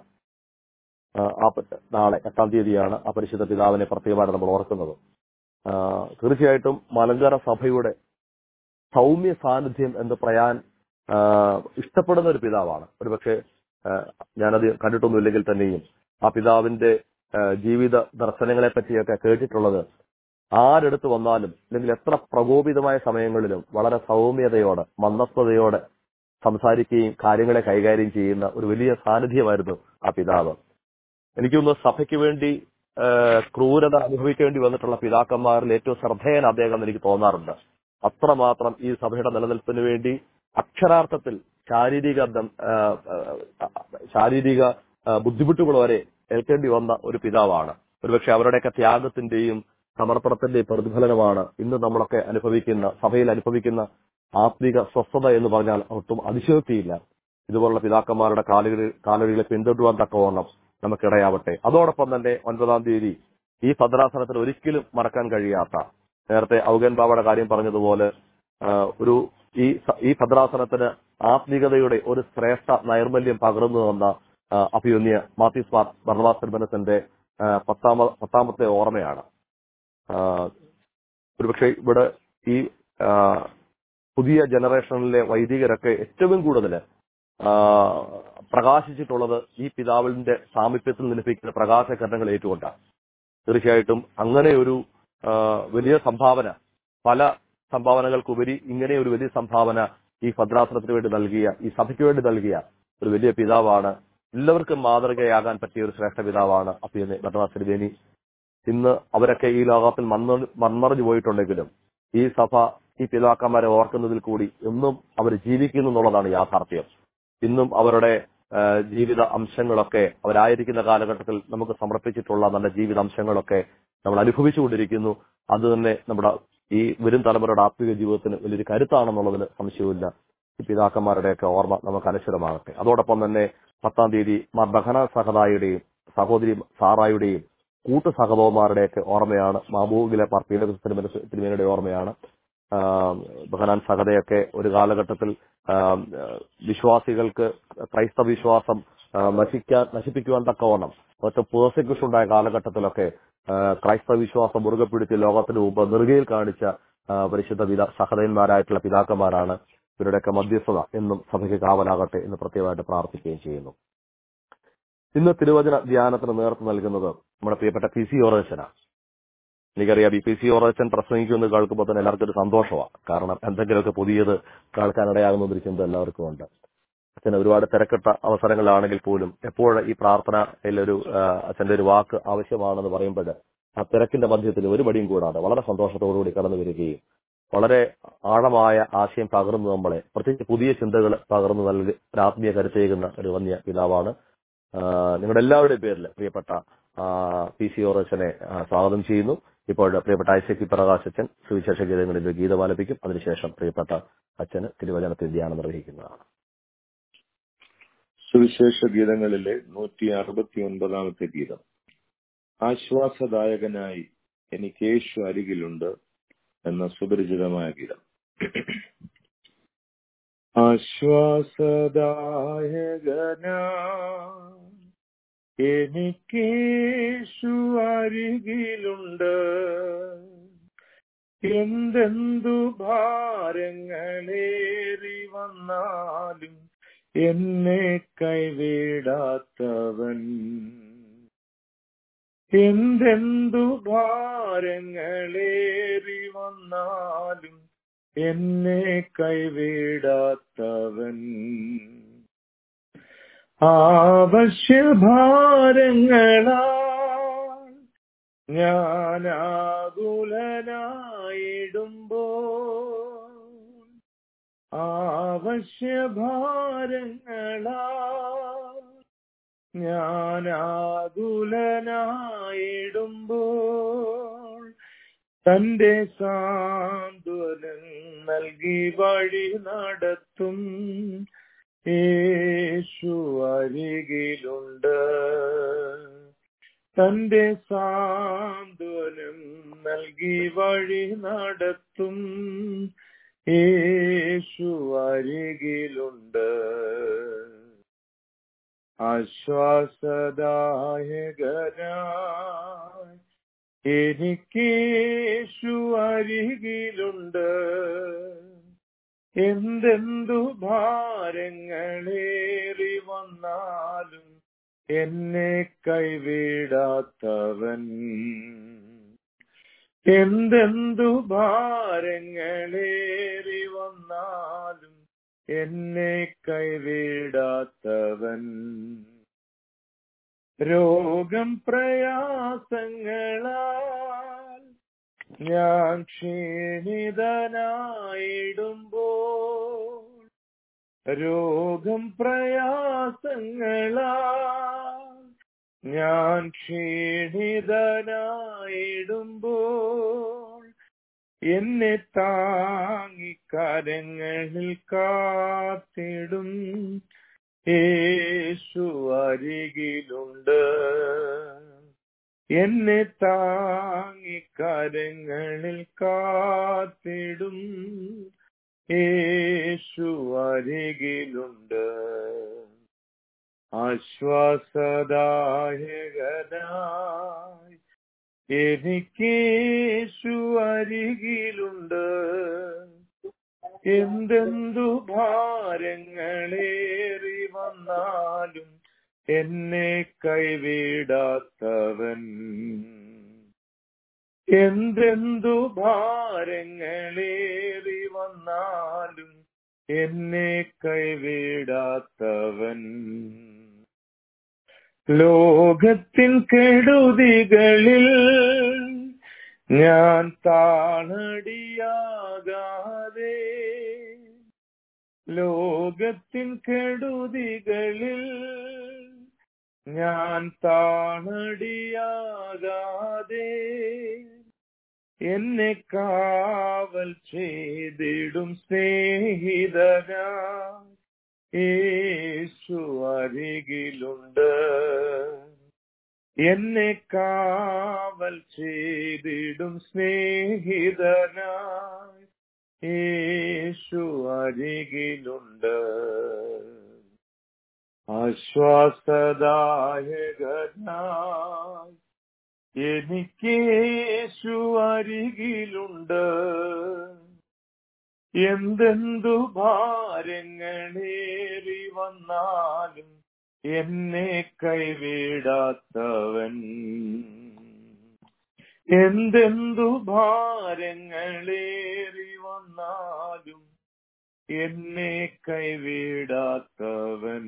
ആ, ആ പ- നാളെ എട്ടാം തീയതിയാണ് ആ പരിശുദ്ധ പിതാവിനെ പ്രത്യേകമായിട്ട് നമ്മൾ ഓർക്കുന്നത് ആ, തീർച്ചയായിട്ടും മലങ്കര സഭയുടെ സൗമ്യ സാന്നിധ്യം എന്ന് പറയാൻ ആ, ഇഷ്ടപ്പെടുന്ന ഒരു പിതാവാണ് ഒരുപക്ഷെ ആ, ഞാനത് കണ്ടിട്ടൊന്നുമില്ലെങ്കിൽ തന്നെയും ആ പിതാവിന്റെ ആ, ജീവിത ദർശനങ്ങളെ പറ്റിയൊക്കെ കേട്ടിട്ടുള്ളത് ആരെടുത്ത് വന്നാലും അല്ലെങ്കിൽ എത്ര പ്രകോപിതമായ സമയങ്ങളിലും വളരെ സൗമ്യതയോടെ മന്ദസ്വതയോടെ സംസാരിക്കുകയും കാര്യങ്ങളെ കൈകാര്യം ചെയ്യുന്ന ഒരു വലിയ സാന്നിധ്യമായിരുന്നു ആ പിതാവ് എനിക്കൊന്ന് സഭയ്ക്ക് വേണ്ടി ആ, ക്രൂരത അനുഭവിക്കേണ്ടി വന്നിട്ടുള്ള പിതാക്കന്മാരിൽ ഏറ്റവും ശ്രദ്ധേയൻ അദ്ദേഹം എന്ന് എനിക്ക് തോന്നാറുണ്ട് അത്രമാത്രം ഈ സഭയുടെ നിലനിൽപ്പിന് വേണ്ടി അക്ഷരാർത്ഥത്തിൽ ശാരീരിക ദം- ആ, ആ, ശാരീരിക ആ, ബുദ്ധിമുട്ടുകൾ വരെ ഏൽക്കേണ്ടി വന്ന ഒരു പിതാവാണ് ഒരുപക്ഷെ അവരുടെയൊക്കെ ത്യാഗത്തിന്റെയും സമർപ്പണത്തിന്റെയും പ്രതിഫലനമാണ് ഇന്ന് നമ്മളൊക്കെ അനുഭവിക്കുന്ന സഭയിൽ അനുഭവിക്കുന്ന ആത്മിക സ്വസ്ഥത എന്ന് പറഞ്ഞാൽ ഒട്ടും അതിശയോക്തിയില്ല ഇതുപോലുള്ള പിതാക്കന്മാരുടെ കാലുകളിൽ കാലുകളിലെ പിന്തുടരുവാൻ തക്കവണ്ണം നമുക്കിടയാവട്ടെ അതോടൊപ്പം തന്നെ ഒൻപതാം തീയതി ഈ ഭദ്രാസനത്തിൽ ഒരിക്കലും മറക്കാൻ കഴിയാത്ത നേരത്തെ ഔഗൻ ബാബയുടെ കാര്യം പറഞ്ഞതുപോലെ ആ, ഒരു ഈ സ- ഈ ഭദ്രാസനത്തിന് ആത്മീകതയുടെ ഒരു ശ്രേഷ്ഠ നൈർമല്യം പകർന്നു തന്ന ആ, അഭിയുന്യ മാത്യൂസ് മാർ ബർണവാസ് തിരുമനസിന്റെ ആ, പത്താമ പത്താമത്തെ ഓർമ്മയാണ് ആ, ഒരുപക്ഷെ ഇവിടെ ഈ ആ, പുതിയ ജനറേഷനിലെ വൈദികരൊക്കെ ഏറ്റവും കൂടുതൽ പ്രകാശിച്ചിട്ടുള്ളത് ഈ പിതാവിന്റെ സാമീപ്യത്തിൽ നിന്ന് ലഭിക്കുന്ന പ്രകാശകരണങ്ങൾ ഏറ്റുകൊണ്ടാണ് തീർച്ചയായിട്ടും അങ്ങനെ ഒരു ആ, വലിയ സംഭാവന പല സംഭാവനകൾക്കുപരി ഇങ്ങനെ ഒരു വലിയ സംഭാവന ഈ ഭദ്രാസനത്തിന് വേണ്ടി നൽകിയ ഈ സഭയ്ക്ക് വേണ്ടി നൽകിയ ഒരു വലിയ പിതാവാണ് എല്ലാവർക്കും മാതൃകയാകാൻ പറ്റിയ ഒരു ശ്രേഷ്ഠ പിതാവാണ് അപ്പിയനെ ഭദ്രനാഥ് തിരുവേനി ഇന്ന് അവരൊക്കെ ഈ ലോകത്തിൽ മണ്ണ് മൺമറഞ്ഞു പോയിട്ടുണ്ടെങ്കിലും ഈ സഭ ഈ പിതാക്കന്മാരെ ഓർക്കുന്നതിൽ കൂടി എന്നും അവർ ജീവിക്കുന്നു എന്നുള്ളതാണ് യാഥാർത്ഥ്യം ഇന്നും അവരുടെ ആ, ജീവിത അംശങ്ങളൊക്കെ അവരായിരിക്കുന്ന കാലഘട്ടത്തിൽ നമുക്ക് സമർപ്പിച്ചിട്ടുള്ള നല്ല ജീവിത അംശങ്ങളൊക്കെ നമ്മൾ അനുഭവിച്ചുകൊണ്ടിരിക്കുന്നു അത് തന്നെ നമ്മുടെ ഈ വരും തലമുറയുടെ ആത്മീയ ജീവിതത്തിന് വലിയൊരു കരുത്താണെന്നുള്ളതിൽ സംശയമില്ല ഈ പിതാക്കന്മാരുടെയൊക്കെ ഓർമ്മ നമുക്ക് അനശ്വരമാകട്ടെ അതോടൊപ്പം തന്നെ പത്താം തീയതി മാർ ബഹന സഹദായുടെയും സഹോദരി സാറായുടെയും കൂട്ടു സഹോദരന്മാരുടെയൊക്കെ ഓർമ്മയാണ് മാബൂഗിലെ പാർ പീലകസ് തിരുമന- തിരുമേനിയുടെ ഓർമ്മയാണ് ആ, ബഹനാൻ സഹതയൊക്കെ ഒരു കാലഘട്ടത്തിൽ ആ, വിശ്വാസികൾക്ക് ക്രൈസ്തവ വിശ്വാസം ആ, നശിക്കാൻ നശിപ്പിക്കുവാൻ തക്കവണ്ണം ഒറ്റ പേഴ്സിക്യൂഷൻ ഉണ്ടായ കാലഘട്ടത്തിലൊക്കെ ആ, ക്രൈസ്തവ വിശ്വാസം മുറുകെ പിടിച്ച് ലോകത്തിന് മുമ്പ് നെറുകയിൽ കാണിച്ച ആ, പരിശുദ്ധ പിതാ സഹതന്മാരായിട്ടുള്ള പിതാക്കന്മാരാണ് ഇവരുടെയൊക്കെ മധ്യസ്ഥത എന്നും സഭയ്ക്ക് കാവലാകട്ടെ എന്ന് പ്രത്യേകമായിട്ട് പ്രാർത്ഥിക്കുകയും ചെയ്യുന്നു ഇന്ന് തിരുവചന ധ്യാനത്തിന് നേതൃത്വം നൽകുന്നത് നമ്മുടെ പ്രിയപ്പെട്ട പി സി ഓറച്ചനാണ് എനിക്കറിയാം ഈ പി സി ഓറച്ചൻ പ്രസംഗിക്കുമെന്ന് കേൾക്കുമ്പോൾ തന്നെ എല്ലാവർക്കും ഒരു സന്തോഷമാണ് കാരണം എന്തെങ്കിലുമൊക്കെ പുതിയത് കേൾക്കാനിടയാകുന്ന ഒരു ചിന്ത എല്ലാവർക്കും ഉണ്ട് അച്ഛന് ഒരുപാട് തിരക്കിട്ട അവസരങ്ങളാണെങ്കിൽ പോലും എപ്പോഴും ഈ പ്രാർത്ഥനയിൽ ഒരു ആ, അച്ഛന്റെ ഒരു വാക്ക് ആവശ്യമാണെന്ന് പറയുമ്പോൾ ആ തിരക്കിന്റെ മധ്യത്തിൽ ഒരു മടിയും കൂടാതെ വളരെ സന്തോഷത്തോടുകൂടി കടന്നു വരികയും വളരെ ആഴമായ ആശയം പകർന്നു നമ്മളെ പ്രത്യേകിച്ച് പുതിയ ചിന്തകൾ പകർന്നു നൽകി ഒരു ആത്മീയ കരുത്തേകുന്ന ഒരു വന്യ പിതാവാണ് ആ, നിങ്ങളുടെ എല്ലാവരുടെയും പേരിൽ പ്രിയപ്പെട്ട പി സി ഓറച്ചനെ സ്വാഗതം ചെയ്യുന്നു ഇപ്പോൾ പ്രിയപ്പെട്ട ഐസക് പ്രകാശ് അച്ഛൻ സുവിശേഷ ഗീതങ്ങളിൽ ഒരു ഗീതം ആലപിക്കും അതിനുശേഷം പ്രിയപ്പെട്ട അച്ഛന് തിരുവചനത്തിൽ ധ്യാനം നിർവഹിക്കുന്നതാണ് സുവിശേഷ ഗീതങ്ങളിലെ നൂറ്റി അറുപത്തി ഒൻപതാമത്തെ ഗീതം ആശ്വാസദായകനായി എനിക്ക് യേശു അരികിലുണ്ട് എന്ന സുപരിചിതമായ ഗീതം ആശ്വാസദായകനായി എനിക്കേശു അരികിലുണ്ട് എന്തെന്തു ഭാരങ്ങളേറി വന്നാലും എന്നെ കൈവിടാത്തവൻ എന്തെന്തു ഭാരങ്ങളേറി വന്നാലും എന്നെ കൈവിടാത്തവൻ ആവശ്യഭാരങ്ങളാൽ ഞാനാകുലനായിടുമ്പോൾ ആവശ്യഭാരങ്ങളാൽ ഞാനാകുലനായിടുമ്പോൾ തന്റെ സാന്ത്വനം നൽകി വഴി നടത്തും യേശു അരികിലുണ്ട് തന്റെ സാന്ത്വനം നൽകി വഴി നടത്തും യേശു അരികിലുണ്ട് ആശ്വാസദായകനായി എനിക്കേശു അരികിലുണ്ട് എന്തെന്തു ഭാരങ്ങളേറി വന്നാലും എന്നെ കൈവിടാത്തവൻ എന്തെന്തു ഭാരങ്ങളേറി വന്നാലും എന്നെ കൈവിടാത്തവൻ രോഗം പ്രയാസങ്ങളാൽ ഞാൻ ക്ഷീണിതനായിടുമ്പോൾ രോഗം പ്രയാസങ്ങളാൽ ഞാൻ ക്ഷീണിതനായിടുമ്പോൾ എന്നെ താങ്ങിക്കരങ്ങളിൽ കാത്തിടും യേശു അരികിലുണ്ട് എന്നെ താങ്ങിക്കരങ്ങളിൽ കാത്തിടും യേശു അരികിലുണ്ട് ആശ്വാസദായകനായി എനിക്കേശു അരികിലുണ്ട് എന്തെന്തു ഭാരങ്ങളേറി വന്നാലും എന്നെ കൈവിടാത്തവൻ എന്തെന്തു ഭാരങ്ങളേറി വന്നാലും എന്നെ കൈവിടാത്തവൻ ലോകത്തിൻ കെടുതികളിൽ ഞാൻ താളടിയാകാതെ ലോകത്തിൻ കെടുതികളിൽ ഞാൻ താളടിയാകാതെ എന്നെ കാവൽ ചെയ്തിടും സ്നേഹിതനാ യേശു അരികിലുണ്ട് എന്നെ കാവൽ ചെയ്തിടും സ്നേഹിതനായി യേശു അരികിലുണ്ട് ആശ്വാസദായകനായി എനിക്ക് യേശു അരികിലുണ്ട് എന്തെന്തു ഭാരങ്ങളേറി വന്നാലും എന്നെ കൈവിടാത്തവൻ എന്തെന്തു ഭാരങ്ങളേറി വന്നാലും എന്നെ കൈവിടാത്തവൻ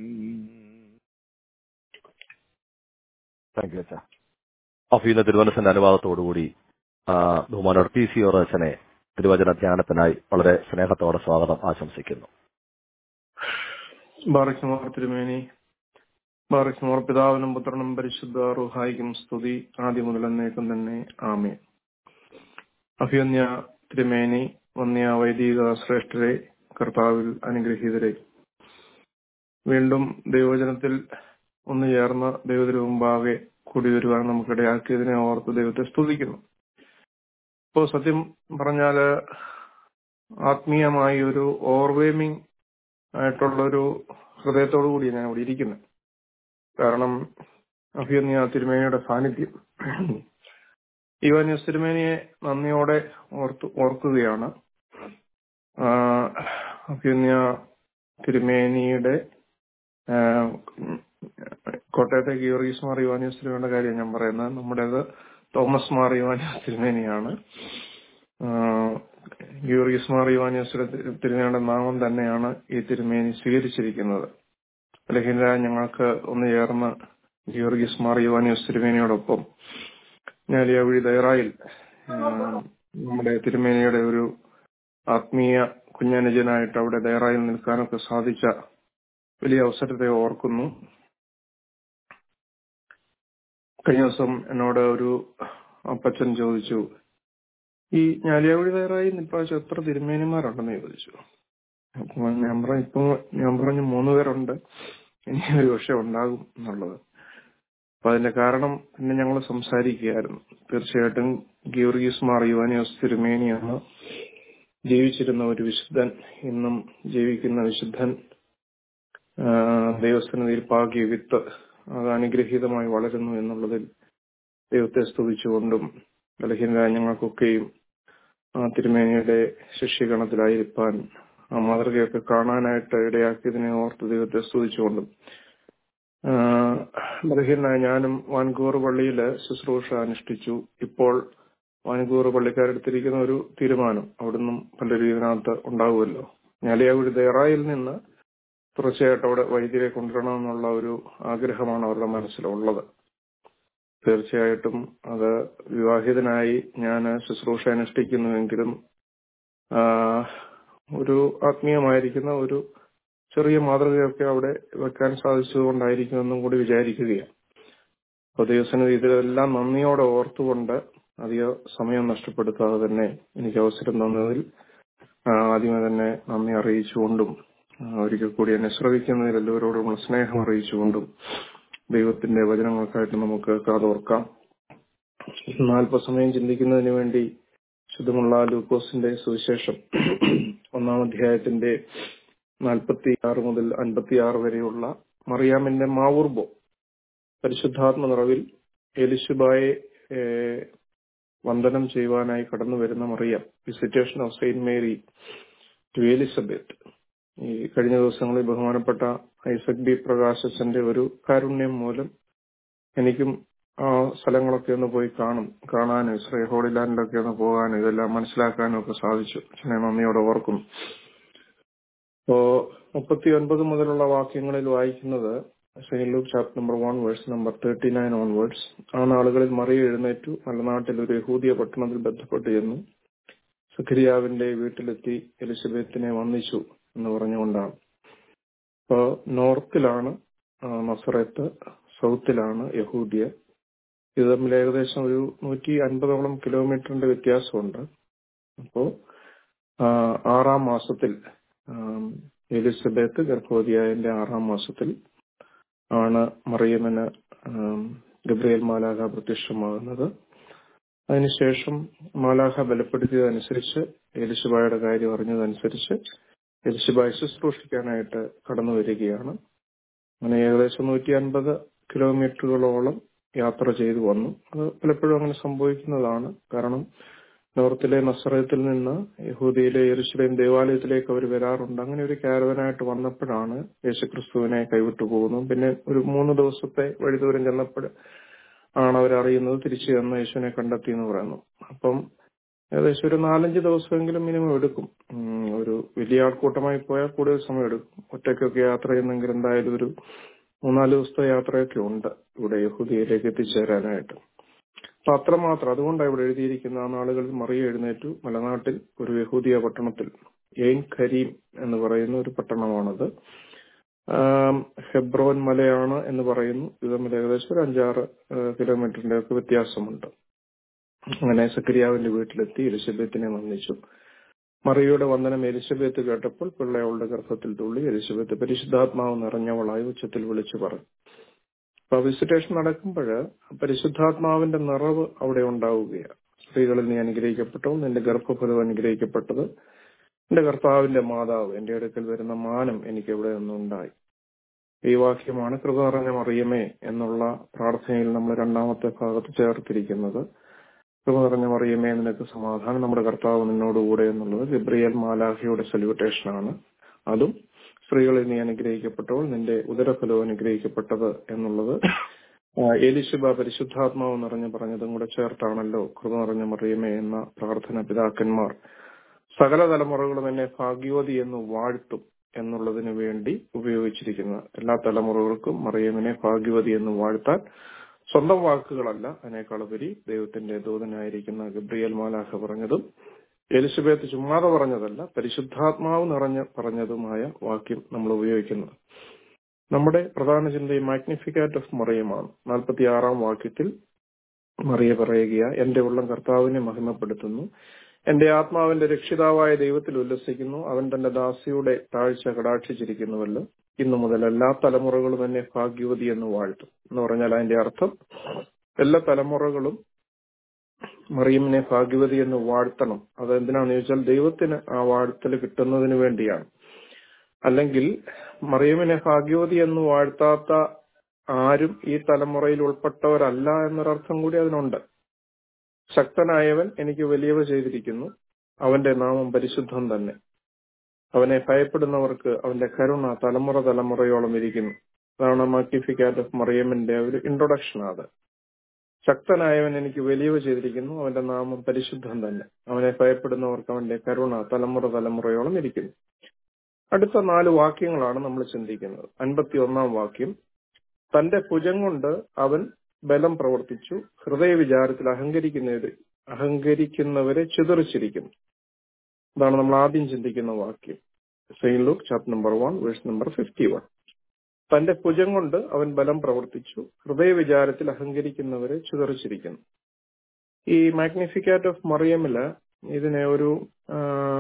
താങ്ക് യു അച്ഛാ അപ്പൊ ഇന്ന് തിരുവനന്തപുരത്തിന്റെ അനുവാദത്തോടുകൂടി ആ, ബഹുമാനോട് പി സി ഓറച്ചനെ തിരുവചന ധ്യാനത്തിനായി വളരെ സ്നേഹത്തോടെ സ്വാഗതം ആശംസിക്കുന്നു ബാറക്കുമാർ തിരുമേനി ബാറയ്ക്കുമോർ പിതാവിനും പുത്രനും പരിശുദ്ധ റുഹായിക്കും സ്തുതി ആദ്യം മുതൽ എന്നേക്കും തന്നെ ആമേ അഭ്യന്യ തിരുമേനി വന്യ വൈദിക ശ്രേഷ്ഠരെ കർത്താവിൽ അനുഗ്രഹീതരെ വീണ്ടും ദൈവവചനത്തിൽ ഒന്ന് ചേർന്ന് ദൈവത്തിന് മുമ്പാകെ കൂടി വരുവാൻ നമുക്കിടയാക്കിയതിനെ ഓർത്ത് ദൈവത്തെ സ്തുതിക്കുന്നു ഇപ്പോൾ സത്യം പറഞ്ഞാല് ആത്മീയമായി ഒരു ഓവർവേമിംഗ് ആയിട്ടുള്ളൊരു ഹൃദയത്തോടു കൂടി ഞാൻ ഇവിടെ ഇരിക്കുന്നത് കാരണം അഭിയന്യ തിരുമേനിയുടെ സാന്നിധ്യം ഇവാന്യസ് തിരുമേനിയെ നന്ദിയോടെ ഓർത്തു ഓർക്കുകയാണ് അഭിയന്യ തിരുമേനിയുടെ കോട്ടയത്തെ ഗീവർഗീസ് മാർ യുവാനിയസ് തിരുമേനിയുടെ കാര്യം ഞാൻ പറയുന്നത് നമ്മുടേത് തോമസ് മാർ യുവാനിയസ് തിരുമേനിയാണ് ഗീവർഗീസ് മാർ യുവാനിയസ് തിരുമേനിയുടെ നാമം തന്നെയാണ് ഈ തിരുമേനി സ്വീകരിച്ചിരിക്കുന്നത് ലഹിൻര ഞങ്ങൾക്ക് ഒന്ന് ചേർന്ന് ഗീവർഗീസ് മാർ യുവാനിയസ് തിരുമേനിയോടൊപ്പം ഞാലിയ വഴി ദയറായിൽ നമ്മുടെ തിരുമേനിയുടെ ഒരു ആത്മീയ കുഞ്ഞനുജനായിട്ട് അവിടെ ദയറായിൽ നിൽക്കാനൊക്കെ സാധിച്ച വലിയ അവസരത്തെ ഓർക്കുന്നു കഴിഞ്ഞ ദിവസം എന്നോട് ഒരു അപ്പച്ചൻ ചോദിച്ചു ഈ ഞാലിയാവഴി തയ്യാറായി ഇപ്രാവശ്യം എത്ര തിരുമേനിമാരുണ്ടെന്ന് ചോദിച്ചു അപ്പൊ ഞാൻ പറഞ്ഞു ഇപ്പൊ ഞാൻ പറഞ്ഞു മൂന്ന് പേരുണ്ട് ഇനി ഒരു പക്ഷെ ഉണ്ടാകും എന്നുള്ളത് അപ്പൊ അതിന്റെ കാരണം പിന്നെ ഞങ്ങൾ സംസാരിക്കുകയായിരുന്നു തീർച്ചയായിട്ടും ഗീവർഗീസ് മാർ യുവാനിയോസ് തിരുമേനി എന്ന ജീവിച്ചിരുന്ന ഒരു വിശുദ്ധൻ ഇന്നും ജീവിക്കുന്ന വിശുദ്ധൻ ദൈവസ്ഥനതിയിൽ പാകിയ വിത്ത് അത് അനുഗ്രഹീതമായി വളരുന്നു എന്നുള്ളതിൽ ദൈവത്തെ സ്തുതിച്ചുകൊണ്ടും ബലഹീന രാജ്യങ്ങൾക്കൊക്കെയും ആ തിരുമേനിയുടെ ശിഷ്യഗണത്തിലായിരിക്കാൻ ആ മാതൃകയൊക്കെ കാണാനായിട്ട് ഇടയാക്കിയതിനെ ഓർത്ത് ദൈവത്തെ സ്തുതിച്ചുകൊണ്ടും ബലഹീനായ ഞാനും വാൻകൂർ പള്ളിയിൽ ശുശ്രൂഷ അനുഷ്ഠിച്ചു ഇപ്പോൾ വാൻകൂർ പള്ളിക്കാരെടുത്തിരിക്കുന്ന ഒരു തീരുമാനം അവിടുന്ന് പലരും ഇതിനകത്ത് ഉണ്ടാവുമല്ലോ ഞാലിയാകുടി ദേറായിൽ നിന്ന് തുടർച്ചയായിട്ട് അവിടെ വൈദ്യരെ കൊണ്ടുവരണമെന്നുള്ള ഒരു ആഗ്രഹമാണ് അവരുടെ മനസ്സിലുള്ളത് തീർച്ചയായിട്ടും അത് വിവാഹിതനായി ഞാൻ ശുശ്രൂഷ അനുഷ്ഠിക്കുന്നുവെങ്കിലും ഒരു ആത്മീയമായിരിക്കുന്ന ഒരു ചെറിയ മാതൃകയൊക്കെ അവിടെ വെക്കാൻ സാധിച്ചതുകൊണ്ടായിരിക്കുമെന്നും കൂടി വിചാരിക്കുകയാണ് അപ്പോൾ ദൈവസന്നിധി ഇതിലെല്ലാം നന്ദിയോടെ ഓർത്തുകൊണ്ട് അധിക സമയം നഷ്ടപ്പെടുത്താതെ തന്നെ എനിക്ക് അവസരം തന്നതിൽ ആദ്യമേ തന്നെ നന്ദി അറിയിച്ചുകൊണ്ടും ഒരിക്കൽ കൂടി എന്നെ ശ്രവിക്കുന്നതിൽ എല്ലാവരോടുമുള്ള സ്നേഹം അറിയിച്ചുകൊണ്ടും ദൈവത്തിന്റെ വചനങ്ങൾക്കായിട്ട് നമുക്ക് കാതോർക്കാം നാൽപ്പസമയം ചിന്തിക്കുന്നതിന് വേണ്ടി ശുദ്ധമുള്ള ലൂക്കോസിന്റെ സുവിശേഷം ഒന്നാം അധ്യായത്തിന്റെ നാൽപ്പത്തി ആറ് മുതൽ അൻപത്തി ആറ് വരെയുള്ള മറിയാമിന്റെ മാവൂർബോ പരിശുദ്ധാത്മ നിറവിൽ എലിശുബായെ വന്ദനം ചെയ്യുവാനായി കടന്നു വരുന്ന Mariam visitation of Saint Mary to Elizabeth ഈ കഴിഞ്ഞ ദിവസങ്ങളിൽ ബഹുമാനപ്പെട്ട ഐസക് ബി പ്രകാശന്റെ ഒരു കാരുണ്യം മൂലം എനിക്കും ആ സ്ഥലങ്ങളൊക്കെ ഒന്ന് പോയി കാണും കാണാനും ഇസ്രേ ഹോളി ലാൻഡിലൊക്കെ ഒന്ന് പോകാനും ഇതെല്ലാം മനസ്സിലാക്കാനും ഒക്കെ സാധിച്ചു അച്ഛനെ നന്ദിയോടെ ഓർക്കും അപ്പോ മുപ്പത്തി ഒൻപത് മുതലുള്ള വാക്യങ്ങളിൽ വായിക്കുന്നത് Luke chapter number one verse number thirty nine onwards ആ നാളുകളിൽ മറിയ എഴുന്നേറ്റു മലനാട്ടിൽ ഒരു യഹൂദിയ പട്ടണത്തിൽ ബന്ധപ്പെട്ട് ചെന്നു സഖരിയാവിന്റെ വീട്ടിലെത്തി എലിസബത്തിനെ വന്നിച്ചു എന്ന് പറഞ്ഞുകൊണ്ടാണ് ഇപ്പോ നോർത്തിലാണ് നസറത്ത് സൗത്തിലാണ് യഹൂദിയ ഇത് തമ്മിൽ ഏകദേശം ഒരു നൂറ്റി അൻപതോളം കിലോമീറ്ററിന്റെ വ്യത്യാസമുണ്ട് അപ്പോ ആറാം മാസത്തിൽ എലിസബത്ത് ഗർഭവതിയായതിന്റെ ആറാം മാസത്തിൽ ആണ് മറിയമ്മന് ഗബ്രിയേൽ മാലാഖ പ്രത്യക്ഷമാകുന്നത് അതിനുശേഷം മാലാഖ ബലപ്പെടുത്തിയതനുസരിച്ച് എലിശുബായുടെ കാര്യം അറിഞ്ഞതനുസരിച്ച് എലിശുബായി ശുശ്രൂഷിക്കാനായിട്ട് കടന്നു വരികയാണ് അങ്ങനെ ഏകദേശം നൂറ്റി അൻപത് കിലോമീറ്ററുകളോളം യാത്ര ചെയ്തു വന്നു അത് പലപ്പോഴും അങ്ങനെ സംഭവിക്കുന്നതാണ് കാരണം നോർത്തിലെ നസറത്തിൽ നിന്ന് യഹൂദിയിലെ യെരുശലേം ദേവാലയത്തിലേക്ക് അവർ വരാറുണ്ട് അങ്ങനെ ഒരു കാരവനായിട്ട് വന്നപ്പോഴാണ് യേശുക്രിസ്തുവിനെ കൈവിട്ടു പോകുന്നു പിന്നെ ഒരു മൂന്ന് ദിവസത്തെ വഴിദൂരം ചെന്നപ്പോൾ ആണ് അവർ അറിയുന്നത് തിരിച്ചു ചെന്ന് യേശുവിനെ കണ്ടെത്തി എന്ന് പറയുന്നു അപ്പം ഏകദേശം ഒരു നാലഞ്ച് ദിവസമെങ്കിലും മിനിമം എടുക്കും ഒരു വലിയ ആൾക്കൂട്ടമായി പോയാൽ കൂടുതൽ സമയം എടുക്കും ഒറ്റയ്ക്കൊക്കെ യാത്ര ചെയ്യുന്നെങ്കിൽ എന്തായാലും ഒരു മൂന്നാല് ദിവസത്തെ യാത്രയൊക്കെ ഉണ്ട് ഇവിടെ യഹൂദിയയിലേക്ക് എത്തിച്ചേരാനായിട്ട് അപ്പൊ അത്രമാത്രം അതുകൊണ്ടാണ് ഇവിടെ എഴുതിയിരിക്കുന്ന ആ നാളുകളിൽ മറിയ എഴുന്നേറ്റു മലനാട്ടിൽ ഒരു യഹൂദിയ പട്ടണത്തിൽ എയിൻ ഖരീം എന്ന് പറയുന്ന ഒരു പട്ടണമാണത് ആം, ഹെബ്രോൻ മലയാണ് എന്ന് പറയുന്നു ഇത് തമ്മിൽ ഏകദേശം ഒരു അഞ്ചാറ് ആ, കിലോമീറ്ററിന്റെ ഒക്കെ വ്യത്യാസമുണ്ട് അങ്ങനെ സക്രിയാവിന്റെ വീട്ടിലെത്തി എലിസബത്തിനെ വന്ദിച്ചു മറിയയുടെ വന്ദനം എലിസബത്ത് കേട്ടപ്പോൾ പിള്ള അവളുടെ ഗർഭത്തിൽ തുള്ളി എലിസബത്ത് പരിശുദ്ധാത്മാവ് നിറഞ്ഞവളായി ഉച്ചത്തിൽ വിളിച്ചു പറഞ്ഞു അപ്പൊ വിസിറ്റേഷൻ നടക്കുമ്പോൾ പരിശുദ്ധാത്മാവിന്റെ നിറവ് അവിടെ ഉണ്ടാവുകയാണ് സ്ത്രീകളിൽ നീ അനുഗ്രഹിക്കപ്പെട്ടു നിന്റെ ഗർഭഫലം അനുഗ്രഹിക്കപ്പെട്ടത് എന്റെ കർത്താവിന്റെ മാതാവ് എന്റെ അടുക്കൽ വരുന്ന മാനം എനിക്ക് ഇവിടെ നിന്നുണ്ടായി ഈ വാക്യമാണ് കൃപ നിറഞ്ഞ മറിയമേ എന്നുള്ള പ്രാർത്ഥനയിൽ നമ്മൾ രണ്ടാമത്തെ ഭാഗത്ത് ചേർത്തിരിക്കുന്നത് കൃപ നിറഞ്ഞ മറിയമേ നിനക്ക് സമാധാനം നമ്മുടെ കർത്താവ് നിന്നോടുകൂടെ എന്നുള്ളത് ഗബ്രിയൽ മാലാഖയുടെ സല്യൂട്ടേഷൻ ആണ് അതും സ്ത്രീകളിൽ നീ അനുഗ്രഹിക്കപ്പെട്ടപ്പോൾ നിന്റെ ഉദരഫലവും അനുഗ്രഹിക്കപ്പെട്ടത് എന്നുള്ളത് ആ, എലിശുബ പരിശുദ്ധാത്മാവ് നിറഞ്ഞു പറഞ്ഞതും കൂടെ ചേർത്താണല്ലോ കൃപ നിറഞ്ഞ മറിയമേ എന്ന പ്രാർത്ഥന പിതാക്കന്മാർ സകല തലമുറകളും എന്നെ ഭാഗ്യവതി എന്ന് വാഴ്ത്തും എന്നുള്ളതിന് വേണ്ടി ഉപയോഗിച്ചിരിക്കുന്ന എല്ലാ തലമുറകൾക്കും മറിയമിനെ ഭാഗ്യവതി എന്ന് വാഴ്ത്താൻ സ്വന്തം വാക്കുകളല്ല അതിനേക്കാളുപരി ദൈവത്തിന്റെ ദൂതനായിരിക്കുന്ന ഗബ്രിയൽ മാലാഖ പറഞ്ഞതും എലിസബത്ത് ചുമ്മാതെ പറഞ്ഞതല്ല പരിശുദ്ധാത്മാവ് നിറഞ്ഞ് പറഞ്ഞതുമായ വാക്യം നമ്മൾ ഉപയോഗിക്കുന്നത് നമ്മുടെ പ്രധാന ചിന്ത ഈ മാഗ്നിഫിക്കാറ്റ് ഓഫ് മറിയമാണ് നാൽപ്പത്തി ആറാം വാക്യത്തിൽ മറിയ പറയുക എന്റെ ഉള്ളം കർത്താവിനെ മഹിമപ്പെടുത്തുന്നു എന്റെ ആത്മാവിന്റെ രക്ഷിതാവായ ദൈവത്തിൽ ഉല്ലസിക്കുന്നു അവൻ തന്റെ ദാസിയുടെ താഴ്ച കടാക്ഷിച്ചിരിക്കുന്നുവല്ലോ ഇന്നു മുതൽ എല്ലാ തലമുറകളും എന്നെ ഭാഗ്യവതി എന്ന് വാഴ്ത്തും എന്ന് പറഞ്ഞാൽ അതിന്റെ അർത്ഥം എല്ലാ തലമുറകളും മറിയമ്മിനെ ഭാഗ്യവതി എന്ന് വാഴ്ത്തണം അത് എന്തിനാന്ന് ചോദിച്ചാൽ ദൈവത്തിന് ആ വാഴ്ത്തൽ കിട്ടുന്നതിന് വേണ്ടിയാണ് അല്ലെങ്കിൽ മറിയമ്മിനെ ഭാഗ്യവതി എന്ന് വാഴ്ത്താത്ത ആരും ഈ തലമുറയിൽ ഉൾപ്പെട്ടവരല്ല എന്നൊരർത്ഥം കൂടി അതിനുണ്ട് ശക്തനായവൻ എനിക്ക് വലിയവ ചെയ്തിരിക്കുന്നു അവന്റെ നാമം പരിശുദ്ധം തന്നെ അവനെ ഭയപ്പെടുന്നവർക്ക് അവന്റെ കരുണ തലമുറ തലമുറയോളം ഇരിക്കുന്നു അതാണ് മാക്ടിഫിക്കാറ്റ് ഓഫ് മറിയമ്മിന്റെ ഒരു ഇൻട്രൊഡക്ഷൻ അത് ശക്തനായവൻ എനിക്ക് വലിയവ ചെയ്തിരിക്കുന്നു അവന്റെ നാമം പരിശുദ്ധം തന്നെ അവനെ ഭയപ്പെടുന്നവർക്ക് അവന്റെ കരുണ തലമുറ തലമുറയോളം ഇരിക്കുന്നു അടുത്ത നാല് വാക്യങ്ങളാണ് നമ്മൾ ചിന്തിക്കുന്നത് അൻപത്തി ഒന്നാം വാക്യം തന്റെ ഭുജം കൊണ്ട് അവൻ ബലം പ്രവർത്തിച്ചു ഹൃദയ വിചാരത്തിൽ അഹങ്കരിക്കുന്നവരെ അഹങ്കരിക്കുന്നവരെ ചിതറിച്ചിരിക്കുന്നു ഇതാണ് നമ്മൾ ആദ്യം ചിന്തിക്കുന്ന വാക്യം Saint Luke chapter number one verse number fifty one തന്റെ ഭുജം കൊണ്ട് അവൻ ബലം പ്രവർത്തിച്ചു ഹൃദയ വിചാരത്തിൽ അഹങ്കരിക്കുന്നവരെ ചിതറിച്ചിരിക്കുന്നു ഈ മാഗ്നിഫിക്കാറ്റ് ഓഫ് മറിയമില് ഇതിനെ ഒരു ആ,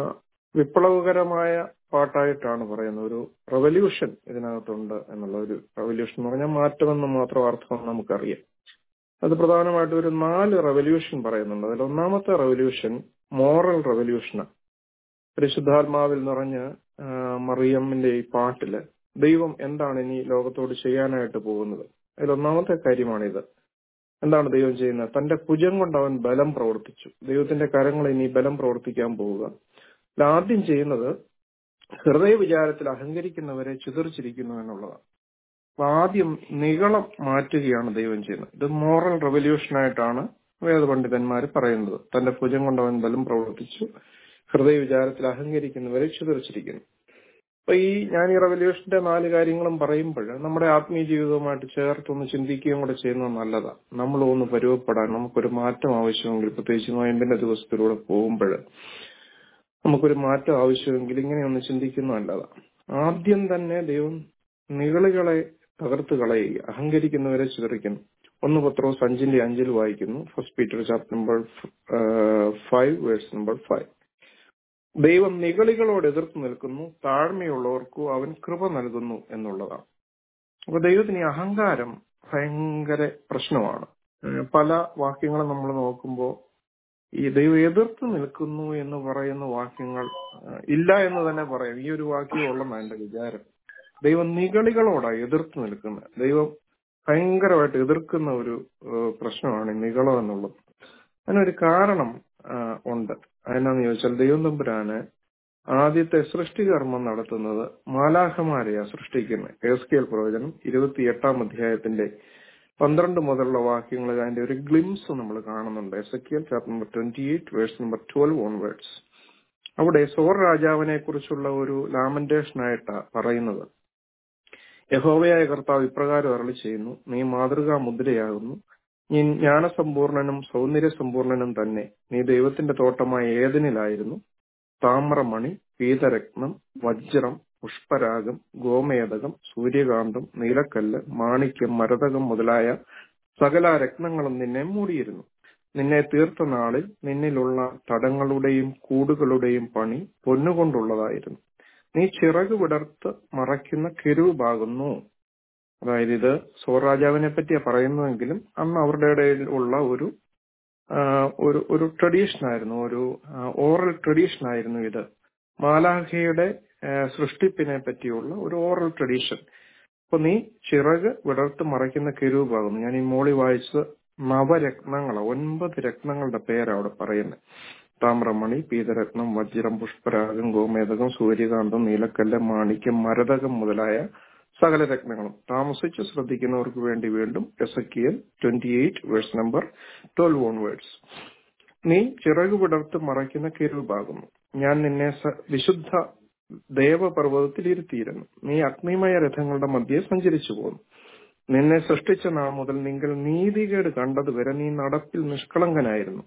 വിപ്ലവകരമായ പാട്ടായിട്ടാണ് പറയുന്നത് ഒരു റവല്യൂഷൻ ഇതിനകത്തുണ്ട് എന്നുള്ള ഒരു റവല്യൂഷൻ എന്ന് പറഞ്ഞാൽ മാറ്റമെന്ന് മാത്രം അർത്ഥം നമുക്കറിയാം അത് പ്രധാനമായിട്ടും ഒരു നാല് റവല്യൂഷൻ പറയുന്നുണ്ട് അതിൽ ഒന്നാമത്തെ റവല്യൂഷൻ മോറൽ റവല്യൂഷനാണ് പരിശുദ്ധാത്മാവിൽ നിറഞ്ഞ ആ, മറിയമ്മിന്റെ ഈ പാട്ടില് ദൈവം എന്താണ് ഇനി ലോകത്തോട് ചെയ്യാനായിട്ട് പോകുന്നത് അതിൽ ഒന്നാമത്തെ കാര്യമാണിത് എന്താണ് ദൈവം ചെയ്യുന്നത് തന്റെ ഭുജം കൊണ്ട് അവൻ ബലം പ്രവർത്തിച്ചു ദൈവത്തിന്റെ കരങ്ങൾ ഇനി ബലം പ്രവർത്തിക്കാൻ പോവുക ഇതിൽ ആദ്യം ചെയ്യുന്നത് ഹൃദയ വിചാരത്തിൽ അഹങ്കരിക്കുന്നവരെ ചിതറിച്ചിരിക്കുന്നു എന്നുള്ളതാണ് അപ്പൊ ആദ്യം നികളം മാറ്റുകയാണ് ദൈവം ചെയ്യുന്നത് ഇത് മോറൽ റെവല്യൂഷനായിട്ടാണ് വേദപണ്ഡിതന്മാർ പറയുന്നത് തന്റെ ഭുജം കൊണ്ട് അവൻ ബലം പ്രവർത്തിച്ചു ഹൃദയ വിചാരത്തിൽ അഹങ്കരിക്കുന്നവരെ ചിതറിച്ചിരിക്കുന്നു അപ്പൊ ഈ ഞാൻ ഈ റവല്യൂഷന്റെ നാല് കാര്യങ്ങളും പറയുമ്പോൾ നമ്മുടെ ആത്മീയ ജീവിതവുമായിട്ട് ചേർത്തൊന്ന് ചിന്തിക്കുകയും കൂടെ ചെയ്യുന്നത് നല്ലതാണ് നമ്മൾ ഒന്ന് പരുവപ്പെടാൻ നമുക്കൊരു മാറ്റം ആവശ്യമെങ്കിൽ പ്രത്യേകിച്ച് നോയമ്പിന്റെ ദിവസത്തിലൂടെ പോകുമ്പോൾ നമുക്കൊരു മാറ്റം ആവശ്യമെങ്കിൽ ഇങ്ങനെ ഒന്ന് ചിന്തിക്കുന്നത് നല്ലതാണ് ആദ്യം തന്നെ ദൈവം നികളികളെ തകർത്ത് കളയുക അഹങ്കരിക്കുന്നവരെ ചിതറിക്കുന്നു ഒന്ന് പത്രോസ് അഞ്ചിന്റെ അഞ്ചിൽ വായിക്കുന്നു first Peter chapter number five verse number five ദൈവം നികളികളോട് എതിർത്ത് നിൽക്കുന്നു താഴ്മയുള്ളവർക്കു അവൻ കൃപ നൽകുന്നു എന്നുള്ളതാണ് അപ്പൊ ദൈവത്തിന് ഈ അഹങ്കാരം ഭയങ്കര പ്രശ്നമാണ് ഏഹ് പല വാക്യങ്ങളും നമ്മൾ നോക്കുമ്പോൾ ഈ ദൈവം എതിർത്ത് നിൽക്കുന്നു എന്ന് പറയുന്ന വാക്യങ്ങൾ ഏഹ് ഇല്ല എന്ന് തന്നെ പറയാം ഈ ഒരു വാക്യം ഉള്ളതാണ് എന്റെ വിചാരം ദൈവം നികളികളോടാണ് എതിർത്ത് നിൽക്കുന്നത് ദൈവം ഭയങ്കരമായിട്ട് എതിർക്കുന്ന ഒരു ഏഹ് പ്രശ്നമാണ് ഈ നിഗളം എന്നുള്ളത് അതിനൊരു കാരണം ആഹ് ഉണ്ട് അതെന്നാന്ന് ചോദിച്ചാൽ ദൈവം തമ്പുരാന് ആദ്യത്തെ സൃഷ്ടികർമ്മം നടത്തുന്നത് മാലാഹമാരെയാ സൃഷ്ടിക്കുന്നത് എസ് കെ എൽ പ്രവചനം ഇരുപത്തിയെട്ടാം അധ്യായത്തിന്റെ പന്ത്രണ്ട് മുതലുള്ള വാക്യങ്ങളിൽ അതിന്റെ ഒരു ഗ്ലിംസ് നമ്മൾ കാണുന്നുണ്ട് Ezekiel chapter number twenty eight verse number twelve onwards അവിടെ സോർ രാജാവിനെ കുറിച്ചുള്ള ഒരു ലാമന്റേഷൻ ആയിട്ടാ പറയുന്നത് യഹോവയായ കർത്താവ് ഇപ്രകാരം അരളി ചെയ്യുന്നു നീ മാതൃകാ മുദ്രയാകുന്നു നീ ജ്ഞാനസമ്പൂർണനും സൗന്ദര്യ സമ്പൂർണനും തന്നെ നീ ദൈവത്തിന്റെ തോട്ടമായ ഏതിനിലായിരുന്നു താമ്രമണി പീതരത്നം വജ്രം പുഷ്പരാഗം ഗോമേതകം സൂര്യകാന്തം നീലക്കല്ല് മാണിക്യം മരതകം മുതലായ സകല രത്നങ്ങളും നിന്നെ മൂടിയിരുന്നു നിന്നെ തീർത്ത നാളിൽ നിന്നിലുള്ള തടങ്ങളുടെയും കൂടുകളുടെയും പണി പൊന്നുകൊണ്ടുള്ളതായിരുന്നു നീ ചിറക് വിടർത്ത് മറയ്ക്കുന്ന കെരൂപാകുന്നു അതായത് ഇത് സോറാജാവിനെ പറ്റിയാ പറയുന്നതെങ്കിലും അന്ന് അവരുടെ ഇടയിൽ ഉള്ള ഒരു ആ, ഒരു ഒരു ട്രഡീഷൻ ആയിരുന്നു ഒരു ഓറൽ ട്രഡീഷൻ ആയിരുന്നു ഇത് മാലാഖയുടെ ആ, സൃഷ്ടിപ്പിനെ പറ്റിയുള്ള ഒരു ഓറൽ ട്രഡീഷൻ അപ്പൊ നീ ചിറക് വിടർത്ത് മറയ്ക്കുന്ന കെരൂപാകുന്നു ഞാൻ ഈ മോളി വായിച്ചത് നവരത്നങ്ങൾ ഒൻപത് രത്നങ്ങളുടെ പേരാ അവിടെ പറയുന്നത് താമ്രമണി പീതരത്നം വജ്രം പുഷ്പരാഗം ഗോമേതകം സൂര്യകാന്തം നീലക്കല്ല് മാണിക്യം മരതകം മുതലായ സകല രത്നങ്ങളും താമസിച്ച് ശ്രദ്ധിക്കുന്നവർക്ക് വേണ്ടി വീണ്ടും Ezekiel twenty eight verse number twelve onwards നീ ചിറക് വിടർത്ത് മറയ്ക്കുന്ന കെരൂപാകുന്നു ഞാൻ നിന്നെ സ- വിശുദ്ധ ദേവപർവ്വതത്തിൽ ഇരുത്തിയിരുന്നു നീ അഗ്നിമയ രഥങ്ങളുടെ മധ്യേ സഞ്ചരിച്ചു പോന്നു നിന്നെ സൃഷ്ടിച്ച നാൾ മുതൽ നിങ്ങൾ നീതികേട് കണ്ടതുവരെ നീ നടപ്പിൽ നിഷ്കളങ്കനായിരുന്നു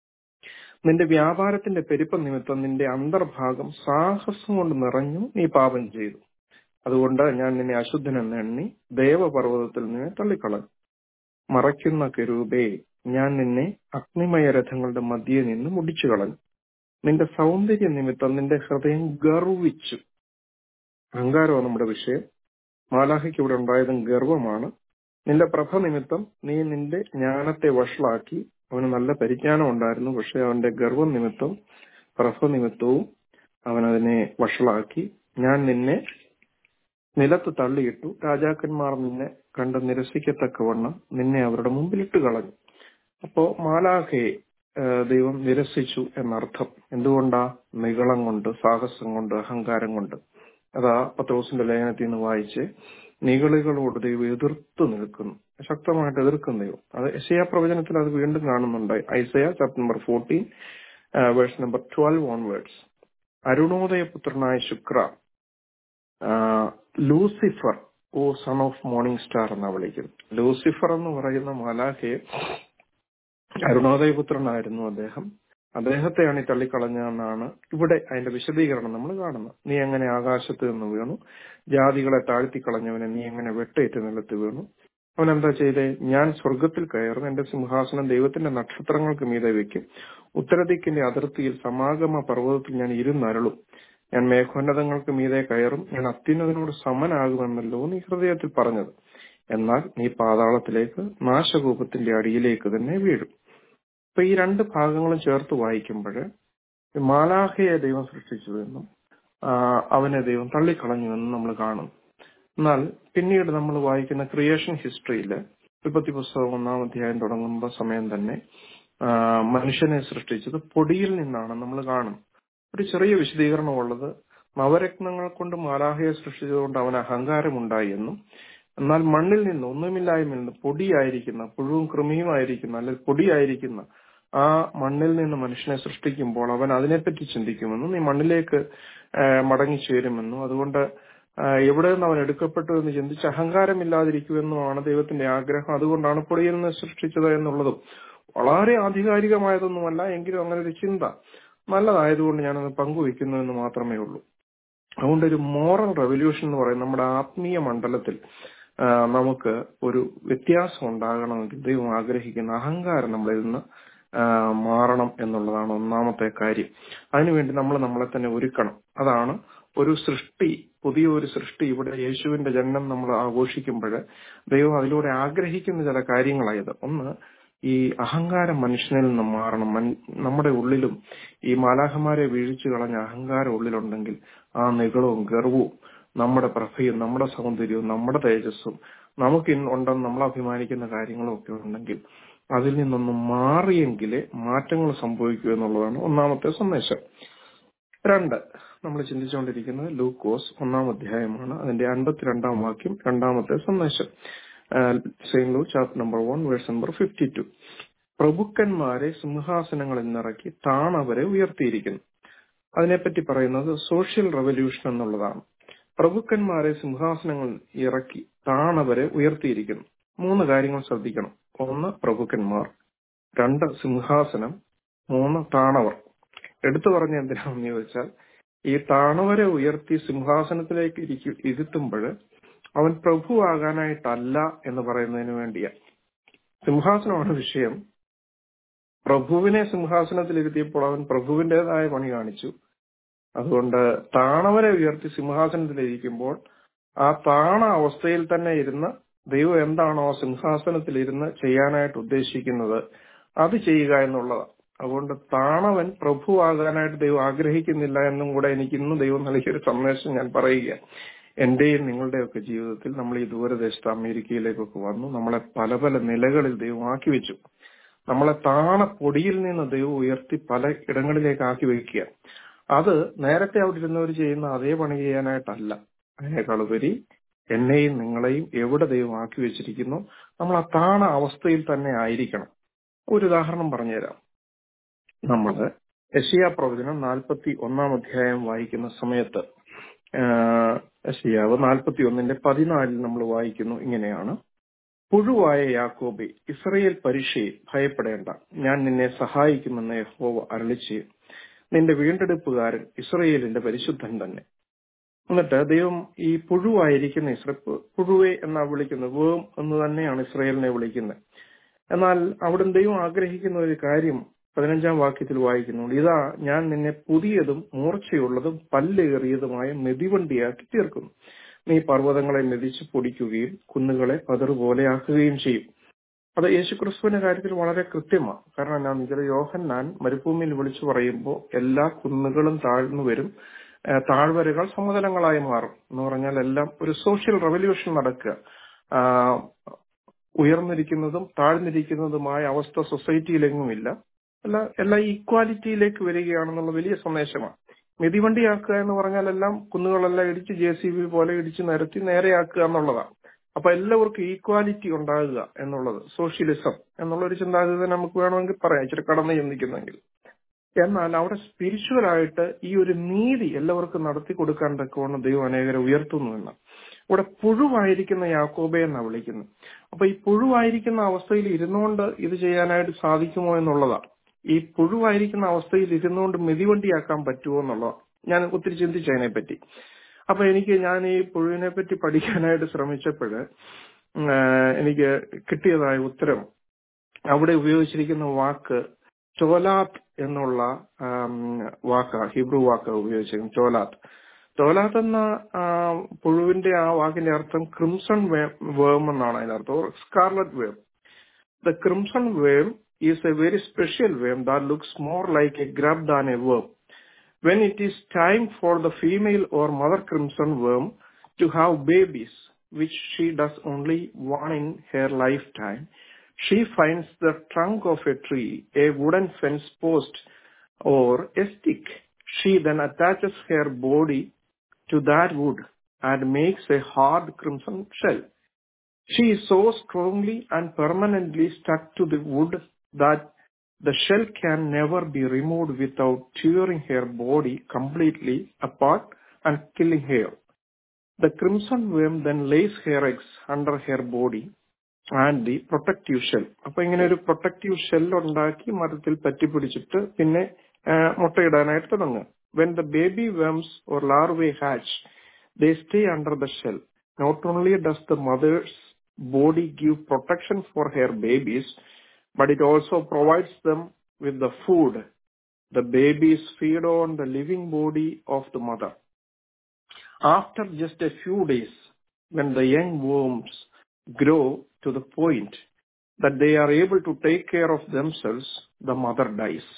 നിന്റെ വ്യാപാരത്തിന്റെ പെരുപ്പം നിമിത്തം നിന്റെ അന്തർഭാഗം സാഹസം കൊണ്ട് നിറഞ്ഞു നീ പാപം ചെയ്തു അതുകൊണ്ട് ഞാൻ നിന്നെ അശുദ്ധനെന്ന് എണ്ണി ദേവപർവ്വതത്തിൽ നിന്നെ തള്ളിക്കളഞ്ഞു മറയ്ക്കുന്ന കെരൂപേ ഞാൻ നിന്നെ അഗ്നിമയ രഥങ്ങളുടെ മധ്യേ നിന്ന് മുടിച്ചു കളഞ്ഞു നിന്റെ സൗന്ദര്യ നിമിത്തം നിന്റെ ഹൃദയം ഗർവിച്ചു അഹങ്കാരമാണ് നമ്മുടെ വിഷയം മാലാഹയ്ക്ക് ഇവിടെ ഉണ്ടായതും ഗർവമാണ് നിന്റെ പ്രഭ നിമിത്തം നീ നിന്റെ ജ്ഞാനത്തെ വഷളാക്കി അവന് നല്ല പരിജ്ഞാനം ഉണ്ടായിരുന്നു പക്ഷെ അവന്റെ ഗർവം നിമിത്തം പ്രഭ നിമിത്തവും അവൻ അതിനെ വഷളാക്കി ഞാൻ നിന്നെ നിലത്ത് തള്ളിയിട്ടു രാജാക്കന്മാർ നിന്നെ കണ്ട് നിരസിക്കത്തക്കവണ്ണം നിന്നെ അവരുടെ മുമ്പിലിട്ട് കളഞ്ഞു അപ്പോ മാലാഖയെ ആ, ദൈവം നിരസിച്ചു എന്നർത്ഥം എന്തുകൊണ്ടാ നികളം കൊണ്ട് സാഹസം കൊണ്ട് അഹങ്കാരം കൊണ്ട് അതാ പത്രോസിന്റെ ലേഖനത്തിൽ നിന്ന് വായിച്ച് നികളികളോട് ദൈവം എതിർത്ത് നിൽക്കുന്നു ശക്തമായിട്ട് എതിർക്കുന്ന ദൈവം അത് എസയ പ്രവചനത്തിൽ അത് വീണ്ടും കാണുന്നുണ്ട് Isaiah chapter number fourteen verse number twelve onwards അരുണോദയ പുത്രനായ ശുക്ര ആ, Lucifer O son of morning star എന്നാ വിളിക്കുന്നത് ലൂസിഫർ എന്ന് പറയുന്ന മലാഖയെ അരുണോദയപുത്രനായിരുന്നു അദ്ദേഹം അദ്ദേഹത്തെയാണ് ഈ തള്ളിക്കളഞ്ഞതെന്നാണ് ഇവിടെ അതിന്റെ വിശദീകരണം നമ്മൾ കാണുന്നത് നീ എങ്ങനെ ആകാശത്ത് നിന്ന് വീണു ജാതികളെ താഴ്ത്തിക്കളഞ്ഞവനെ നീ എങ്ങനെ വെട്ടേറ്റ് നിലത്ത് വീണു അവൻ എന്താ ചെയ്തേ ഞാൻ സ്വർഗത്തിൽ കയറും എന്റെ സിംഹാസനം ദൈവത്തിന്റെ നക്ഷത്രങ്ങൾക്ക് മീതെ വെക്കും ഉത്തരദിക്കിന്റെ അതിർത്തിയിൽ സമാഗമ പർവ്വതത്തിൽ ഞാൻ ഇരുന്നരുളും ഞാൻ മേഘോന്നതങ്ങൾക്ക് മീതെ കയറും ഞാൻ അത്യുന്നതിനോട് സമനാകുമെന്നല്ലോ നീ ഹൃദയത്തിൽ പറഞ്ഞത് എന്നാൽ നീ പാതാളത്തിലേക്ക് നാശകൂപത്തിന്റെ അടിയിലേക്ക് തന്നെ വീഴും അപ്പൊ ഈ രണ്ട് ഭാഗങ്ങളും ചേർത്ത് വായിക്കുമ്പോൾ മാലാഖയെ ദൈവം സൃഷ്ടിച്ചുവെന്നും ആ, അവനെ ദൈവം തള്ളിക്കളഞ്ഞുവെന്നും നമ്മൾ കാണും എന്നാൽ പിന്നീട് നമ്മൾ വായിക്കുന്ന ക്രിയേഷൻ ഹിസ്റ്ററിയിൽ ഉൽപ്പത്തി പുസ്തകം ഒന്നാം അധ്യായം തുടങ്ങുമ്പോൾ സമയം തന്നെ ആ, മനുഷ്യനെ സൃഷ്ടിച്ചത് പൊടിയിൽ നിന്നാണ് നമ്മൾ കാണും ഒരു ചെറിയ വിശദീകരണമുള്ളത് നവരത്നങ്ങൾ കൊണ്ട് മാലാഹയെ സൃഷ്ടിച്ചതുകൊണ്ട് അവന് അഹങ്കാരമുണ്ടായി എന്നും എന്നാൽ മണ്ണിൽ നിന്ന് ഒന്നുമില്ലായ്മയിൽ നിന്ന് പൊടിയായിരിക്കുന്ന പുഴുവും കൃമിയുമായിരിക്കുന്ന അല്ലെങ്കിൽ പൊടിയായിരിക്കുന്ന ആ മണ്ണിൽ നിന്ന് മനുഷ്യനെ സൃഷ്ടിക്കുമ്പോൾ അവൻ അതിനെപ്പറ്റി ചിന്തിക്കുമെന്നും നീ മണ്ണിലേക്ക് ആ, മടങ്ങിച്ചേരുമെന്നും അതുകൊണ്ട് ആ, എവിടെ നിന്ന് അവൻ എടുക്കപ്പെട്ടു എന്ന് ചിന്തിച്ച് അഹങ്കാരമില്ലാതിരിക്കുമെന്നുമാണ് ദൈവത്തിന്റെ ആഗ്രഹം അതുകൊണ്ടാണ് പൊടിയിൽ നിന്ന് സൃഷ്ടിച്ചത് എന്നുള്ളതും വളരെ ആധികാരികമായതൊന്നുമല്ല എങ്കിലും അങ്ങനെ ഒരു ചിന്ത നല്ലതായതുകൊണ്ട് ഞാനത് പങ്കുവെക്കുന്നു എന്ന് മാത്രമേ ഉള്ളൂ അതുകൊണ്ട് ഒരു മോറൽ റെവല്യൂഷൻ എന്ന് പറയുന്നത് നമ്മുടെ ആത്മീയ മണ്ഡലത്തിൽ ആ, നമുക്ക് ഒരു വ്യത്യാസം ഉണ്ടാകണമെങ്കിൽ ദൈവം ആഗ്രഹിക്കുന്ന അഹങ്കാരം നമ്മളിൽ നിന്ന് ആ, മാറണം എന്നുള്ളതാണ് ഒന്നാമത്തെ കാര്യം അതിനുവേണ്ടി നമ്മൾ നമ്മളെ തന്നെ ഒരുക്കണം അതാണ് ഒരു സൃഷ്ടി പുതിയ ഒരു സൃഷ്ടി ഇവിടെ യേശുവിന്റെ ജനനം നമ്മൾ ആഘോഷിക്കുമ്പോൾ ദൈവം അതിലൂടെ ആഗ്രഹിക്കുന്ന ചില കാര്യങ്ങളായത് ഒന്ന് ഈ അഹങ്കാരം മനുഷ്യനിൽ നിന്ന് മാറണം മൻ- നമ്മുടെ ഉള്ളിലും ഈ മാലാഹമാരെ വീഴ്ച കളഞ്ഞ അഹങ്കാരം ഉള്ളിലുണ്ടെങ്കിൽ ആ നികളവും ഗർവവും നമ്മുടെ പ്രഭയും നമ്മുടെ സൗന്ദര്യവും നമ്മുടെ തേജസ്സും നമുക്ക് ഇന്ന് ഉണ്ടെന്ന് നമ്മൾ അഭിമാനിക്കുന്ന കാര്യങ്ങളും ഒക്കെ ഉണ്ടെങ്കിൽ അതിൽ നിന്നൊന്നും മാറിയെങ്കിലേ മാറ്റങ്ങൾ സംഭവിക്കൂ എന്നുള്ളതാണ് ഒന്നാമത്തെ സന്ദേശം രണ്ട് നമ്മൾ ചിന്തിച്ചുകൊണ്ടിരിക്കുന്നത് ലൂക്കോസ് ഒന്നാം അധ്യായമാണ് അതിന്റെ അൻപത്തിരണ്ടാം വാക്യം രണ്ടാമത്തെ സന്ദേശം Saint Luke chapter number one verse number fifty two പ്രഭുക്കന്മാരെ സിംഹാസനങ്ങളിൽ നിറക്കി താണവരെ ഉയർത്തിയിരിക്കുന്നു അതിനെപ്പറ്റി പറയുന്നത് സോഷ്യൽ റവല്യൂഷൻ എന്നുള്ളതാണ് പ്രഭുക്കന്മാരെ സിംഹാസനങ്ങൾ ഇറക്കി താണവരെ ഉയർത്തിയിരിക്കുന്നു മൂന്ന് കാര്യങ്ങൾ ശ്രദ്ധിക്കണം ഒന്ന് പ്രഭുക്കന്മാർ രണ്ട് സിംഹാസനം മൂന്ന് താണവർ എടുത്തു പറഞ്ഞ എന്തിനാണെന്ന് ചോദിച്ചാൽ ഈ താണവരെ ഉയർത്തി സിംഹാസനത്തിലേക്ക് ഇരിക്കു ഇരുത്തുമ്പോൾ അവൻ പ്രഭുവാകാനായിട്ടല്ല എന്ന് പറയുന്നതിന് വേണ്ടിയാ സിംഹാസനമാണ് വിഷയം പ്രഭുവിനെ സിംഹാസനത്തിൽ ഇരുത്തിയപ്പോൾ അവൻ പ്രഭുവിൻ്റെതായ പണി കാണിച്ചു അതുകൊണ്ട് താണവരെ ഉയർത്തി സിംഹാസനത്തിൽ ഇരിക്കുമ്പോൾ ആ താണ അവസ്ഥയിൽ തന്നെ ഇരുന്ന് ദൈവം എന്താണോ ആ സിംഹാസനത്തിൽ ഇരുന്ന് ചെയ്യാനായിട്ട് ഉദ്ദേശിക്കുന്നത് അത് ചെയ്യുക എന്നുള്ളതാണ് അതുകൊണ്ട് താണവൻ പ്രഭുവാകാനായിട്ട് ദൈവം ആഗ്രഹിക്കുന്നില്ല എന്നും കൂടെ എനിക്ക് ഇന്ന് ദൈവം നൽകിയൊരു സന്ദേശം ഞാൻ പറയുക എന്റെയും നിങ്ങളുടെയൊക്കെ ജീവിതത്തിൽ നമ്മൾ ഈ ദൂരദേശത്ത് അമേരിക്കയിലേക്കൊക്കെ വന്നു നമ്മളെ പല പല നിലകളിൽ ദൈവം ആക്കി വെച്ചു നമ്മളെ താണ പൊടിയിൽ നിന്ന് ദൈവം ഉയർത്തി പല ഇടങ്ങളിലേക്ക് ആക്കി വെക്കുക അത് നേരത്തെ അവിടെ ഇരുന്നവർ ചെയ്യുന്ന അതേ പണി ചെയ്യാനായിട്ടല്ല അതിനേക്കാൾ ഉപരി എന്നെയും നിങ്ങളെയും എവിടെ ദൈവം ആക്കി വെച്ചിരിക്കുന്നു നമ്മൾ ആ താണ അവസ്ഥയിൽ തന്നെ ആയിരിക്കണം ഒരു ഉദാഹരണം പറഞ്ഞുതരാം നമ്മള് യഷിയ പ്രവചനം നാൽപ്പത്തി ഒന്നാം അധ്യായം വായിക്കുന്ന സമയത്ത് യഷിയാവ് നാൽപ്പത്തി ഒന്നിന്റെ പതിനാലിൽ നമ്മൾ വായിക്കുന്നു ഇങ്ങനെയാണ് പുഴുവായ യാക്കോബെ ഇസ്രയേൽ പരീക്ഷയെ ഭയപ്പെടേണ്ട ഞാൻ നിന്നെ സഹായിക്കുമെന്ന് യഹോവ അരളിച്ച് നിന്റെ വീണ്ടെടുപ്പുകാരൻ ഇസ്രയേലിന്റെ പരിശുദ്ധൻ തന്നെ എന്നിട്ട് ദൈവം ഈ പുഴുവായിരിക്കുന്ന ഇസ്ര പുഴുവെ എന്നാ വിളിക്കുന്നത് വേം എന്ന് തന്നെയാണ് ഇസ്രയേലിനെ വിളിക്കുന്നത് എന്നാൽ അവിടെ ദൈവം ആഗ്രഹിക്കുന്ന ഒരു കാര്യം പതിനഞ്ചാം വാക്യത്തിൽ വായിക്കുന്നുണ്ട് ഇതാ ഞാൻ നിന്നെ പുതിയതും മൂർച്ചയുള്ളതും പല്ലേറിയതുമായ മെതിവണ്ടിയാക്കി തീർക്കുന്നു നീ പർവ്വതങ്ങളെ മെതിച്ച് പൊടിക്കുകയും കുന്നുകളെ പതറുപോലെയാക്കുകയും ചെയ്യും അത് യേശുക്രിസ്തുവിന്റെ കാര്യത്തിൽ വളരെ കൃത്യമാണ് കാരണം എന്താണെന്ന് വെച്ചാൽ യോഹന്നാൻ മരുഭൂമിയിൽ വിളിച്ചു പറയുമ്പോൾ എല്ലാ കുന്നുകളും താഴ്ന്നു വരും താഴ്വരകൾ സമതലങ്ങളായി മാറും എന്ന് പറഞ്ഞാൽ എല്ലാം ഒരു സോഷ്യൽ റവല്യൂഷൻ നടക്കുക ഉയർന്നിരിക്കുന്നതും താഴ്ന്നിരിക്കുന്നതുമായ അവസ്ഥ സൊസൈറ്റിയിലെങ്ങുമില്ല എല്ലാ എല്ലാ ഈക്വാലിറ്റിയിലേക്ക് വരികയാണെന്നുള്ള വലിയ സന്ദേശമാണ് മിതിവണ്ടിയാക്കുക എന്ന് പറഞ്ഞാൽ എല്ലാം കുന്നുകളെല്ലാം ഇടിച്ച് ജെ സി ബി പോലെ ഇടിച്ച് നിരത്തി നേരെയാക്കുക എന്നുള്ളതാണ് അപ്പൊ എല്ലാവർക്കും ഈക്വാലിറ്റി ഉണ്ടാകുക എന്നുള്ളത് സോഷ്യലിസം എന്നുള്ള ഒരു ചിന്താഗതി നമുക്ക് വേണമെങ്കിൽ പറയാം ഇച്ചിരി കടന്ന് ചിന്തിക്കുന്നെങ്കിൽ എന്നാൽ അവിടെ സ്പിരിച്വൽ ആയിട്ട് ഈ ഒരു നീതി എല്ലാവർക്കും നടത്തി കൊടുക്കാൻ തക്കവണ്ണം ദൈവം അനേകരെ ഉയർത്തുന്നു എന്ന് ഇവിടെ പുഴുവായിരിക്കുന്ന യാക്കോബെ എന്നാ വിളിക്കുന്നത് അപ്പൊ ഈ പുഴുവായിരിക്കുന്ന അവസ്ഥയിൽ ഇരുന്നുകൊണ്ട് ഇത് ചെയ്യാനായിട്ട് സാധിക്കുമോ എന്നുള്ളതാണ് ഈ പുഴുവായിരിക്കുന്ന അവസ്ഥയിൽ ഇരുന്നുകൊണ്ട് മെതിവണ്ടിയാക്കാൻ പറ്റുമോ എന്നുള്ളതാണ് ഞാൻ ഒത്തിരി ചിന്തിച്ചു അതിനെപ്പറ്റി അപ്പൊ എനിക്ക് ഞാൻ ഈ പുഴുവിനെ പറ്റി പഠിക്കാനായിട്ട് ശ്രമിച്ചപ്പോൾ എനിക്ക് കിട്ടിയതായ ഉത്തരം അവിടെ ഉപയോഗിച്ചിരിക്കുന്ന വാക്ക് ചോലാത്ത് എന്നുള്ള വാക്ക ഹിബ്രു വാക്ക് ഉപയോഗിച്ചിരിക്കുന്നത് ചോലാത്ത് ചോലാത്ത് എന്ന പുഴുവിന്റെ ആ വാക്കിന്റെ അർത്ഥം ക്രിംസൺ വേം എന്നാണ് അതിനർത്ഥം scarlet worm the crimson worm is a very special worm that looks more like a grub than a worm when it is time for the female or mother crimson worm to have babies, which she does only one in her lifetime, she finds the trunk of a tree, a wooden fence post, or a stick. She then attaches her body to that wood and makes a hard crimson shell. She is so strongly and permanently stuck to the wood that the shell can never be removed without tearing her body completely apart and killing her. The crimson worm then lays her eggs under her body and the protective shell. അപ്പൊ ഇങ്ങനെ ഒരു protective shell ഉണ്ടാക്കി മരത്തിൽ പറ്റിപ്പിടിച്ചിട്ട് പിന്നെ മുട്ടയിടാനായിട്ട് തുടങ്ങുക when the baby worms or larvae hatch they stay under the shell not only does the mother's body give protection for her babies but it also provides them with the food. The babies feed on the living body of the mother. After just a few days, when the young worms grow to the point that they are able to take care of themselves, the mother dies.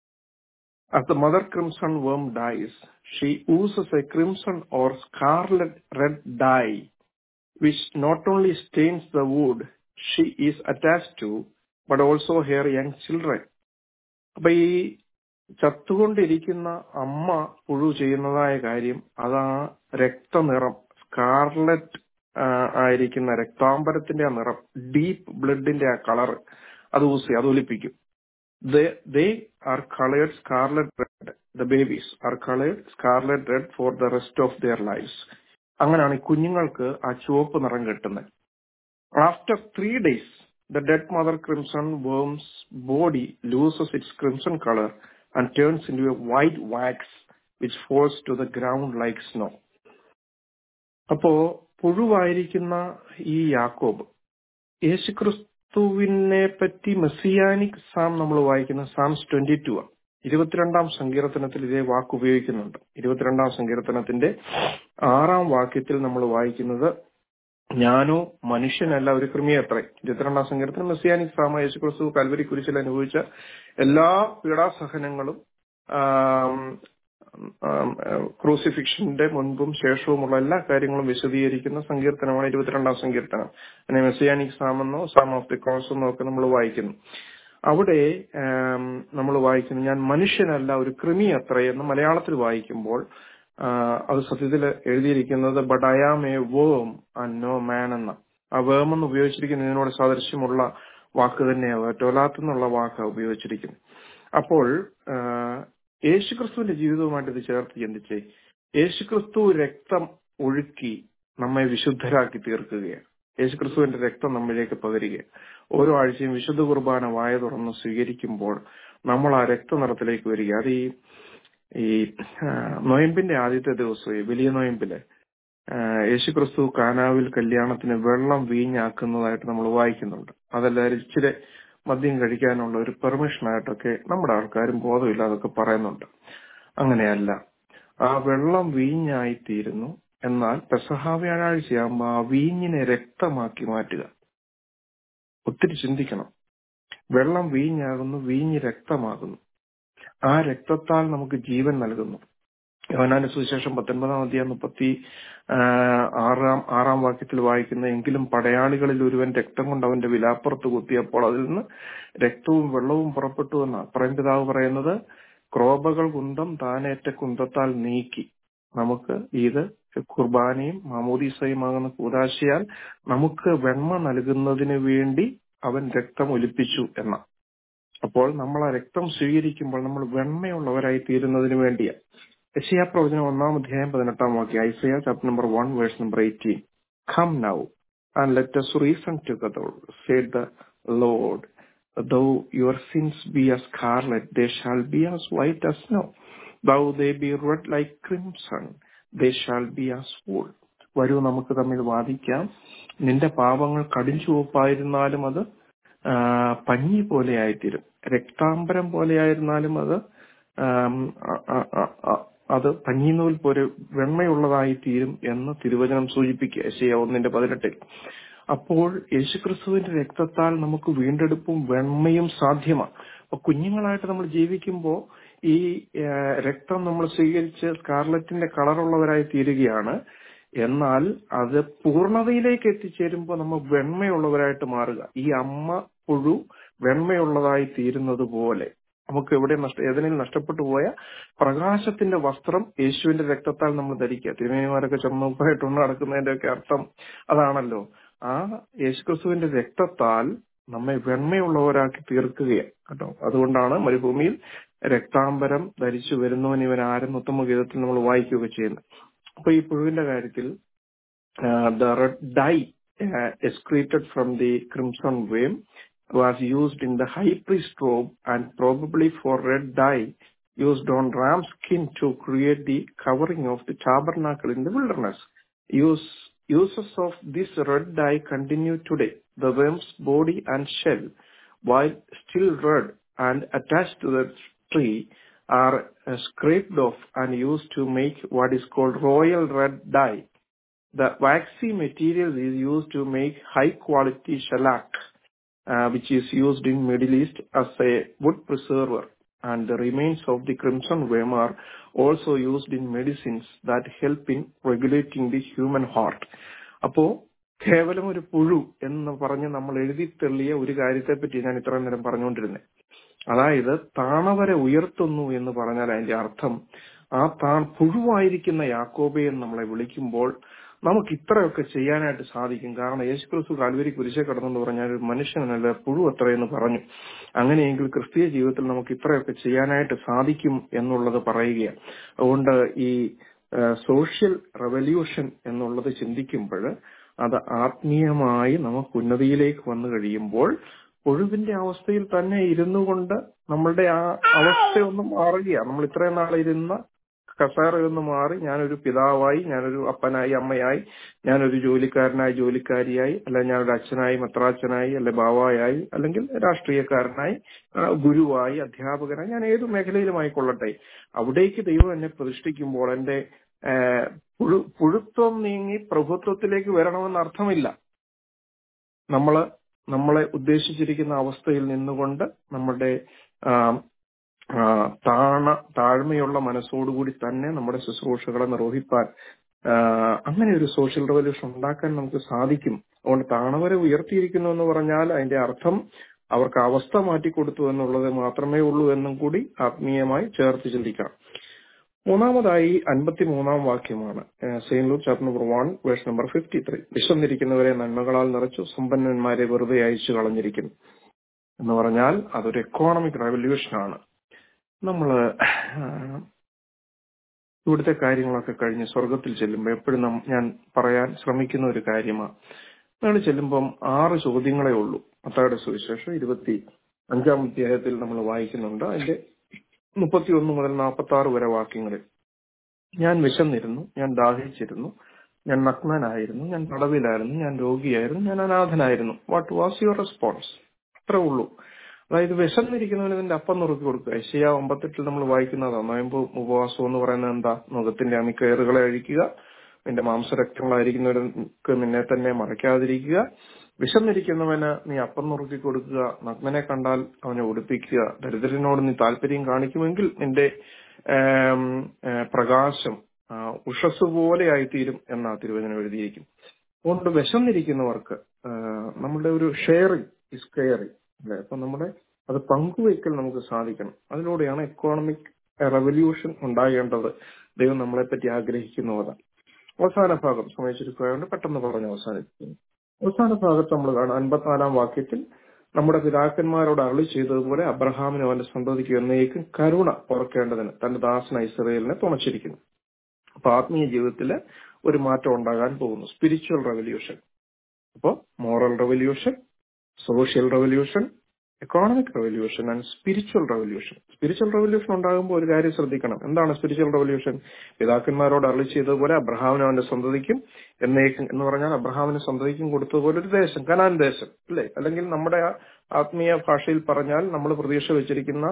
As the mother crimson worm dies, she oozes a crimson or scarlet red dye, which not only stains the wood she is attached to, but also her young children അപ്പൊ ഈ ചത്തുകൊണ്ടിരിക്കുന്ന അമ്മ പുഴു ചെയ്യുന്നതായ കാര്യം അതാ രക്തനിറം scarlet ആയിരിക്കുന്ന രക്താംബരത്തിന്റെ ആ നിറം deep ബ്ലഡിന്റെ ആ കളർ അത് ഊസി അത് ഒലിപ്പിക്കും they are coloured scarlet red the babies are coloured scarlet red for the rest of their lifes അങ്ങനെയാണ് ഈ കുഞ്ഞുങ്ങൾക്ക് ആ ചുവപ്പ് നിറം കിട്ടുന്നത് after three days the dead mother crimson worm's body loses its crimson color and turns into a white wax which falls to the ground like snow അപ്പോ പുഴുവായിരിക്കുന്ന ഈ യാക്കോബ് യേശുക്രിസ്തുവിനെ പറ്റി മെസ്സിയാനിക് സാം നമ്മൾ വായിക്കുന്ന സാംസ് ട്വന്റി ടു ആണ് ഇരുപത്തിരണ്ടാം സങ്കീർത്തനത്തിൽ ഇതേ വാക്ക് ഉപയോഗിക്കുന്നുണ്ട് ഇരുപത്തിരണ്ടാം സങ്കീർത്തനത്തിന്റെ ആറാം വാക്യത്തിൽ നമ്മൾ വായിക്കുന്നത് ഞാനോ മനുഷ്യനല്ല ഒരു കൃമിയത്രേ ഇരുപത്തിരണ്ടാം സങ്കീർത്തനം മെസ്സിയാനിക് സാമ യേശുക്രിസ്തു കൽവരി കുരിശിൽ അനുഭവിച്ച എല്ലാ പീഡാസഹനങ്ങളും ക്രൂസിഫിക്ഷന്റെ മുൻപും ശേഷവുമുള്ള എല്ലാ കാര്യങ്ങളും വിശദീകരിക്കുന്ന സങ്കീർത്തനമാണ് ഇരുപത്തിരണ്ടാം സങ്കീർത്തനം അതിനെ മെസ്സിയാനിക് സാം എന്നോ സാം ഓഫ് ദി ക്രോസ് എന്നോ ഒക്കെ നമ്മൾ വായിക്കുന്നു അവിടെ നമ്മൾ വായിക്കുന്നു ഞാൻ മനുഷ്യനല്ല ഒരു കൃമി അത്ര എന്ന് മലയാളത്തിൽ വായിക്കുമ്പോൾ അത് സത്യത്തിൽ എഴുതിയിരിക്കുന്നത് but I am a worm and no man എന്ന ആ വേം എന്ന് ഉപയോഗിച്ചിരിക്കുന്ന ഇതിനോട് സാദൃശ്യമുള്ള വാക്ക് തന്നെയാവുക ടൊലാത്ത് എന്നുള്ള വാക്ക് ഉപയോഗിച്ചിരിക്കുന്നത് അപ്പോൾ യേശുക്രിസ്തുവിന്റെ ജീവിതവുമായിട്ട് ഇത് ചേർത്ത് ചിന്തിച്ചേ യേശുക്രിസ്തു രക്തം ഒഴുക്കി നമ്മെ വിശുദ്ധരാക്കി തീർക്കുകയാണ് യേശുക്രിസ്തുവിന്റെ രക്തം നമ്മിലേക്ക് പകരുകയാണ് ഓരോ ആഴ്ചയും വിശുദ്ധ കുർബാന വായ തുറന്ന് സ്വീകരിക്കുമ്പോൾ നമ്മൾ ആ രക്തനിറത്തിലേക്ക് വരിക അത് ഈ ഈ നൊയമ്പിന്റെ ആദ്യത്തെ ദിവസം വലിയ നൊയമ്പില് യേശുക്രിസ്തു കാനാവിൽ കല്യാണത്തിന് വെള്ളം വീഞ്ഞാക്കുന്നതായിട്ട് നമ്മൾ വായിക്കുന്നുണ്ട് അതല്ലാതെ ഇച്ചിരി മദ്യം കഴിക്കാനുള്ള ഒരു പെർമിഷൻ ആയിട്ടൊക്കെ നമ്മുടെ ആൾക്കാരും ബോധമില്ലാതൊക്കെ പറയുന്നുണ്ട് അങ്ങനെയല്ല ആ വെള്ളം വീഞ്ഞായിത്തീരുന്നു എന്നാൽ പെസഹ വ്യാഴാഴ്ചയാകുമ്പോൾ ആ വീഞ്ഞിനെ രക്തമാക്കി മാറ്റുക ഒത്തിരി ചിന്തിക്കണം വെള്ളം വീഞ്ഞാകുന്നു വീഞ്ഞ് രക്തമാകുന്നു ആ രക്തത്താൽ നമുക്ക് ജീവൻ നൽകുന്നു യോഹനാന്റെ സുവിശേഷം പത്തൊൻപതാം അധ്യായം മുപ്പത്തി ആറാം ആറാം വാക്യത്തിൽ വായിക്കുന്ന എങ്കിലും പടയാളികളിൽ ഒരുവൻ രക്തം കൊണ്ട് അവന്റെ വിലാപ്പുറത്ത് കുത്തിയപ്പോൾ അതിൽ നിന്ന് രക്തവും വെള്ളവും പുറപ്പെട്ടു എന്ന് അപ്പറയും പിതാവ് പറയുന്നത് ക്രോബകൾ കുന്തം താനേറ്റ കുന്തത്താൽ നീക്കി നമുക്ക് ഇത് കുർബാനയും മാമോദീസയുമാകുന്ന കൂതാശയാൽ നമുക്ക് വെണ്മ നൽകുന്നതിന് വേണ്ടി അവൻ രക്തം ഒലിപ്പിച്ചു എന്ന അപ്പോൾ നമ്മൾ ആ രക്തം സ്വീകരിക്കുമ്പോൾ നമ്മൾ വെണ്മയുള്ളവരായി തീരുന്നതിന് വേണ്ടിയാണ് യശയാ പ്രവചനം ഒന്നാം അധ്യായം പതിനെട്ടാം വാക്യം Isaiah chapter number one verse number eighteen come now and let us reason together said the lord though your sins be as scarlet they shall be as white as snow though they be red like crimson they shall be as wool വരൂ നമുക്ക് തമ്മിൽ വാദിക്കാം നിന്റെ പാപങ്ങൾ കടിഞ്ചുവപ്പായിരുന്നാലും അത് പഞ്ഞി പോലെ ആയിത്തീരും രക്താംബരം പോലെ ആയിരുന്നാലും അത് അത് പഞ്ഞിനൂൽ പോലെ വെണ്മയുള്ളതായി തീരും എന്ന് തിരുവചനം സൂചിപ്പിക്കുക യശയ ഒന്നിന്റെ പതിനെട്ടിൽ അപ്പോൾ യേശുക്രിസ്തുവിന്റെ രക്തത്താൽ നമുക്ക് വീണ്ടെടുപ്പും വെണ്മയും സാധ്യമാണ് അപ്പൊ കുഞ്ഞുങ്ങളായിട്ട് നമ്മൾ ജീവിക്കുമ്പോൾ ഈ രക്തം നമ്മൾ സ്വീകരിച്ച് സ്കാർലറ്റിന്റെ കളറുള്ളവരായി തീരുകയാണ് എന്നാൽ അത് പൂർണ്ണതയിലേക്ക് എത്തിച്ചേരുമ്പോൾ നമ്മൾ വെണ്മയുള്ളവരായിട്ട് മാറുക ഈ അമ്മ പുഴു വെണ്മയുള്ളതായി തീരുന്നത് പോലെ നമുക്ക് എവിടെ നഷ്ട ഏതെങ്കിലും നഷ്ടപ്പെട്ടു പോയ പ്രകാശത്തിന്റെ വസ്ത്രം യേശുവിന്റെ രക്തത്താൽ നമ്മൾ ധരിക്കുക തിരുമേനിമാരൊക്കെ ചുമപ്പായിട്ടുണ്ട് നടക്കുന്നതിന്റെ ഒക്കെ അർത്ഥം അതാണല്ലോ ആ യേശുക്രിസ്തുവിന്റെ രക്തത്താൽ നമ്മെ വെണ്മയുള്ളവരാക്കി തീർക്കുകയാണ് കേട്ടോ അതുകൊണ്ടാണ് മരുഭൂമിയിൽ രക്താംബരം ധരിച്ചു വരുന്നവൻ ഇവൻ ആരെന്ന് ഉത്തമ ഗീതത്തിൽ നമ്മൾ വായിക്കുകയൊക്കെ ചെയ്യുന്നത് അപ്പൊ ഈ പുഴുവിന്റെ കാര്യത്തിൽ the red dye excreted from the crimson worm was used in the high priest robe and probably for red dye used on ram skin to create the covering of the tabernacle in the wilderness. Use, uses of this red dye continue today. The worm's body and shell, while still red and attached to the tree, are uh, scraped off and used to make what is called royal red dye. The waxy material is used to make high quality shellac uh, which is used in Middle East as a wood preserver and the remains of the crimson worm are also used in medicines that help in regulating the human heart. അപ്പോ കേവലം ഒരു പുഴു എന്ന് പറഞ്ഞ് നമ്മൾ എഴുതി തെള്ളിയ ഒരു കാര്യത്തെ പറ്റി ഞാൻ ഇത്ര നേരം പറഞ്ഞുകൊണ്ടിരുന്നത് അതായത് താണവരെ ഉയർത്തുന്നു എന്ന് പറഞ്ഞാൽ അതിന്റെ അർത്ഥം ആ താൻ പുഴുവായിരിക്കുന്ന യാക്കോബയെ നമ്മളെ വിളിക്കുമ്പോൾ നമുക്ക് ഇത്രയൊക്കെ ചെയ്യാനായിട്ട് സാധിക്കും കാരണം യേശുക്രിസ്തു കാൽവരി കുരിശെ കടന്നെന്ന് പറഞ്ഞാൽ ഒരു മനുഷ്യനല്ല പുഴു അത്രയെന്ന് പറഞ്ഞു അങ്ങനെയെങ്കിൽ ക്രിസ്തീയ ജീവിതത്തിൽ നമുക്ക് ഇത്രയൊക്കെ ചെയ്യാനായിട്ട് സാധിക്കും എന്നുള്ളത് പറയുകയാണ് അതുകൊണ്ട് ഈ സോഷ്യൽ റവല്യൂഷൻ എന്നുള്ളത് ചിന്തിക്കുമ്പോൾ അത് ആത്മീയമായി നമുക്ക് ഉന്നതിയിലേക്ക് വന്നു കഴിയുമ്പോൾ ഒഴിവിന്റെ അവസ്ഥയിൽ തന്നെ ഇരുന്നു കൊണ്ട് നമ്മളുടെ ആ അവസ്ഥയൊന്നും മാറുകയാണ് നമ്മൾ ഇത്രയും നാളെ ഇരുന്ന കസേരയിൽ നിന്ന് മാറി ഞാനൊരു പിതാവായി ഞാനൊരു അപ്പനായി അമ്മയായി ഞാനൊരു ജോലിക്കാരനായി ജോലിക്കാരിയായി അല്ലെ ഞാനൊരു അച്ഛനായി മെത്രാച്ചനായി അല്ലെ ബാവായായി അല്ലെങ്കിൽ രാഷ്ട്രീയക്കാരനായി ആ, ഗുരുവായി അധ്യാപകനായി ഞാൻ ഏത് മേഖലയിലുമായി കൊള്ളട്ടെ അവിടേക്ക് ദൈവം എന്നെ പ്രതിഷ്ഠിക്കുമ്പോൾ എന്റെ ആ, പുഴു പുഴുത്വം നീങ്ങി പ്രഭുത്വത്തിലേക്ക് വരണമെന്ന് അർത്ഥമില്ല നമ്മള് നമ്മളെ ഉദ്ദേശിച്ചിരിക്കുന്ന അവസ്ഥയിൽ നിന്നുകൊണ്ട് നമ്മുടെ ആ, ആ, താണ താഴ്മയുള്ള മനസ്സോടുകൂടി തന്നെ നമ്മുടെ ശുശ്രൂഷകളെ നിർവഹിപ്പാൻ ആ, അങ്ങനെ ഒരു സോഷ്യൽ റവല്യൂഷൻ ഉണ്ടാക്കാൻ നമുക്ക് സാധിക്കും അതുകൊണ്ട് താണവരെ ഉയർത്തിയിരിക്കുന്നു എന്ന് പറഞ്ഞാൽ അതിന്റെ അർത്ഥം അവർക്ക് അവസ്ഥ മാറ്റിക്കൊടുത്തു എന്നുള്ളത് മാത്രമേ ഉള്ളൂ എന്നും കൂടി ആത്മീയമായി ചേർത്ത് ചിന്തിക്കാം മൂന്നാമതായി അൻപത്തിമൂന്നാം വാക്യമാണ് Saint Luke chapter number one verse number fifty three വിശന്നിരിക്കുന്നവരെ നന്മകളാൽ നിറച്ചു സമ്പന്നന്മാരെ വെറുതെ അയച്ചു കളഞ്ഞിരിക്കുന്നു എന്ന് പറഞ്ഞാൽ അതൊരു എക്കോണമിക് റെവല്യൂഷനാണ് നമ്മള് ആ, ഇവിടുത്തെ കാര്യങ്ങളൊക്കെ കഴിഞ്ഞ് സ്വർഗത്തിൽ ചെല്ലുമ്പോൾ എപ്പോഴും നം- ഞാൻ പറയാൻ ശ്രമിക്കുന്ന ഒരു കാര്യമാണ് നിങ്ങൾ ചെല്ലുമ്പം ആറ് ചോദ്യങ്ങളെ ഉള്ളൂ മത്തായുടെ സുവിശേഷം ഇരുപത്തി അഞ്ചാം അധ്യായത്തിൽ നമ്മൾ വായിക്കുന്നുണ്ട് അതിന്റെ മുപ്പത്തി ഒന്ന് മുതൽ നാൽപ്പത്തി ആറ് വരെ വാക്യങ്ങളിൽ ഞാൻ വിശന്നിരുന്നു ഞാൻ ദാഹിച്ചിരുന്നു ഞാൻ നഗ്നനായിരുന്നു ഞാൻ തടവിലായിരുന്നു ഞാൻ രോഗിയായിരുന്നു ഞാൻ അനാഥനായിരുന്നു വാട്ട് വാസ് യുവർ റെസ്പോൺസ് അത്രേ ഉള്ളൂ അതായത് വിശന്നിരിക്കുന്നവന് ഇതിന്റെ അപ്പം നുറുക്കി കൊടുക്കുക ഏഷ്യ ഒമ്പത്തെട്ടിൽ നമ്മൾ വായിക്കുന്നതാണ് നോയമ്പ് ഉപവാസം എന്ന് പറയുന്നത് എന്താ മുഖത്തിന്റെ അമിക്കയറുകളെ അഴിക്കുക നിന്റെ മാംസരക്തങ്ങളായിരിക്കുന്നവർക്ക് നിന്നെ തന്നെ മറയ്ക്കാതിരിക്കുക വിശന്നിരിക്കുന്നവന് നീ അപ്പം നുറുക്കി കൊടുക്കുക നഗ്നനെ കണ്ടാൽ അവനെ ഉടുപ്പിക്കുക ദരിദ്രനോട് നീ താല്പര്യം കാണിക്കുമെങ്കിൽ നിന്റെ ആം, ആ, പ്രകാശം ആ, ഉഷസ് പോലെ ആയിത്തീരും എന്നാ തിരുവചനം എഴുതിയിരിക്കും അതുകൊണ്ട് വിശന്നിരിക്കുന്നവർക്ക് ആ, നമ്മുടെ ഒരു ഷെയറിങ് ഇസ് കെയറിങ് അല്ലെ അപ്പൊ നമ്മുടെ അത് പങ്കുവയ്ക്കൽ നമുക്ക് സാധിക്കണം അതിലൂടെയാണ് എക്കോണമിക് റെവല്യൂഷൻ ഉണ്ടാകേണ്ടത് ദൈവം നമ്മളെ പറ്റി ആഗ്രഹിക്കുന്നതാണ് അവസാന ഭാഗം സമയച്ചുരുക്കുകയാണ്ട് പെട്ടെന്ന് പറഞ്ഞ് അവസാനിപ്പിക്കുന്നു അവസാന ഭാഗത്ത് നമ്മൾ കാണാം അൻപത്തിനാലാം വാക്യത്തിൽ നമ്മുടെ പിതാക്കന്മാരോട് അരളി ചെയ്തതുപോലെ അബ്രഹാമിനും അവന്റെ സന്തതിക്ക് എന്നേക്കും കരുണ ഓർക്കേണ്ടതിന് തന്റെ ദാസന ഇസ്രയേലിനെ തുണച്ചിരിക്കുന്നു അപ്പൊ ആത്മീയ ജീവിതത്തില് ഒരു മാറ്റം ഉണ്ടാകാൻ പോകുന്നു സ്പിരിച്വൽ റെവല്യൂഷൻ അപ്പോ moral revolution social revolution economic revolution and spiritual revolution spiritual revolution ഉണ്ടാകുമ്പോൾ ഒരു കാര്യം ശ്രദ്ധിക്കണം എന്താണ് സ്പിരിച്വൽ റെവല്യൂഷൻ പിതാക്കന്മാരോട് അരളി ചെയ്തതുപോലെ അബ്രഹാമിനും അവന്റെ സന്തതിക്കും എന്നേക്കും എന്ന് പറഞ്ഞാൽ അബ്രഹാമിന് സന്തതിക്കും കൊടുത്തതുപോലെ ഒരു ദേശം കനാൻ ദേശം അല്ലേ അല്ലെങ്കിൽ നമ്മുടെ ആ ആത്മീയ ഭാഷയിൽ പറഞ്ഞാൽ നമ്മൾ പ്രതീക്ഷ വെച്ചിരിക്കുന്ന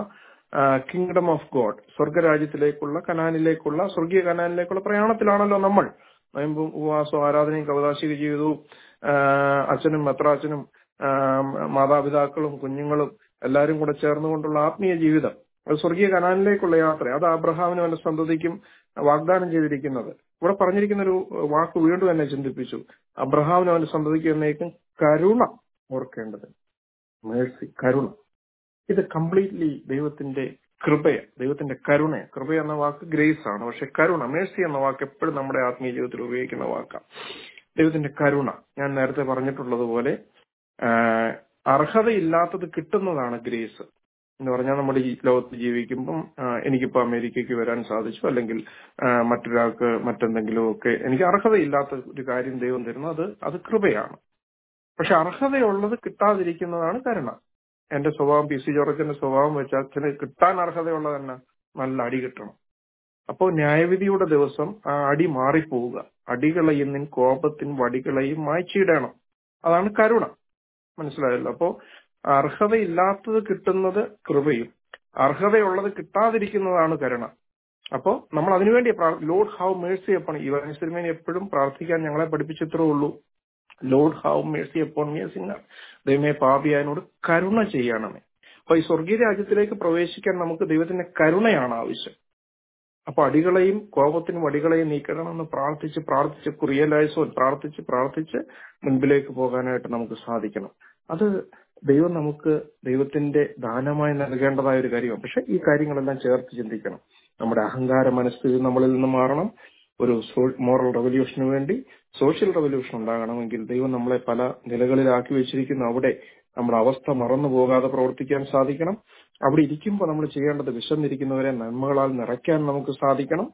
കിങ്ഡം ഓഫ് ഗോഡ് സ്വർഗരാജ്യത്തിലേക്കുള്ള കനാനിലേക്കുള്ള സ്വർഗീയ കനാനിലേക്കുള്ള പ്രയാണത്തിലാണല്ലോ നമ്മൾ നോയമ്പും ഉപവാസവും ആരാധനയും കവതാശിക ജീവിതവും ആ, അച്ഛനും മെത്രാച്ചനും ആ, മാതാപിതാക്കളും കുഞ്ഞുങ്ങളും എല്ലാവരും കൂടെ ചേർന്നുകൊണ്ടുള്ള ആത്മീയ ജീവിതം അത് സ്വർഗീയ കനാനിലേക്കുള്ള യാത്ര അത് അബ്രഹാമിനും അവന്റെ സന്തതിക്കും വാഗ്ദാനം ചെയ്തിരിക്കുന്നത് ഇവിടെ പറഞ്ഞിരിക്കുന്ന ഒരു വാക്ക് വീണ്ടും എന്നെ ചിന്തിപ്പിച്ചു അബ്രഹാമിനും അവന്റെ സന്തതിക്കും എന്നേക്കും കരുണ ഓർക്കേണ്ടത് മേഴ്സി കരുണ ഇത് കംപ്ലീറ്റ്ലി ദൈവത്തിന്റെ കൃപയ ദൈവത്തിന്റെ കരുണ കൃപ എന്ന വാക്ക് ഗ്രേസ് ആണ് പക്ഷെ കരുണ മേഴ്സി എന്ന വാക്ക് എപ്പോഴും നമ്മുടെ ആത്മീയ ജീവിതത്തിൽ ഉപയോഗിക്കുന്ന വാക്കാണ് ദൈവത്തിന്റെ കരുണ ഞാൻ നേരത്തെ പറഞ്ഞിട്ടുള്ളതുപോലെ ആഹ്, അർഹതയില്ലാത്തത് കിട്ടുന്നതാണ് ഗ്രേസ് എന്ന് പറഞ്ഞാൽ നമ്മുടെ ഈ ലോകത്ത് ജീവിക്കുമ്പം ആഹ്, എനിക്കിപ്പോ അമേരിക്കയ്ക്ക് വരാൻ സാധിച്ചു അല്ലെങ്കിൽ ആഹ്, മറ്റൊരാൾക്ക് മറ്റെന്തെങ്കിലും ഒക്കെ എനിക്ക് അർഹതയില്ലാത്ത ഒരു കാര്യം ദൈവം തരുന്നു അത് അത് കൃപയാണ് പക്ഷെ അർഹതയുള്ളത് കിട്ടാതിരിക്കുന്നതാണ് കരുണ എന്റെ സ്വഭാവം പി സി ജോർജിന്റെ സ്വഭാവം വെച്ച് അച്ഛന് കിട്ടാൻ അർഹതയുള്ളത് തന്നെ നല്ല അടി കിട്ടണം അപ്പോൾ ന്യായവിധിയുടെ ദിവസം ആ അടി മാറിപ്പോവുക അടികളെയും നിൻ കോപത്തിൻ വടികളെയും മായ്ച്ചിടണം അതാണ് കരുണ മനസ്സിലായല്ലോ അപ്പോ അർഹതയില്ലാത്തത് കിട്ടുന്നത് കൃപയും അർഹതയുള്ളത് കിട്ടാതിരിക്കുന്നതാണ് കരുണ അപ്പോ നമ്മൾ അതിനുവേണ്ടി ലോഡ് ഹൗ മേഴ്സി അപ്പോൺ ഇവൻ സിനിമേനെ എപ്പോഴും പ്രാർത്ഥിക്കാൻ ഞങ്ങളെ പഠിപ്പിച്ചിത്രേ ഉള്ളൂ Lord have mercy upon me sinner ദൈവമേ പാപിയായനോട് കരുണ ചെയ്യണമേ അപ്പൊ ഈ സ്വർഗീയ രാജ്യത്തിലേക്ക് പ്രവേശിക്കാൻ നമുക്ക് ദൈവത്തിന്റെ കരുണയാണ് ആവശ്യം അപ്പൊ അടികളെയും കോപത്തിനും അടികളെയും നീക്കണമെന്ന് പ്രാർത്ഥിച്ച് പ്രാർത്ഥിച്ച് കുറിയലായസോ പ്രാർത്ഥിച്ച് പ്രാർത്ഥിച്ച് മുൻപിലേക്ക് പോകാനായിട്ട് നമുക്ക് സാധിക്കണം അത് ദൈവം നമുക്ക് ദൈവത്തിന്റെ ദാനമായി നൽകേണ്ടതായ ഒരു കാര്യമാണ് പക്ഷെ ഈ കാര്യങ്ങളെല്ലാം ചേർത്ത് ചിന്തിക്കണം നമ്മുടെ അഹങ്കാര മനസ്ഥിതി നമ്മളിൽ നിന്ന് മാറണം ഒരു മോറൽ റെവല്യൂഷന് വേണ്ടി സോഷ്യൽ റെവല്യൂഷൻ ഉണ്ടാകണമെങ്കിൽ ദൈവം നമ്മളെ പല നിലകളിലാക്കി വെച്ചിരിക്കുന്നു അവിടെ നമ്മുടെ അവസ്ഥ മറന്നു പോകാതെ പ്രവർത്തിക്കാൻ സാധിക്കണം അവിടെ ഇരിക്കുമ്പോൾ നമ്മൾ ചെയ്യേണ്ടത് വിശന്നിരിക്കുന്നവരെ നന്മകളാൽ നിറയ്ക്കാൻ നമുക്ക് സാധിക്കണം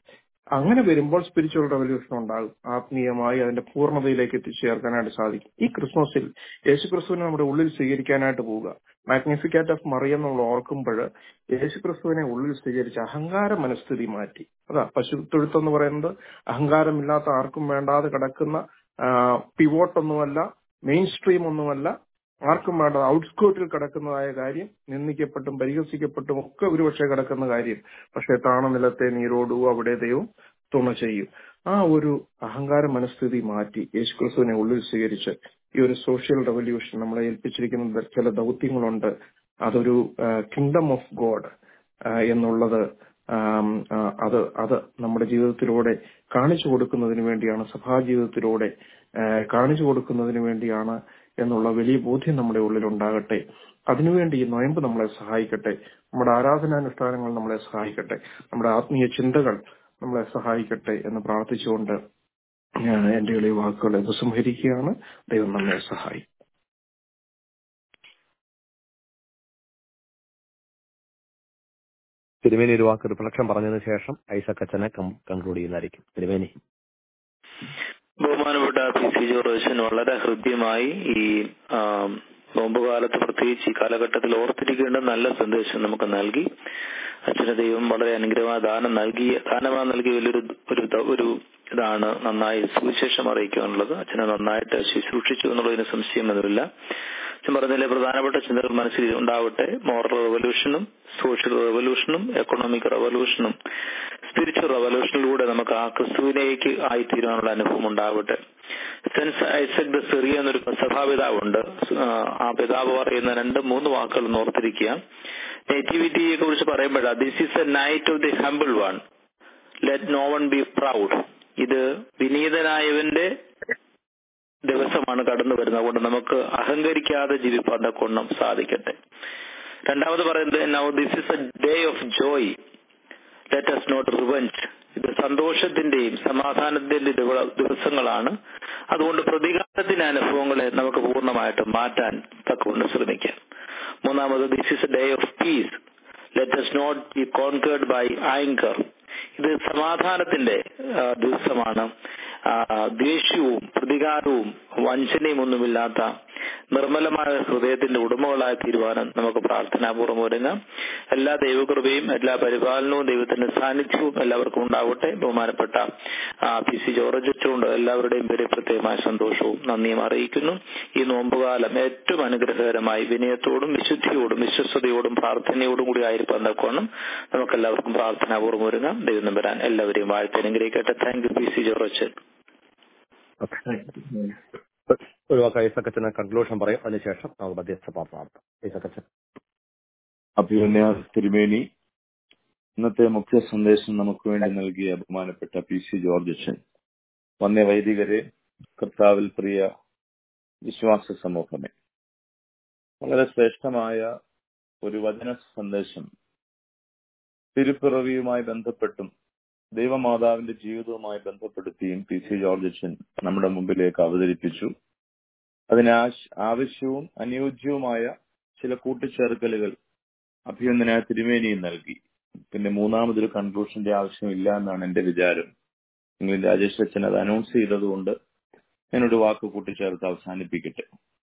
അങ്ങനെ വരുമ്പോൾ സ്പിരിച്വൽ റെവല്യൂഷൻ ഉണ്ടാകും ആത്മീയമായി അതിന്റെ പൂർണ്ണതയിലേക്ക് എത്തിച്ചേർക്കാനായിട്ട് സാധിക്കും ഈ ക്രിസ്മസിൽ യേശുക്രിസ്തുവിനെ നമ്മുടെ ഉള്ളിൽ സ്വീകരിക്കാനായിട്ട് പോവുക മാഗ്നിഫിക്കാറ്റ് ഓഫ് മറിയം നമ്മൾ ഓർക്കുമ്പോൾ യേശുക്രിസ്തുവിനെ ഉള്ളിൽ സ്വീകരിച്ച് അഹങ്കാര മനസ്ഥിതി മാറ്റി അതാ പശു തൊഴുത്തെന്ന് പറയുന്നത് അഹങ്കാരമില്ലാത്ത ആർക്കും വേണ്ടാതെ കിടക്കുന്ന പിവോട്ടൊന്നുമല്ല മെയിൻ സ്ട്രീം ഒന്നുമല്ല ആർക്കും വേണ്ട ഔട്ട്സ്കേർട്ടിൽ കിടക്കുന്നതായ കാര്യം നിന്ദിക്കപ്പെട്ടും പരിഹസിക്കപ്പെട്ടും ഒക്കെ ഒരുപക്ഷെ കിടക്കുന്ന കാര്യം പക്ഷെ താണനിലത്തെ നീരോടു അവിടെ ദൈവം തുണ ചെയ്യും ആ ഒരു അഹങ്കാര മനസ്ഥിതി മാറ്റി യേശുക്രിസ്തുവിനെ ഉള്ളിൽ സ്വീകരിച്ച് ഈ ഒരു സോഷ്യൽ റെവല്യൂഷൻ നമ്മളെ ഏൽപ്പിച്ചിരിക്കുന്ന ചില ദൗത്യങ്ങളുണ്ട് അതൊരു കിങ്ഡം ഓഫ് ഗോഡ് എന്നുള്ളത് അത് അത് നമ്മുടെ ജീവിതത്തിലൂടെ കാണിച്ചു കൊടുക്കുന്നതിന് വേണ്ടിയാണ് സഭാജീവിതത്തിലൂടെ കാണിച്ചു കൊടുക്കുന്നതിന് വേണ്ടിയാണ് എന്നുള്ള വലിയ ബോധ്യം നമ്മുടെ ഉള്ളിൽ ഉണ്ടാകട്ടെ അതിനുവേണ്ടി ഈ നൊയമ്പ് നമ്മളെ സഹായിക്കട്ടെ നമ്മുടെ ആരാധനാനുഷ്ഠാനങ്ങൾ നമ്മളെ സഹായിക്കട്ടെ നമ്മുടെ ആത്മീയ ചിന്തകൾ നമ്മളെ സഹായിക്കട്ടെ എന്ന് പ്രാർത്ഥിച്ചുകൊണ്ട് ഞാൻ എന്റെ എളിയ വാക്കുകളെ ഉപസംഹരിക്കുകയാണ് ദൈവം നമ്മെ സഹായിക്കും തിരുമേനി ഒരു വാക്ക് റിഫ്ലക്ഷൻ പറഞ്ഞതിന് ശേഷം ഐസക് അച്ഛനെ കൺക്ലൂഡ് ചെയ്യുന്നതായിരിക്കും തിരുമേനി ബഹുമാനപ്പെട്ട പി സി ജോർജൻ വളരെ ഹൃദ്യമായി ഈ നോമ്പുകാലത്ത് പ്രത്യേകിച്ച് ഈ കാലഘട്ടത്തിൽ ഓർത്തിരിക്കേണ്ട നല്ല സന്ദേശം നമുക്ക് നൽകി അച്ഛന് ദൈവം വളരെ അനുഗ്രഹമായ ദാനം നൽകിയ ദാനമായി നൽകിയ വലിയൊരു ഒരു ഒരു ഇതാണ് നന്നായി സുവിശേഷം അറിയിക്കാനുള്ളത് അച്ഛനെ നന്നായിട്ട് ശുശ്രൂഷിച്ചു എന്നുള്ളതിന് സംശയമൊന്നുമില്ല അച്ഛൻ പറഞ്ഞതിലെ പ്രധാനപ്പെട്ട ചിന്തകൾ മനസ്സിൽ ഉണ്ടാവട്ടെ മോറൽ റെവല്യൂഷനും സോഷ്യൽ റെവല്യൂഷനും എക്കണോമിക് റെവല്യൂഷനും സ്പിരിച്വൽ റെവല്യൂഷനിലൂടെ നമുക്ക് ആ ക്രിസ്തുവിലേക്ക് ആയിത്തീരാനുള്ള അനുഭവം ഉണ്ടാവട്ടെ സെൻസ് ഐസക് ദ സിറിയ എന്നൊരു സഭാപിതാവുണ്ട് ആ പിതാവ് പറയുന്ന രണ്ട് മൂന്ന് വാക്കുകൾ ഓർത്തിരിക്കുക നേറ്റിവിറ്റിയെ കുറിച്ച് പറയുമ്പോഴാണ് this is a night of the humble one let no one be proud ഇത് വിനീതനായവന്റെ ദിവസമാണ് കടന്നു വരുന്നത് അതുകൊണ്ട് നമുക്ക് അഹങ്കരിക്കാതെ ജീവിപ്പാൻ കൊണ്ണം സാധിക്കട്ടെ രണ്ടാമത് പറയുന്നത് now this is a day of joy let us not revenge ഇത് സന്തോഷത്തിന്റെയും സമാധാനത്തിന്റെയും ദിവസങ്ങളാണ് അതുകൊണ്ട് പ്രതികാരത്തിന്റെ അനുഭവങ്ങളെ നമുക്ക് പൂർണ്ണമായിട്ട് മാറ്റാൻ തക്കൊണ്ട് ശ്രമിക്കാം മൂന്നാമത് this is a day of peace let us not be conquered by anger ഇത് സമാധാനത്തിന്റെ ദിവസമാണ് ദേഷ്യവും പ്രതികാരവും വഞ്ചനയും ഒന്നുമില്ലാത്ത നിർമ്മലമായ ഹൃദയത്തിന്റെ ഉടമകളായി തീരുവാനും നമുക്ക് പ്രാർത്ഥനാപൂർവ്വം ഒരുങ്ങാം എല്ലാ ദൈവകൃപയും എല്ലാ പരിപാലനവും ദൈവത്തിന്റെ സാന്നിധ്യവും എല്ലാവർക്കും ഉണ്ടാവട്ടെ ബഹുമാനപ്പെട്ട പി സി ജോർജറ്റുണ്ട് എല്ലാവരുടെയും പേര് പ്രത്യേകമായ സന്തോഷവും നന്ദിയും അറിയിക്കുന്നു ഈ നോമ്പുകാലം ഏറ്റവും അനുഗ്രഹകരമായി വിനയത്തോടും വിശുദ്ധിയോടും വിശ്വസ്തയോടും പ്രാർത്ഥനയോടും കൂടി ആയിരിക്കാൻ തക്കോണം നമുക്ക് എല്ലാവർക്കും പ്രാർത്ഥനാപൂർവ്വം ഒരുങ്ങാം ദൈവം നമ്പരാൻ എല്ലാവരെയും വാഴ്ത്തി അനുഗ്രഹിക്കട്ടെ താങ്ക് യു പി സി ജോർജൻ ഒരു വാക്ക് ഐസക്കച്ചന് കൺക്ലൂഷൻ പറയും അതിനുശേഷം നമുക്ക് മധ്യസ്ഥ പ്രാർത്ഥന ഐസക്കച്ചൻ അഭിമന്യ തിരുമേനി ഇന്നത്തെ മുഖ്യ സന്ദേശം നമുക്ക് വേണ്ടി നൽകിയ ബഹുമാനപ്പെട്ട പി സി ജോർജ് അച്ഛൻ വന്യ വൈദികരെ കർത്താവിൽ പ്രിയ വിശ്വാസ സമൂഹമേ വളരെ ശ്രേഷ്ഠമായ ഒരു വചന സന്ദേശം തിരുപ്പിറവിയുമായി ബന്ധപ്പെട്ടും ദൈവമാതാവിന്റെ ജീവിതവുമായി ബന്ധപ്പെടുത്തിയും പി സി ജോർജ് അച്ഛൻ നമ്മുടെ മുമ്പിലേക്ക് അവതരിപ്പിച്ചു അതിന് ആവശ്യവും അനുയോജ്യവുമായ ചില കൂട്ടിച്ചേർക്കലുകൾ അഭിനന്ദനായ തിരുമേനിയും നൽകി പിന്നെ മൂന്നാമതൊരു കൺക്ലൂഷന്റെ ആവശ്യമില്ല എന്നാണ് എന്റെ വിചാരം എങ്കിലും രാജേഷ് അച്ഛൻ അത് അനൗൺസ് ചെയ്തതുകൊണ്ട് ഞാനൊരു വാക്ക് കൂട്ടിച്ചേർത്ത് അവസാനിപ്പിക്കട്ടെ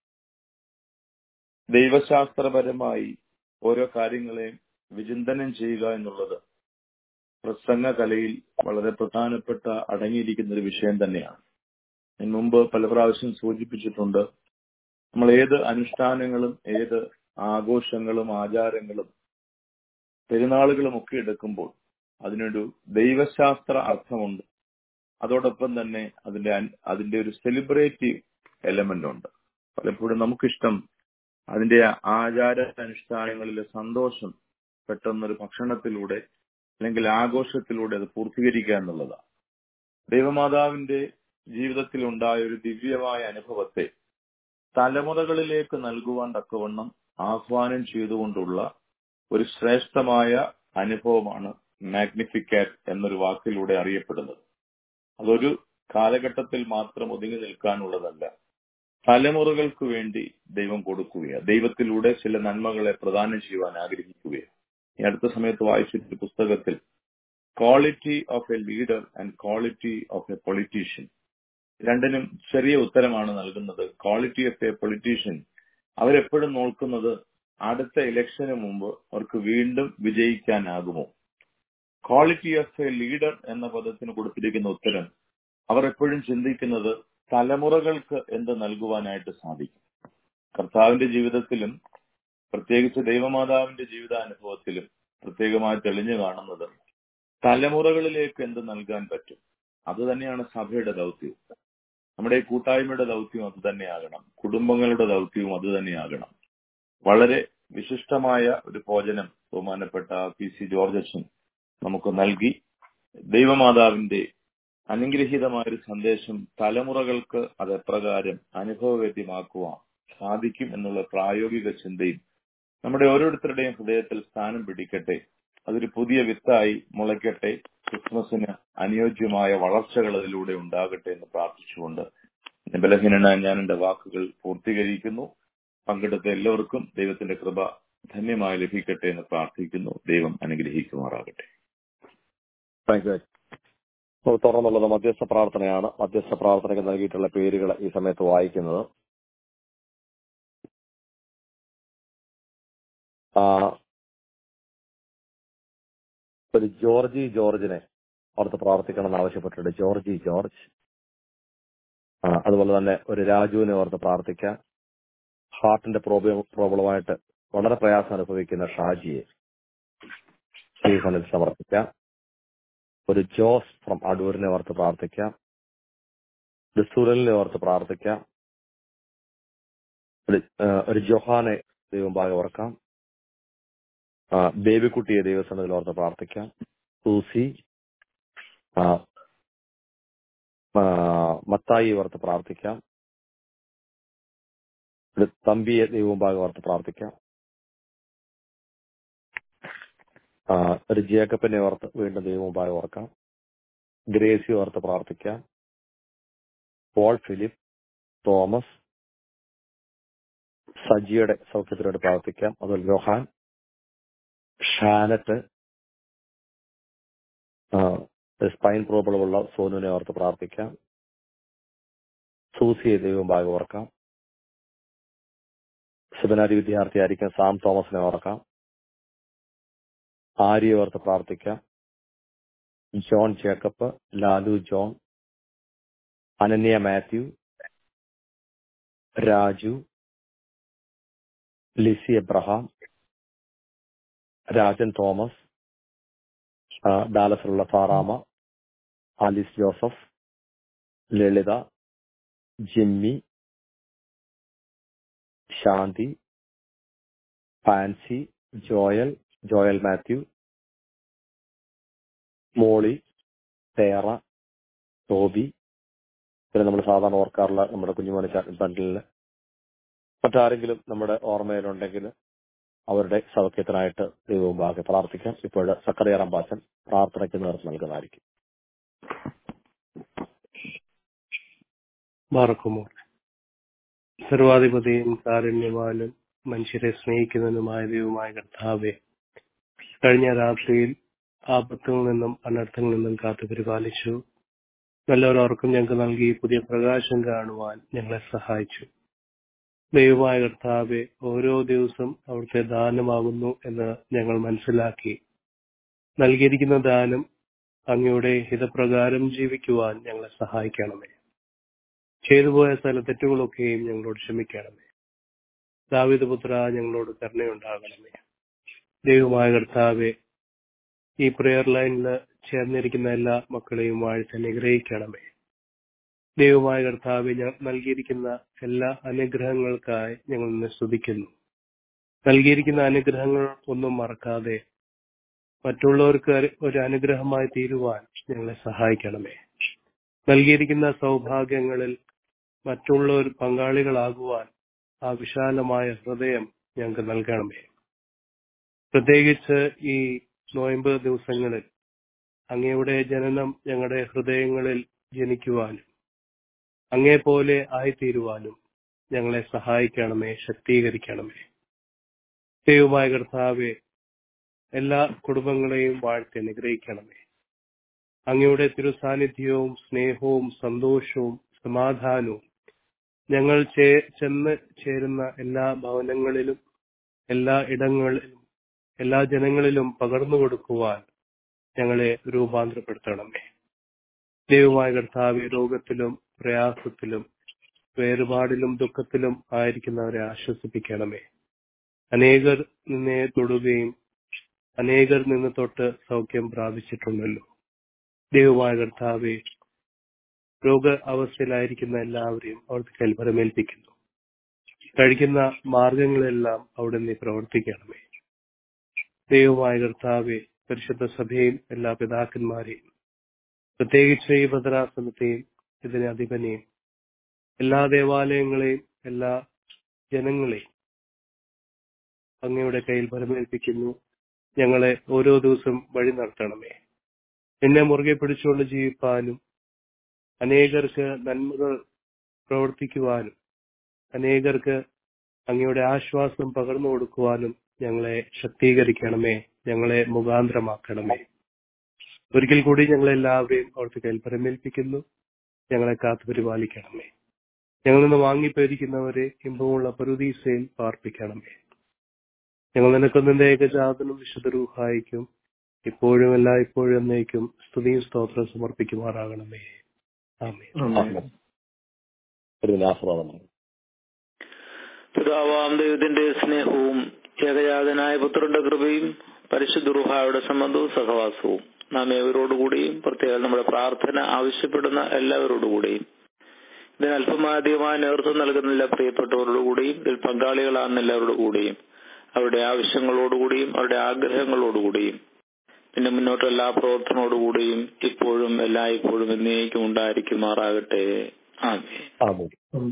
ദൈവശാസ്ത്രപരമായി ഓരോ കാര്യങ്ങളെയും വിചിന്തനം ചെയ്യുക എന്നുള്ളത് പ്രസംഗ കലയിൽ വളരെ പ്രധാനപ്പെട്ട അടങ്ങിയിരിക്കുന്ന ഒരു വിഷയം തന്നെയാണ് ഞാൻ മുമ്പ് പല പ്രാവശ്യം സൂചിപ്പിച്ചിട്ടുണ്ട് നമ്മൾ ഏത് അനുഷ്ഠാനങ്ങളും ഏത് ആഘോഷങ്ങളും ആചാരങ്ങളും പെരുന്നാളുകളും ഒക്കെ എടുക്കുമ്പോൾ അതിനൊരു ദൈവശാസ്ത്ര അർത്ഥമുണ്ട് അതോടൊപ്പം തന്നെ അതിന്റെ അതിന്റെ ഒരു സെലിബ്രേറ്റീവ് എലമെന്റ് ഉണ്ട് പലപ്പോഴും നമുക്കിഷ്ടം അതിന്റെ ആചാര അനുഷ്ഠാനങ്ങളിലെ സന്തോഷം പെട്ടെന്നൊരു ഭക്ഷണത്തിലൂടെ അല്ലെങ്കിൽ ആഘോഷത്തിലൂടെ അത് പൂർത്തീകരിക്കുക എന്നുള്ളതാണ് ദൈവമാതാവിന്റെ ജീവിതത്തിൽ ഉണ്ടായ ഒരു ദിവ്യമായ അനുഭവത്തെ തലമുറകളിലേക്ക് നൽകുവാൻ തക്കവണ്ണം ആഹ്വാനം ചെയ്തുകൊണ്ടുള്ള ഒരു ശ്രേഷ്ഠമായ അനുഭവമാണ് മാഗ്നിഫിക്കാറ്റ് എന്നൊരു വാക്കിലൂടെ അറിയപ്പെടുന്നത് അതൊരു കാലഘട്ടത്തിൽ മാത്രം ഒതുങ്ങി നിൽക്കാനുള്ളതല്ല തലമുറകൾക്ക് വേണ്ടി ദൈവം കൊടുക്കുകയാണ് ദൈവത്തിലൂടെ ചില നന്മകളെ പ്രദാനം ചെയ്യുവാൻ ആഗ്രഹിക്കുകയാണ് ഈ അടുത്ത സമയത്ത് വായിച്ചൊരു പുസ്തകത്തിൽ quality of a leader and quality of a politician രണ്ടിനും ചെറിയ ഉത്തരമാണ് നൽകുന്നത് ക്വാളിറ്റി ഓഫ് എ പൊളിറ്റീഷ്യൻ അവരെപ്പോഴും നോക്കുന്നത് അടുത്ത ഇലക്ഷന് മുമ്പ് അവർക്ക് വീണ്ടും വിജയിക്കാനാകുമോ ക്വാളിറ്റി ഓഫ് എ ലീഡർ എന്ന പദത്തിന് കൊടുത്തിരിക്കുന്ന ഉത്തരം അവർ എപ്പോഴും ചിന്തിക്കുന്നത് തലമുറകൾക്ക് എന്ത് നൽകുവാനായിട്ട് സാധിക്കും കർത്താവിന്റെ ജീവിതത്തിലും പ്രത്യേകിച്ച് ദൈവമാതാവിന്റെ ജീവിതാനുഭവത്തിലും പ്രത്യേകമായി തെളിഞ്ഞു കാണുന്നത് തലമുറകളിലേക്ക് എന്ത് നൽകാൻ പറ്റും അത് തന്നെയാണ് സഭയുടെ ദൗത്യം നമ്മുടെ ഈ കൂട്ടായ്മയുടെ ദൗത്യം അത് തന്നെയാകണം കുടുംബങ്ങളുടെ ദൗത്യവും അത് തന്നെയാകണം വളരെ വിശിഷ്ടമായ ഒരു ഭോജനം ബഹുമാനപ്പെട്ട പി സി ജോർജ് അച്ഛൻ നമുക്ക് നൽകി ദൈവമാതാവിന്റെ അനുഗ്രഹീതമായ ഒരു സന്ദേശം തലമുറകൾക്ക് അത് എപ്രകാരം അനുഭവവേദ്യമാക്കുവാൻ സാധിക്കും എന്നുള്ള പ്രായോഗിക ചിന്തയും നമ്മുടെ ഓരോരുത്തരുടെയും ഹൃദയത്തിൽ സ്ഥാനം പിടിക്കട്ടെ അതൊരു പുതിയ വിത്തായി മുളയ്ക്കട്ടെ ക്രിസ്മസിന് അനുയോജ്യമായ വളർച്ചകൾ അതിലൂടെ ഉണ്ടാകട്ടെ എന്ന് പ്രാർത്ഥിച്ചുകൊണ്ട് എന്റെ ബലഹീനനായ ഞാൻ എന്റെ വാക്കുകൾ പൂർത്തീകരിക്കുന്നു പങ്കെടുത്ത എല്ലാവർക്കും ദൈവത്തിന്റെ കൃപ ധന്യമായി ലഭിക്കട്ടെ എന്ന് പ്രാർത്ഥിക്കുന്നു ദൈവം അനുഗ്രഹിക്കുമാറാകട്ടെ താങ്ക് യു അപ്പോൾ തുടർന്നുള്ളത് മധ്യസ്ഥ പ്രാർത്ഥനയാണ് മധ്യസ്ഥ പ്രാർത്ഥനയ്ക്ക് നൽകിയിട്ടുള്ള പേരുകൾ ഈ സമയത്ത് വായിക്കുന്നത് ആ, ഒരു ജോർജി ജോർജിനെ ഓർത്ത് പ്രാർത്ഥിക്കണമെന്ന് ആവശ്യപ്പെട്ടിട്ടുണ്ട് ജോർജി ജോർജ് ആ, അതുപോലെ തന്നെ ഒരു രാജുവിനെ ഓർത്ത് പ്രാർത്ഥിക്കാം ഹാർട്ടിന്റെ പ്രോബ്ലം പ്രോബ്ലമായിട്ട് വളരെ പ്രയാസം അനുഭവിക്കുന്ന ഷാജിയെ ശ്രീഫണിൽ സമർപ്പിക്കാം ഒരു ജോസ് ഫ്രം അടൂരിനെ ഓർത്ത് പ്രാർത്ഥിക്കാം ഒരു സുരലിനെ ഓർത്ത് പ്രാർത്ഥിക്കാം ഒരു ആ, ഒരു ജൊഹാനെ ദൈവം ഭാഗം ഓർക്കാം ആ, ബേബിക്കുട്ടിയെ ദൈവസന്നിധിയിൽ ഓർത്ത് പ്രാർത്ഥിക്കാം സൂസി ആ, ആ, മത്തായി ഓർത്ത് പ്രാർത്ഥിക്കാം ഒരു തമ്പിയെ ദൈവം ഭാഗം ഓർത്ത് പ്രാർത്ഥിക്കാം ആ, ഒരു ജേക്കബിനെ ഓർത്ത് വീണ്ടും ദൈവം ഭാഗം ഓർക്കാം ഗ്രേസി ഓർത്ത് പ്രാർത്ഥിക്കാം പോൾ ഫിലിപ്പ് തോമസ് സജിയുടെ സൗഖ്യത്തിനോട് പ്രാർത്ഥിക്കാം അതുപോലെ രോഹാൻ ഷാനറ്റ് ആ, ഒരു സ്പൈൻ പ്രോബ്ലം ഉള്ള സോനുവിനെ ഓർത്ത് പ്രാർത്ഥിക്കാം സൂസിയെ ദൈവം ഭാഗം ഓർക്കാം സെമിനാരി വിദ്യാർത്ഥിയായിരിക്കും സാം തോമസിനെ ഓർക്കാം ആര്യയെ ഓർത്ത് പ്രാർത്ഥിക്കാം John Jacob Lalu John Ananya Mathew Raju Lissy Abraham Rajan Thomas ആ, ഡാലസിലുള്ള Saramma Alice Joseph Lalitha Jimmy Shanti Fancy Joel Joel Mathew Molly തേറ ടോബി പിന്നെ നമ്മൾ സാധാരണ ഓർക്കാറുള്ള നമ്മുടെ കുഞ്ഞുമോനെ ബണ്ടിലിന് മറ്റാരെങ്കിലും നമ്മുടെ ഓർമ്മയിലുണ്ടെങ്കിൽ അവരുടെ സൗഖ്യത്തിനായിട്ട് ദൈവവും ഭാഗ്യ പ്രാർത്ഥിക്കാം ഇപ്പോൾ സക്കറിയ റമ്പാച്ചൻ പ്രാർത്ഥനയ്ക്ക് നേതൃത്വം നൽകുന്നതായിരിക്കും ബാറക്കുമോ സർവാധിപതിയും കാരുണ്യവാനും മനുഷ്യരെ സ്നേഹിക്കുന്നതിനുമായ ദൈവമായ കർത്താവെ കഴിഞ്ഞ രാത്രിയിൽ ആപത്തിൽ നിന്നും അനർത്ഥങ്ങളിൽ നിന്നും കാത്തു പരിപാലിച്ചു നല്ലവരോർക്കും ഞങ്ങൾക്ക് നൽകി പുതിയ പ്രകാശം കാണുവാൻ ഞങ്ങളെ സഹായിച്ചു ദൈവമായ കർത്താവെ ഓരോ ദിവസം അവിടുത്തെ ദാനമാകുന്നു എന്ന് ഞങ്ങൾ മനസ്സിലാക്കി നൽകിയിരിക്കുന്ന ദാനം അങ്ങയുടെ ഹിതപ്രകാരം ജീവിക്കുവാൻ ഞങ്ങളെ സഹായിക്കണമേ ചെയ്തുപോയ സ്ഥല തെറ്റുകളൊക്കെയും ഞങ്ങളോട് ക്ഷമിക്കണമേ ദാവിദ് പുത്ര ഞങ്ങളോട് കരുണയുണ്ടാകണമേ ദൈവമായ കർത്താവെ ഈ പ്രെയർ ലൈനിൽ ചേർന്നിരിക്കുന്ന എല്ലാ മക്കളെയും വാഴ്ത്തി അനുഗ്രഹിക്കണമേ ദൈവമായ കർത്താവെ ഞാൻ നൽകിയിരിക്കുന്ന എല്ലാ അനുഗ്രഹങ്ങൾക്കായി ഞങ്ങൾ ഇന്ന് സ്തുതിക്കുന്നു നൽകിയിരിക്കുന്ന അനുഗ്രഹങ്ങൾ ഒന്നും മറക്കാതെ മറ്റുള്ളവർക്ക് ഒരു അനുഗ്രഹമായി തീരുവാൻ ഞങ്ങളെ സഹായിക്കണമേ നൽകിയിരിക്കുന്ന സൗഭാഗ്യങ്ങളിൽ മറ്റുള്ളവർ പങ്കാളികളാകുവാൻ ആ വിശാലമായ ഹൃദയം ഞങ്ങൾക്ക് നൽകണമേ പ്രത്യേകിച്ച് ഈ നോയമ്പ് ദിവസങ്ങളിൽ അങ്ങയുടെ ജനനം ഞങ്ങളുടെ ഹൃദയങ്ങളിൽ ജനിക്കുവാനും അങ്ങേ പോലെ ആയിത്തീരുവാനും ഞങ്ങളെ സഹായിക്കണമേ ശക്തീകരിക്കണമേ ദൈവമായ കർത്താവെ എല്ലാ കുടുംബങ്ങളെയും വാഴ്ത്തി അനുഗ്രഹിക്കണമേ അങ്ങയുടെ തിരുസാന്നിധ്യവും സ്നേഹവും സന്തോഷവും സമാധാനവും ഞങ്ങൾ ചേ- ചെന്ന് ചേരുന്ന എല്ലാ ഭവനങ്ങളിലും എല്ലാ ഇടങ്ങളിലും എല്ലാ ജനങ്ങളിലും പകർന്നു കൊടുക്കുവാൻ ഞങ്ങളെ രൂപാന്തരപ്പെടുത്തണമേ ദൈവമായ കർത്താവ് രോഗത്തിലും പ്രയാസത്തിലും വേറുപാടിലും ദുഃഖത്തിലും ആയിരിക്കുന്നവരെ ആശ്വസിപ്പിക്കണമേ അനേകർ നിന്നെ തൊടുകയും അനേകർ നിന്ന് തൊട്ട് സൗഖ്യം പ്രാപിച്ചിട്ടുണ്ടല്ലോ ദൈവമായ കർത്താവെ രോഗ അവസ്ഥയിലായിരിക്കുന്ന എല്ലാവരെയും അവിടുത്തെ കൽപരമേൽപ്പിക്കുന്നു കഴിക്കുന്ന മാർഗങ്ങളെല്ലാം അവിടെ നീ പ്രവർത്തിക്കണമേ ദൈവമായ കർത്താവെ പരിശുദ്ധ സഭയും എല്ലാ പിതാക്കന്മാരെയും പ്രത്യേകിച്ച് ഈ ഭദ്രാസനത്തെയും ഇതിനെ അധിപനെയും എല്ലാ ദേവാലയങ്ങളെയും എല്ലാ ജനങ്ങളെയും അങ്ങയുടെ കയ്യിൽ പരമേൽപ്പിക്കുന്നു ഞങ്ങളെ ഓരോ ദിവസം വഴി നടത്തണമേ എന്നെ മുറുകെ പിടിച്ചുകൊണ്ട് ജീവിപ്പാനും അനേകർക്ക് നന്മകൾ പ്രവർത്തിക്കുവാനും അനേകർക്ക് അങ്ങയുടെ ആശ്വാസം പകർന്നു കൊടുക്കുവാനും ഞങ്ങളെ ശക്തീകരിക്കണമേ ഞങ്ങളെ മുഖാന്തരമാക്കണമേ ഒരിക്കൽ കൂടി ഞങ്ങളെല്ലാവരെയും അവിടുത്തെ കയ്യിൽ പരമേൽപ്പിക്കുന്നു ഞങ്ങളെ കാത്തു പരിപാലിക്കണമേ ഞങ്ങളിൽ നിന്ന് വാങ്ങിപ്പോയിരിക്കുന്നവരെ ഇമ്പമുള്ള പരുദീസയിൽ പാർപ്പിക്കണമേ ഞങ്ങൾ നിനക്ക് നിന്റെ ഏകജാതനും വിശുദ്ധ രൂഹായിക്കും ഇപ്പോഴും എല്ലാ ഇപ്പോഴും എന്നേക്കും സ്തുതിയും സ്തോത്രം സമർപ്പിക്കുമാറാകണമേ ആമേ ആമേൻ. ഒരു ആശ്രമം പിതാവാം ദൈവത്തിന്റെ സ്നേഹവും ഏകജാതനായ പുത്രന്റെ കൃപയും പരിശുദ്ധ റുഹായുടെ സംബന്ധവും സഹവാസവും നാം ഏവരോടുകൂടിയും പ്രത്യേകം നമ്മുടെ പ്രാർത്ഥന ആവശ്യപ്പെടുന്ന എല്ലാവരോടുകൂടിയും ഇതിന് അല്പമാധികമായ നേതൃത്വം നൽകുന്ന എല്ലാ പ്രിയപ്പെട്ടവരോടുകൂടിയും ഇതിൽ പങ്കാളികളാകുന്ന എല്ലാവരോടുകൂടിയും അവരുടെ ആവശ്യങ്ങളോടുകൂടിയും അവരുടെ ആഗ്രഹങ്ങളോടുകൂടിയും പിന്നെ മുന്നോട്ട് എല്ലാ പ്രവർത്തനോടുകൂടിയും ഇപ്പോഴും എല്ലായ്പ്പോഴും എന്നേക്കും ഉണ്ടായിരിക്കുമാറാകട്ടെ ആമേ ആമേൻ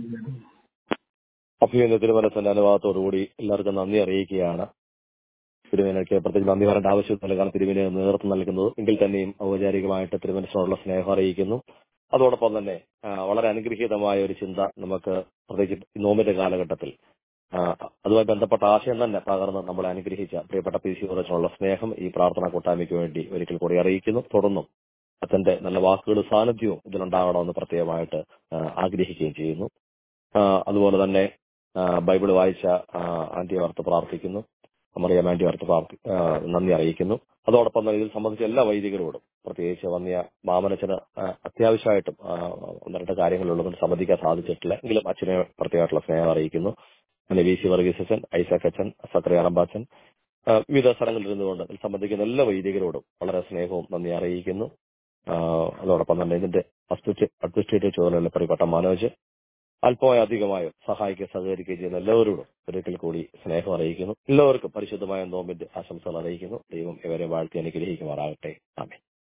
അഭിനന്ദ തിരുമനത്തിന്റെ അനുഭവത്തോടുകൂടി എല്ലാവർക്കും നന്ദി അറിയിക്കുകയാണ് തിരുമേനയ്ക്ക് പ്രത്യേകിച്ച് നന്ദി പറയേണ്ട ആവശ്യമില്ല കാരണം തിരുമേന നേതൃത്വം നൽകുന്നത് എങ്കിൽ തന്നെയും ഔപചാരികമായിട്ട് തിരുമനസിനോടുള്ള സ്നേഹം അറിയിക്കുന്നു അതോടൊപ്പം തന്നെ ആ, വളരെ അനുഗ്രഹീതമായ ഒരു ചിന്ത നമുക്ക് പ്രത്യേകിച്ച് ഈ നോമ്പിന്റെ കാലഘട്ടത്തിൽ ആ, അതുമായി ബന്ധപ്പെട്ട ആശയം തന്നെ പകർന്ന് നമ്മളെ അനുഗ്രഹിച്ച പ്രിയപ്പെട്ട പി സി ഉറച്ചിനുള്ള സ്നേഹം ഈ പ്രാർത്ഥന കൂട്ടായ്മയ്ക്ക് വേണ്ടി ഒരിക്കൽ കൂടി അറിയിക്കുന്നു തുടർന്നും അച്ഛന്റെ നല്ല വാക്കുകളും സാന്നിധ്യവും ഇതിലുണ്ടാവണമെന്ന് പ്രത്യേകമായിട്ട് ആ, ആഗ്രഹിക്കുകയും ചെയ്യുന്നു ആ, അതുപോലെ തന്നെ ആ, ബൈബിൾ വായിച്ച ആ, ആന്റി ഓർത്ത് പ്രാർത്ഥിക്കുന്നു മറിയാം ആന്റി ഓർത്ത് പ്രാർത്ഥി ആ, നന്ദി അറിയിക്കുന്നു അതോടൊപ്പം തന്നെ ഇതിൽ സംബന്ധിച്ച എല്ലാ വൈദികരോടും പ്രത്യേകിച്ച് വന്നിയ മാമനച്ചന് ആ, അത്യാവശ്യമായിട്ടും ആ, ഒന്ന് രണ്ട് കാര്യങ്ങളുള്ളതുകൊണ്ട് സംബന്ധിക്കാൻ സാധിച്ചിട്ടില്ല എങ്കിലും അച്ഛനെ പ്രത്യേകമായിട്ടുള്ള സ്നേഹം അറിയിക്കുന്നു പിന്നെ വി സി വർഗീസ് അച്ഛൻ ഐസക് അച്ഛൻ സക്രിയാനമ്പാച്ചൻ ആ, വിവിധ സ്ഥലങ്ങളിൽ ഇരുന്നുകൊണ്ട് ഇതിൽ സംബന്ധിക്കുന്ന എല്ലാ വൈദികരോടും വളരെ സ്നേഹവും നന്ദി അറിയിക്കുന്നു ആ, അതോടൊപ്പം തന്നെ ഇതിന്റെ അഡ്മിനിസ്ട്രേറ്റീവ് ചുമതലയുള്ള പ്രിയപ്പെട്ട മനോജ് അല്പമായോ അധികമായോ സഹായിക്കുകയും സഹകരിക്കുകയും ചെയ്യുന്ന എല്ലാവരോടും ഒരിക്കൽ കൂടി സ്നേഹം അറിയിക്കുന്നു എല്ലാവർക്കും പരിശുദ്ധമായ നോമ്പിന്റെ ആശംസകൾ അറിയിക്കുന്നു ദൈവം ഇവരെ വാഴ്ത്തി അനുഗ്രഹിക്കുമാറാകട്ടെ ആമേ